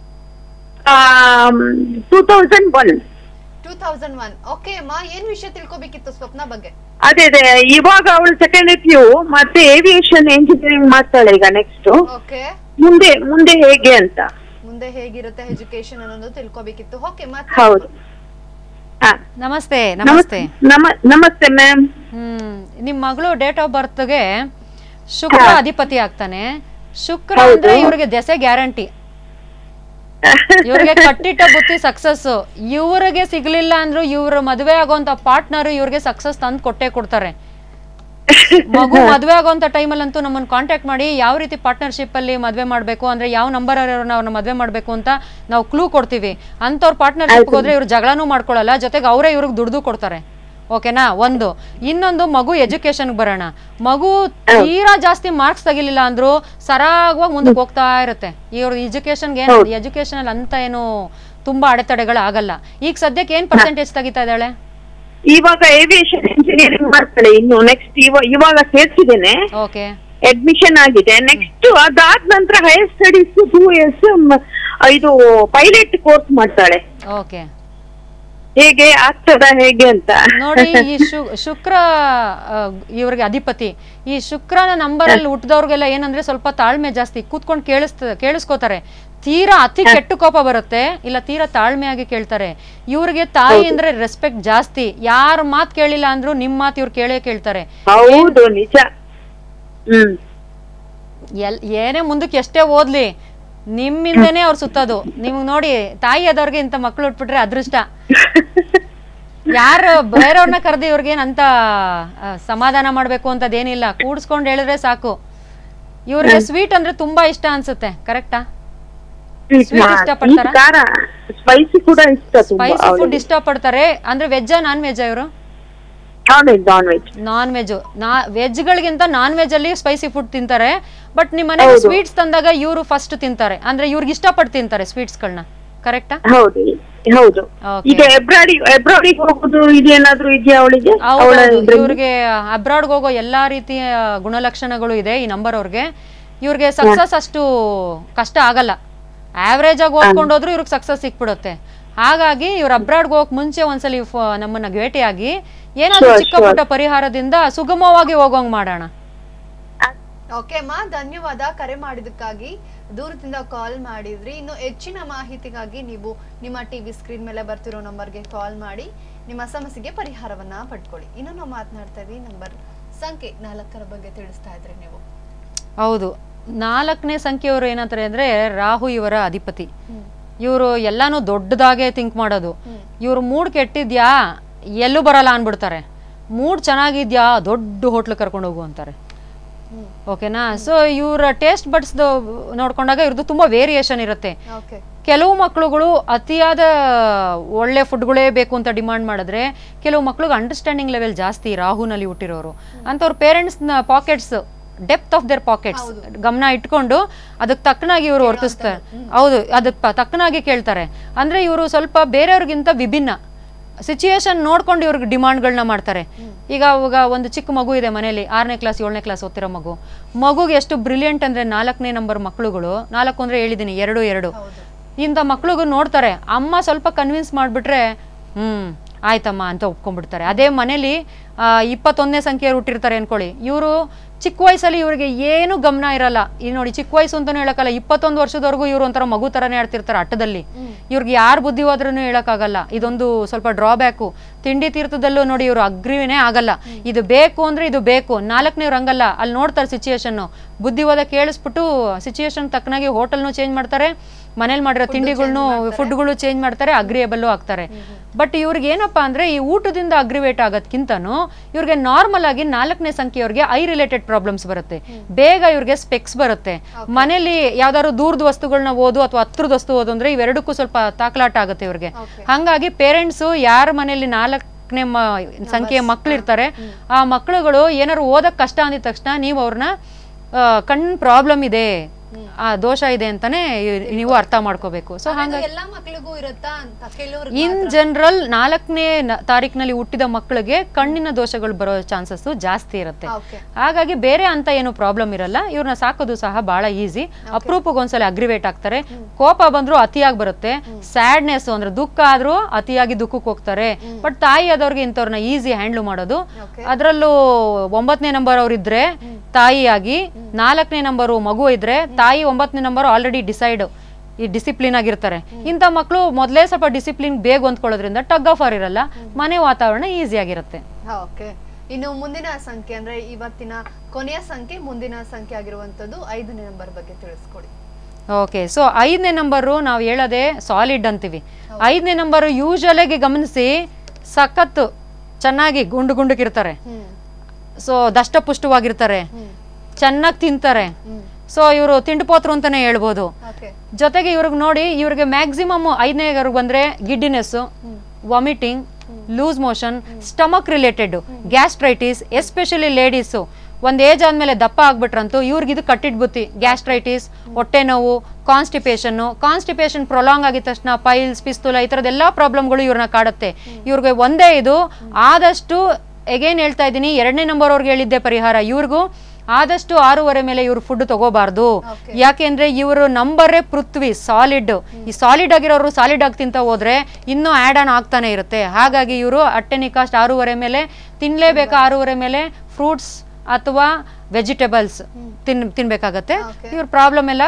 two thousand one two thousand one okay ಅಮ್ಮ ಏನ್ ವಿಷಯ ತಿಳ್ಕೊಬೇಕಿತ್ತು ಸ್ವಪ್ನ ಬಗ್ಗೆ ಅದೇ ಅದೇ ಇವಾಗ ಅವಳು ಸೆಕೆಂಡ್ ಪಿ ಯು ಮತ್ತೆ ಏವಿಯೇಷನ್ ಎಂಜಿನಿಯರಿಂಗ್ ಮಾಡ್ತಾಳೆ ಈಗ ನೆಕ್ಸ್ಟ್ ಓಕೆ ಮುಂದೆ ಮುಂದೆ ಹೇಗೆ ಅಂತ ಮುಂದೆ ಹೇಗಿರುತ್ತೆ ಎಜುಕೇಶನ್ ಅನ್ನೋದು ತಿಳ್ಕೊಬೇಕಿತ್ತು ಓಕೆ ಮತ್ತೆ ಹೌದು ಹಾ ನಮಸ್ತೆ ನಮಸ್ತೆ ನಮ ನಮಸ್ತೆ ಮ್ಯಾಮ್ ಹ್ಮ್ ನಿಮ್ ಮಗಳು ಡೇಟ್ ಆಫ್ ಬರ್ತ್ಗೆ ಶುಕ್ರ ಅಧಿಪತಿ ಆಗ್ತಾನೆ ಶುಕ್ರ ಅಂದ್ರೆ ಇವ್ರಿಗೆ ದೆಸೆ ಗ್ಯಾರಂಟಿ ಇವ್ರಿಗೆ ಕಟ್ಟಿಟ್ಟ ಬುತ್ತಿ ಸಕ್ಸಸ್ ಇವ್ರಿಗೆ ಸಿಗ್ಲಿಲ್ಲ ಅಂದ್ರು ಇವ್ರ ಮದ್ವೆ ಆಗೋಂತ ಪಾರ್ಟ್ನರ್ ಇವ್ರಿಗೆ ಸಕ್ಸಸ್ ತಂದು ಕೊಟ್ಟೆ ಕೊಡ್ತಾರೆ ಮಗು ಮದ್ವೆ ಆಗೋಂತ ಟೈಮಲ್ಲಂತೂ ನಮ್ಮನ್ನ ಕಾಂಟ್ಯಾಕ್ಟ್ ಮಾಡಿ ಯಾವ ರೀತಿ ಪಾರ್ಟ್ನರ್ಶಿಪ್ ಅಲ್ಲಿ ಮದ್ವೆ ಮಾಡ್ಬೇಕು ಅಂದ್ರೆ ಯಾವ ನಂಬರ್ ಅವ್ರನ್ನ ಮದ್ವೆ ಮಾಡ್ಬೇಕು ಅಂತ ನಾವು ಕ್ಲೂ ಕೊಡ್ತೀವಿ ಅಂತವ್ರ ಪಾರ್ಟ್ನರ್ಶಿಪ್ ಹೋದ್ರೆ ಇವ್ರು ಜಗಳನೂ ಮಾಡ್ಕೊಳಲ್ಲ ಜೊತೆಗೆ ಅವರೇ ಇವ್ರಿಗೆ ದುಡ್ದು ಕೊಡ್ತಾರೆ ಓಕೆನಾ ಒಂದು ಇನ್ನೊಂದು ಮಗು ಎಜುಕೇಶನ್ಗೆ ಬರೋಣ ಮಗು ತೀರಾ ಜಾಸ್ತಿ ಮಾರ್ಕ್ಸ್ ತೆಗಿಲಿಲ್ಲ ಅಂದ್ರು ಸರಾಗವಾಗಿ ಮುಂದಕ್ಕೆ ಹೋಗ್ತಾ ಇರುತ್ತೆ ಇವ್ರ ಎಜುಕೇಶನ್ಗೆ ಏನು ಎಜುಕೇಶನ್ ಅಲ್ಲಿ ಅಂತ ಏನು ತುಂಬಾ ಅಡೆತಡೆಗಳು ಆಗಲ್ಲ ಈಗ ಸದ್ಯಕ್ಕೆ ಏನ್ ಪರ್ಸೆಂಟೇಜ್ ತೆಗಿತಾ ಇದ್ದಾಳೆ ಇವಾಗ ಏವಿಯೇಷನ್ ಇಂಜಿನಿಯರಿಂಗ್ ಮಾಡ್ತಾಳೆ ಇನ್ನು ನೆಕ್ಸ್ಟ್ ಇವಾಗ ಸೇರ್ಸಿದ್ದೇನೆ ಓಕೆ ಅಡ್ಮಿಷನ್ ಆಗಿದೆ ನೆಕ್ಸ್ಟ್ ಅದಾದ ನಂತರ ಹೈಯರ್ ಸ್ಟಡೀಸ್ ಟೂ ಇಯರ್ಸ್ ಇದು ಪೈಲಟ್ ಕೋರ್ಸ್ ಮಾಡ್ತಾಳೆ ಓಕೆ ಹೇಗೆ ಆಗ್ತದ ಹೇಗೆ ಅಂತ ನೋಡಿ ಈ ಶು- ಶುಕ್ರ ಆ, ಇವ್ರಿಗೆ ಅಧಿಪತಿ ಈ ಶುಕ್ರನ ನಂಬರ್ ಅಲ್ಲಿ ಹುಟ್ಟಿದವ್ರಿಗೆಲ್ಲ ಏನಂದ್ರೆ ಸ್ವಲ್ಪ ತಾಳ್ಮೆ ಜಾಸ್ತಿ ಕೂತ್ಕೊಂಡು ಕೇಳಿಸ್ತ ಕೇಳಿಸ್ಕೋತಾರೆ ತೀರಾ ಅತಿ ಕೆಟ್ಟ ಕೋಪ ಬರುತ್ತೆ ಇಲ್ಲ ತೀರಾ ತಾಳ್ಮೆಯಾಗಿ ಕೇಳ್ತಾರೆ ಇವ್ರಿಗೆ ತಾಯಿ ಅಂದ್ರೆ ರೆಸ್ಪೆಕ್ಟ್ ಜಾಸ್ತಿ ಯಾರ ಮಾತ್ ಕೇಳಿಲ್ಲ ಅಂದ್ರು ನಿಮ್ ಮಾತ್ ಇವ್ರು ಕೇಳೇ ಕೇಳ್ತಾರೆ ಹೌದು ನಿಜ ಹ್ಮ್ ಎಲ್ ಏನೇ ಮುಂದಕ್ಕೆ ಎಷ್ಟೇ ಓದ್ಲಿ ನಿಮ್ಮಿಂದನೇ ಅವ್ರು ಸುತ್ತೋದು ನಿಮ್ಗ್ ನೋಡಿ ತಾಯಿ ಆದವ್ರಿಗೆ ಇಂಥ ಮಕ್ಳು ಉಟ್ಬಿಟ್ರೆ ಅದೃಷ್ಟ ಯಾರು ಬೇರೆಯವ್ರನ್ನ ಕರೆದು ಇವ್ರಿಗೇನ್ ಅಂತ ಆ, ಸಮಾಧಾನ ಮಾಡ್ಬೇಕು ಅಂತದೇನಿಲ್ಲ ಕೂಡ್ಸ್ಕೊಂಡ್ ಹೇಳಿದ್ರೆ ಸಾಕು ಇವ್ರಿಗೆ ಸ್ವೀಟ್ ಅಂದ್ರೆ ತುಂಬಾ ಇಷ್ಟ ಅನ್ಸುತ್ತೆ ಕರೆಕ್ಟಾ Sweet ಇಷ್ಟಪಡ್ತಾರಾ? ಖಾರ ಸ್ಪೈಸಿ ಕೂಡ ಇಷ್ಟ ತುಂಬಾ ಸ್ಪೈಸಿ ಫುಡ್ ಇಷ್ಟ ಪಡ್ತಾರೆ ಅಂದ್ರೆ ವೆಜ್ಜಾ ನಾನ್ ವೆಜ್ ಇವರು non veg non veg non veg ನಾ ವೆಜ್ಗಳಿಗಿಂತ ನಾನ್ ವೆಜ್ ಅಲ್ಲಿ ಸ್ಪೈಸಿ ಫುಡ್ ತಿಂತಾರೆ ಬಟ್ ನಿಮ್ಮ ಮನೆಗೆ ಸ್ವೀಟ್ಸ್ ತಂದಾಗ ಇವರು ಫಸ್ಟ್ ತಿಂತಾರೆ ಅಂದ್ರೆ ಇವ್ರಿಗೆ ಇಷ್ಟಪಟ್ಟು ತಿಂತಾರೆ ಸ್ವೀಟ್ಸ್ಗಳನ್ನ ಕರೆಕ್ಟಾ ಹೌದು ಹೌದು Okay. ಈಗ ಎಬ್ರಾಡಿ ಎಬ್ರಾಡಿಗೆ ಹೋಗುದು ಇದೇನಾದ್ರೂ ಇದೆಯಾ ಅವಳಿಗೆ ಅವಳ ಹೌದು ಇವ್ರಿಗೆ ಅಬ್ರಾಡ್ಗೆ ಹೋಗೋ ಎಲ್ಲಾ ರೀತಿಯ ಗುಣಲಕ್ಷಣಗಳು ಇದೆ ಈ ನಂಬರ್ ಅವ್ರಿಗೆ ಇವ್ರಿಗೆ ಸಕ್ಸಸ್ ಅಷ್ಟು ಕಷ್ಟ ಆಗಲ್ಲ ಆವ್ರೇಜ್ ಆಗಿ ಓದ್ಕೊಂಡು ಹೋದ್ರು ಇವ್ರಿಗೆ ಸಕ್ಸಸ್ ಸಿಕ್ಬಿಡುತ್ತೆ ಹಾಗಾಗಿ ಇವ್ರ ಅಬ್ರಾಡ್ಗೆ ಹೋಗಕ್ ಮುಂಚೆ ಒಂದ್ಸಲಿ ಫ- ನಮ್ಮನ್ನ ಭೇಟಿಯಾಗಿ ಏನಾದ್ರು ಚಿಕ್ಕ ಪುಟ್ಟ ಪರಿಹಾರದಿಂದ ಸುಗಮವಾಗಿ ಹೋಗೋಂಗ್ ಮಾಡೋಣ ಓಕೆ ಅಮ್ಮ ಧನ್ಯವಾದ ಕರೆ ಮಾಡಿದಕ್ಕಾಗಿ ದೂರದಿಂದ ಕಾಲ್ ಮಾಡಿದ್ರಿ ಇನ್ನು ಹೆಚ್ಚಿನ ಮಾಹಿತಿಗಾಗಿ ನೀವು ನಿಮ್ಮ ಟಿವಿ ಸ್ಕ್ರೀನ್ ಮೇಲೆ ಬರ್ತಿರೋ ನಂಬರ್ಗೆ ಕಾಲ್ ಮಾಡಿ ನಿಮ್ಮ ಸಮಸ್ಯೆಗೆ ಪರಿಹಾರವನ್ನ ಪಡ್ಕೊಳ್ಳಿ ಇನ್ನು ನಾವು ಮಾತನಾಡ್ತಾ ಇದ್ವಿ ನಂಬರ್ ಸಂಖ್ಯೆ ನಾಲ್ಕರ ಬಗ್ಗೆ ತಿಳಿಸ್ತಾ ಇದ್ರಿ ನೀವು ಹೌದು ನಾಲ್ಕನೇ ಸಂಖ್ಯೆಯವರು ಏನಂತಾರೆ ಅಂದ್ರೆ ರಾಹು ಇವರ ಅಧಿಪತಿ ಇವರು ಎಲ್ಲಾನು ದೊಡ್ಡದಾಗೆ ಥಿಂಕ್ ಮಾಡೋದು ಇವ್ರ ಮೂಡ್ ಕೆಟ್ಟಿದ್ಯಾ ಎಲ್ಲೂ ಬರಲ್ಲ ಅನ್ಬಿಡ್ತಾರೆ ಮೂಡ್ ಚೆನ್ನಾಗಿದ್ಯಾ ದೊಡ್ಡ ಹೋಟ್ಲ್ ಕರ್ಕೊಂಡು ಹೋಗು ಅಂತಾರೆ ಓಕೆನಾ ಸೊ ಇವರ ಟೇಸ್ಟ್ ಬಡ್ಸ್ ನೋಡ್ಕೊಂಡಾಗ ಇವ್ರದ್ದು ತುಂಬಾ ವೇರಿಯೇಷನ್ ಇರುತ್ತೆ ಓಕೆ ಕೆಲವು ಮಕ್ಳುಗಳು ಅತಿಯಾದ ಒಳ್ಳೆ ಫುಡ್ಗಳೇ ಬೇಕು ಅಂತ ಡಿಮಾಂಡ್ ಮಾಡಿದ್ರೆ ಕೆಲವು ಮಕ್ಳಿಗೆ ಅಂಡರ್ಸ್ಟ್ಯಾಂಡಿಂಗ್ ಲೆವೆಲ್ ಜಾಸ್ತಿ ರಾಹುನಲ್ಲಿ ಹುಟ್ಟಿರೋರು ಅಂಥವ್ರ ಪೇರೆಂಟ್ಸ್ನ pockets depth of their pockets ಗಮನ ಇಟ್ಕೊಂಡು ಅದಕ್ಕೆ ತಕ್ಕನಾಗಿ ಇವರು ವರ್ತಿಸ್ತಾರೆ ಹೌದು ಅದಕ್ಕೆ ತಕ್ಕನಾಗಿ ಕೇಳ್ತಾರೆ ಅಂದ್ರೆ ಇವರು ಸ್ವಲ್ಪ ಬೇರೆಯವ್ರಿಗಿಂತ ವಿಭಿನ್ನ ಸಿಚುಯೇಷನ್ ನೋಡ್ಕೊಂಡು ಇವ್ರಿಗೆ ಡಿಮಾಂಡ್ಗಳನ್ನ ಮಾಡ್ತಾರೆ ಈಗ ಅವಾಗ ಒಂದು ಚಿಕ್ಕ ಮಗು ಇದೆ ಮನೇಲಿ ಆರನೇ ಕ್ಲಾಸ್ ಏಳನೇ ಕ್ಲಾಸ್ ಓದ್ತಿರೋ ಮಗು ಮಗುಗೆ ಎಷ್ಟು ಬ್ರಿಲಿಯಂಟ್ ಅಂದ್ರೆ ನಾಲ್ಕನೇ ನಂಬರ್ ಮಕ್ಳುಗಳು ನಾಲ್ಕು ಅಂದ್ರೆ ಹೇಳಿದ್ದೀನಿ ಎರಡು ಎರಡು ಇಂಥ ಮಕ್ಳಿಗೂ ನೋಡ್ತಾರೆ ಅಮ್ಮ ಸ್ವಲ್ಪ ಕನ್ವಿನ್ಸ್ ಮಾಡ್ಬಿಟ್ರೆ ಹ್ಮ್ ಆಯ್ತಮ್ಮ ಅಂತ ಒಪ್ಕೊಂಡ್ಬಿಡ್ತಾರೆ ಅದೇ ಮನೇಲಿ ಆ, ಇಪ್ಪತ್ತೊಂದನೇ ಸಂಖ್ಯೆಯವ್ರು ಹುಟ್ಟಿರ್ತಾರೆ ಅನ್ಕೊಳ್ಳಿ ಇವರು ಚಿಕ್ಕ ವಯಸ್ಸಲ್ಲಿ ಇವ್ರಿಗೆ ಏನು ಗಮನ ಇರಲ್ಲ ಈ ನೋಡಿ ಚಿಕ್ಕ ವಯಸ್ಸು ಅಂತಾನು ಹೇಳಕ್ಕಲ್ಲ ಇಪ್ಪತ್ತೊಂದು ವರ್ಷದವರೆಗೂ ಇವ್ರು ಒಂಥರ ಮಗು ಥರನೇ ಆಡ್ತಿರ್ತಾರೆ ಆಟದಲ್ಲಿ ಇವ್ರಿಗೆ ಯಾರು ಬುದ್ಧಿ ಹೋದ್ರೂ ಹೇಳಕ್ಕಾಗಲ್ಲ ಇದೊಂದು ಸ್ವಲ್ಪ ಡ್ರಾಬ್ಯಾಕು ತಿಂಡಿ ತೀರ್ಥದಲ್ಲೂ ನೋಡಿ ಇವರು ಅಗ್ರಿನೇ ಆಗಲ್ಲ ಇದು ಬೇಕು ಅಂದ್ರೆ ಇದು ಬೇಕು ನಾಲ್ಕನೇವ್ರು ಹಂಗಲ್ಲ ಅಲ್ಲಿ ನೋಡ್ತಾರೆ ಸಿಚುಯೇಷನ್ನು ಬುದ್ಧಿ ಹೋದ ಕೇಳಿಸ್ಬಿಟ್ಟು ಸಿಚುಯೇಷನ್ ತಕ್ಕನಾಗಿ ಹೋಟೆಲ್ನು ಚೇಂಜ್ ಮಾಡ್ತಾರೆ ಮನೇಲಿ ಮಾಡಿರೋ ತಿಂಡಿಗಳ್ನು ಫುಡ್ಗಳು ಚೇಂಜ್ ಮಾಡ್ತಾರೆ ಅಗ್ರಿಯಬಲ್ಲು ಆಗ್ತಾರೆ ಬಟ್ ಇವ್ರಿಗೆ ಏನಪ್ಪಾ ಅಂದ್ರೆ ಈ ಊಟದಿಂದ ಅಗ್ರಿವೇಟ್ ಆಗೋದ್ಕಿಂತನೂ ಇವ್ರಿಗೆ ನಾರ್ಮಲ್ ಆಗಿ ನಾಲ್ಕನೇ ಸಂಖ್ಯೆಯವ್ರಿಗೆ ಐ ರಿಲೇಟೆಡ್ ಪ್ರಾಬ್ಲಮ್ಸ್ ಬರುತ್ತೆ ಬೇಗ ಇವ್ರಿಗೆ ಸ್ಪೆಕ್ಸ್ ಬರುತ್ತೆ ಮನೇಲಿ ಯಾವ್ದಾದ್ರು ದೂರದ ವಸ್ತುಗಳನ್ನ ಓದು ಅಥವಾ ಹತ್ರದ ವಸ್ತು ಓದು ಅಂದ್ರೆ ಇವೆರಡಕ್ಕೂ ಸ್ವಲ್ಪ ತಾಕಲಾಟ ಆಗುತ್ತೆ ಇವ್ರಿಗೆ ಹಂಗಾಗಿ ಪೇರೆಂಟ್ಸು ಯಾರ ಮನೇಲಿ ನಾಲ್ಕನೇ ಮ ಸಂಖ್ಯೆಯ ಮಕ್ಳು ಇರ್ತಾರೆ ಆ ಮಕ್ಳುಗಳು ಏನಾದ್ರು ಓದಕ್ ಕಷ್ಟ ಅಂದಿದ ತಕ್ಷಣ ನೀವು ಅವ್ರನ್ನ ಕಣ್ ಪ್ರಾಬ್ಲಮ್ ಇದೆ ಆ ದೋಷ ಇದೆ ಅಂತಾನೆ ಇ- ನೀವು ಅರ್ಥ ಮಾಡ್ಕೋಬೇಕು ಸೊ ಹಂಗಾಗಿ ಎಲ್ಲಾ ಮಕ್ಳಿಗೂ ಇರುತ್ತಾ ಅಂತ ಕೆಲವ್ರು ಇನ್ ಜನರಲ್ ನಾಲ್ಕನೇ ತಾರೀಕಿನಲ್ಲಿ ಹುಟ್ಟಿದ ಮಕ್ಕಳಿಗೆ ಕಣ್ಣಿನ ದೋಷಗಳು ಬರೋ ಚಾನ್ಸಸ್ ಜಾಸ್ತಿ ಇರುತ್ತೆ ಓಕೆ ಹಾಗಾಗಿ ಬೇರೆ ಅಂತ ಏನು ಪ್ರಾಬ್ಲಮ್ ಇರಲ್ಲ ಇವ್ರನ್ನ ಸಾಕೋದು ಸಹ ಬಹಳ ಈಸಿ ಅಪರೂಪಕ್ಕೆ ಒಂದ್ಸಲ ಅಗ್ರಿವೇಟ್ ಆಗ್ತಾರೆ ಕೋಪ ಬಂದ್ರು ಅತಿಯಾಗಿ ಬರುತ್ತೆ ಸ್ಯಾಡ್ನೆಸ್ ಅಂದ್ರೆ ದುಃಖ ಆದ್ರೂ ಅತಿಯಾಗಿ ದುಃಖಕ್ಕೆ ಹೋಗ್ತಾರೆ ಬಟ್ ತಾಯಿ ಆದವ್ರಿಗೆ ಇಂಥವ್ರನ್ನ ಈಸಿ ಹ್ಯಾಂಡ್ಲ್ ಮಾಡೋದು ಅದರಲ್ಲೂ ಒಂಬತ್ತನೇ ನಂಬರ್ ಅವ್ರು ಇದ್ರೆ ತಾಯಿಯಾಗಿ ನಾಲ್ಕನೇ ನಂಬರು ಮಗು ಇದ್ರೆ ತಾಯಿ ಒಂಬತ್ತನೇ ನಂಬರ್ ಆಲ್ರೆಡಿ ಡಿಸೈಡ್ ಈ ಡಿಸಿಪ್ಲಿನ್ ಆಗಿರ್ತಾರೆ ಇಂಥ ಮಕ್ಕಳು ಮೊದಲೇ ಸ್ವಲ್ಪ ಡಿಸಿಪ್ಲಿನ್ ಬೇಗ ಹೊಂದ್ಕೊಳ್ಳೋದ್ರಿಂದ ಟಗ್ ಆಫ್ ಆರ್ ಇರಲ್ಲ ಮನೆ ವಾತಾವರಣ ಈಸಿ ಆಗಿರುತ್ತೆ ಓಕೆ ಇನ್ನು ಮುಂದಿನ ಸಂಖ್ಯೆ ಅಂದ್ರೆ ಇವತ್ತಿನ ಕೊನೆಯ ಸಂಖ್ಯೆ ಮುಂದಿನ ಸಂಖ್ಯೆ ಆಗಿರುವಂತದ್ದು ಐದನೇ ನಂಬರ್ ಬಗ್ಗೆ ತಿಳಿಸ್ಕೊಡಿ ಓಕೆ ಸೊ ಐದನೇ ನಂಬರು ನಾವು ಹೇಳೋದೇ ಸಾಲಿಡ್ ಅಂತೀವಿ ಐದನೇ ನಂಬರು ಯೂಶಲಾಗಿ ಗಮನಿಸಿ ಸಖತ್ತು ಚೆನ್ನಾಗಿ ಗುಂಡು ಗುಂಡಕ್ಕಿರ್ತಾರೆ ಹ್ಮ್ ಸೊ ದಷ್ಟಪುಷ್ಟವಾಗಿರ್ತಾರೆ ಚೆನ್ನಾಗಿ ತಿಂತಾರೆ ಸೊ ಇವರು ತಿಂಡುಪೋತ್ರು ಅಂತಾನೆ ಹೇಳ್ಬೋದು ಓಕೆ ಜೊತೆಗೆ ಇವ್ರಿಗೆ ನೋಡಿ ಇವ್ರಿಗೆ ಮ್ಯಾಕ್ಸಿಮಮ್ ಐದನೇ ಬಂದ್ರೆ giddiness vomiting loose motion stomach related gastritis especially ladies ಒಂದ್ ಏಜ್ ಆದ್ಮೇಲೆ ದಪ್ಪ ಆಗ್ಬಿಟ್ರಂತೂ ಇವ್ರಿಗೆ ಇದು ಕಟ್ಟಿಡ್ ಬುತ್ತಿ ಗ್ಯಾಸ್ಟ್ರೈಟಿಸ್ ಹೊಟ್ಟೆ ನೋವು ಕಾನ್ಸ್ಟಿಪೇಷನ್ ಕಾನ್ಸ್ಟಿಪೇಷನ್ ಪ್ರೊಲಾಂಗ್ ಆಗಿದ ತಕ್ಷಣ ಪೈಲ್ಸ್ ಪಿಸ್ತೂಲ ಈ ಥರದ ಎಲ್ಲಾ ಪ್ರಾಬ್ಲಮ್ಗಳು ಇವ್ರನ್ನ ಕಾಡುತ್ತೆ ಇವ್ರಿಗೆ ಒಂದೇ ಇದು ಆದಷ್ಟು ಎಗೇನ್ ಹೇಳ್ತಾ ಇದ್ದೀನಿ ಎರಡನೇ ನಂಬರ್ ಅವ್ರಿಗೆ ಹೇಳಿದ್ದೆ ಪರಿಹಾರ ಇವ್ರಿಗೂ ಆದಷ್ಟು ಆರೂವರೆ ಮೇಲೆ ಇವ್ರು ಫುಡ್ ತಗೋಬಾರ್ದು ಯಾಕೆಂದ್ರೆ ಇವರು ನಂಬರೇ ಪೃಥ್ವಿ ಸಾಲಿಡ್ ಈ ಸಾಲಿಡ್ ಆಗಿರೋರು ಸಾಲಿಡ್ ಆಗಿ ತಿಂತ ಹೋದ್ರೆ ಇನ್ನೂ ಆ್ಯಡ್ ಆನ್ ಆಗ್ತಾನೆ ಇರುತ್ತೆ ಹಾಗಾಗಿ ಇವರು ಅಟ್ಟೆನಿಕಾಸ್ಟ್ ಆರೂವರೆ ಮೇಲೆ ತಿನ್ಲೇಬೇಕಾ ಆರೂವರೆ ಮೇಲೆ ಫ್ರೂಟ್ಸ್ ಅಥವಾ ವೆಜಿಟೇಬಲ್ಸ್ ತಿನ್ ತಿನ್ಬೇಕಾಗತ್ತೆ ಇವ್ರ ಪ್ರಾಬ್ಲಮ್ ಎಲ್ಲ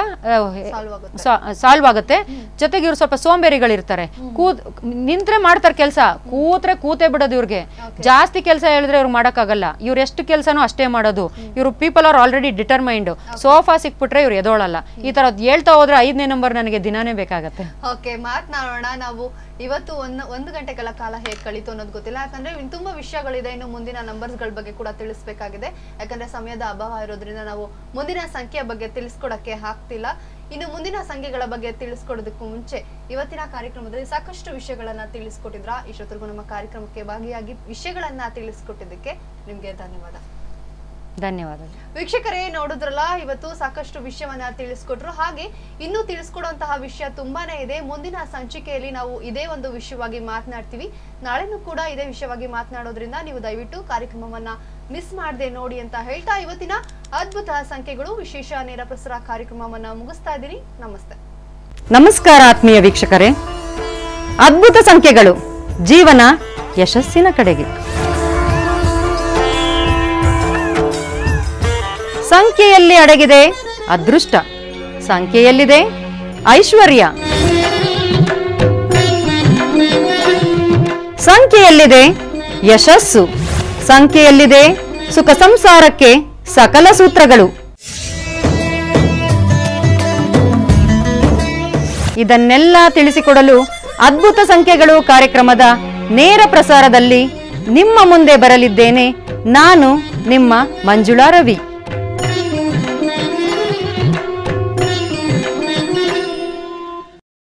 ಸಾಲ್ವ್ ಆಗುತ್ತೆ ಜೊತೆಗೆ ಇವ್ರು ಸ್ವಲ್ಪ ಸೋಂಬೇರಿಗಳಿರ್ತಾರೆ ಕೂತ್ ನಿಂತ್ರೆ ಮಾಡ್ತಾರೆ ಕೆಲಸ ಕೂತ್ರೆ ಕೂತೆ ಬಿಡೋದು ಇವ್ರಿಗೆ ಜಾಸ್ತಿ ಕೆಲಸ ಹೇಳಿದ್ರೆ ಇವ್ರು ಮಾಡಕ್ಕಾಗಲ್ಲ ಇವ್ರು ಎಷ್ಟು ಕೆಲಸನೂ ಅಷ್ಟೇ ಮಾಡೋದು ಇವ್ರು people are already determined sofa ಸಿಕ್ಬಿಟ್ರೆ ಇವ್ರು ಎದೋಳಲ್ಲ ಈ ತರ ಹೇಳ್ತಾ ಹೋದ್ರೆ ಐದನೇ ನಂಬರ್ ನನಗೆ ದಿನಾನೇ ಬೇಕಾಗತ್ತೆ ಓಕೆ ಮಾತನಾಡೋಣ ನಾವು ಇವತ್ತು ಒಂದು ಒಂದು ಗಂಟೆಗಳ ಕಾಲ ಹೇಗೆ ಕಳೀತು ಅನ್ನೋದು ಗೊತ್ತಿಲ್ಲ ಯಾಕಂದ್ರೆ ಇನ್ನು ತುಂಬಾ ವಿಷಯಗಳಿದೆ ಇನ್ನು ಮುಂದಿನ ನಂಬರ್ಸ್ಗಳ ಬಗ್ಗೆ ಕೂಡ ತಿಳಿಸ್ಬೇಕಾಗಿದೆ ಯಾಕಂದ್ರೆ ಸಮಯದ ಅಭಾವ ಇರೋದ್ರಿಂದ ನಾವು ಮುಂದಿನ ಸಂಖ್ಯೆಯ ಬಗ್ಗೆ ತಿಳಿಸ್ಕೊಡಕ್ಕೆ ಆಗ್ತಿಲ್ಲ ಇನ್ನು ಮುಂದಿನ ಸಂಖ್ಯೆಗಳ ಬಗ್ಗೆ ತಿಳಿಸ್ಕೊಡೋದಕ್ಕೂ ಮುಂಚೆ ಇವತ್ತಿನ ಕಾರ್ಯಕ್ರಮದಲ್ಲಿ ಸಾಕಷ್ಟು ವಿಷಯಗಳನ್ನ ತಿಳಿಸ್ಕೊಟ್ಟಿದ್ರ ಇಷ್ಟೊತ್ತಿಗೂ ನಮ್ಮ ಕಾರ್ಯಕ್ರಮಕ್ಕೆ ಭಾಗಿಯಾಗಿ ವಿಷಯಗಳನ್ನ ತಿಳಿಸ್ಕೊಟ್ಟಿದ್ದಕ್ಕೆ ನಿಮ್ಗೆ ಧನ್ಯವಾದ ಧನ್ಯವಾದಗಳು ವೀಕ್ಷಕರೇ ನೋಡಿದ್ರಲ್ಲ ಇವತ್ತು ಸಾಕಷ್ಟು ವಿಷಯವನ್ನ ತಿಳಿಸ್ಕೊಟ್ರು ಹಾಗೆ ಇನ್ನೂ ತಿಳಿಸ್ಕೊಡುವಂತಹ ವಿಷಯ ತುಂಬಾನೇ ಇದೆ ಮುಂದಿನ ಸಂಚಿಕೆಯಲ್ಲಿ ನಾವು ಇದೇ ಒಂದು ವಿಷಯವಾಗಿ ಮಾತನಾಡ್ತೀವಿ ನಾಳೆನೂ ಕೂಡ ಇದೇ ವಿಷಯವಾಗಿ ಮಾತನಾಡೋದ್ರಿಂದ ನೀವು ದಯವಿಟ್ಟು ಕಾರ್ಯಕ್ರಮವನ್ನ ಮಿಸ್ ಮಾಡದೆ ನೋಡಿ ಅಂತ ಹೇಳ್ತಾ ಇವತ್ತಿನ ಅದ್ಭುತ ಸಂಖ್ಯೆಗಳು ವಿಶೇಷ ನೇರ ಪ್ರಸಾರ ಕಾರ್ಯಕ್ರಮವನ್ನ ಮುಗಿಸ್ತಾ ಇದ್ದೀನಿ ನಮಸ್ತೆ ನಮಸ್ಕಾರ ಆತ್ಮೀಯ ವೀಕ್ಷಕರೇ ಅದ್ಭುತ ಸಂಖ್ಯೆಗಳು ಜೀವನ ಯಶಸ್ಸಿನ ಕಡೆಗೆ ಸಂಖ್ಯೆಯಲ್ಲಿ ಅಡಗಿದೆ ಅದೃಷ್ಟ ಸಂಖ್ಯೆಯಲ್ಲಿದೆ ಐಶ್ವರ್ಯ ಸಂಖ್ಯೆಯಲ್ಲಿದೆ ಯಶಸ್ಸು ಸಂಖ್ಯೆಯಲ್ಲಿದೆ ಸುಖ ಸಂಸಾರಕ್ಕೆ ಸಕಲ ಸೂತ್ರಗಳು ಇದನ್ನೆಲ್ಲ ತಿಳಿಸಿಕೊಡಲು ಅದ್ಭುತ ಸಂಖ್ಯೆಗಳು ಕಾರ್ಯಕ್ರಮದ ನೇರ ಪ್ರಸಾರದಲ್ಲಿ ನಿಮ್ಮ ಮುಂದೆ ಬರಲಿದ್ದೇನೆ ನಾನು ನಿಮ್ಮ ಮಂಜುಳಾ ರವಿ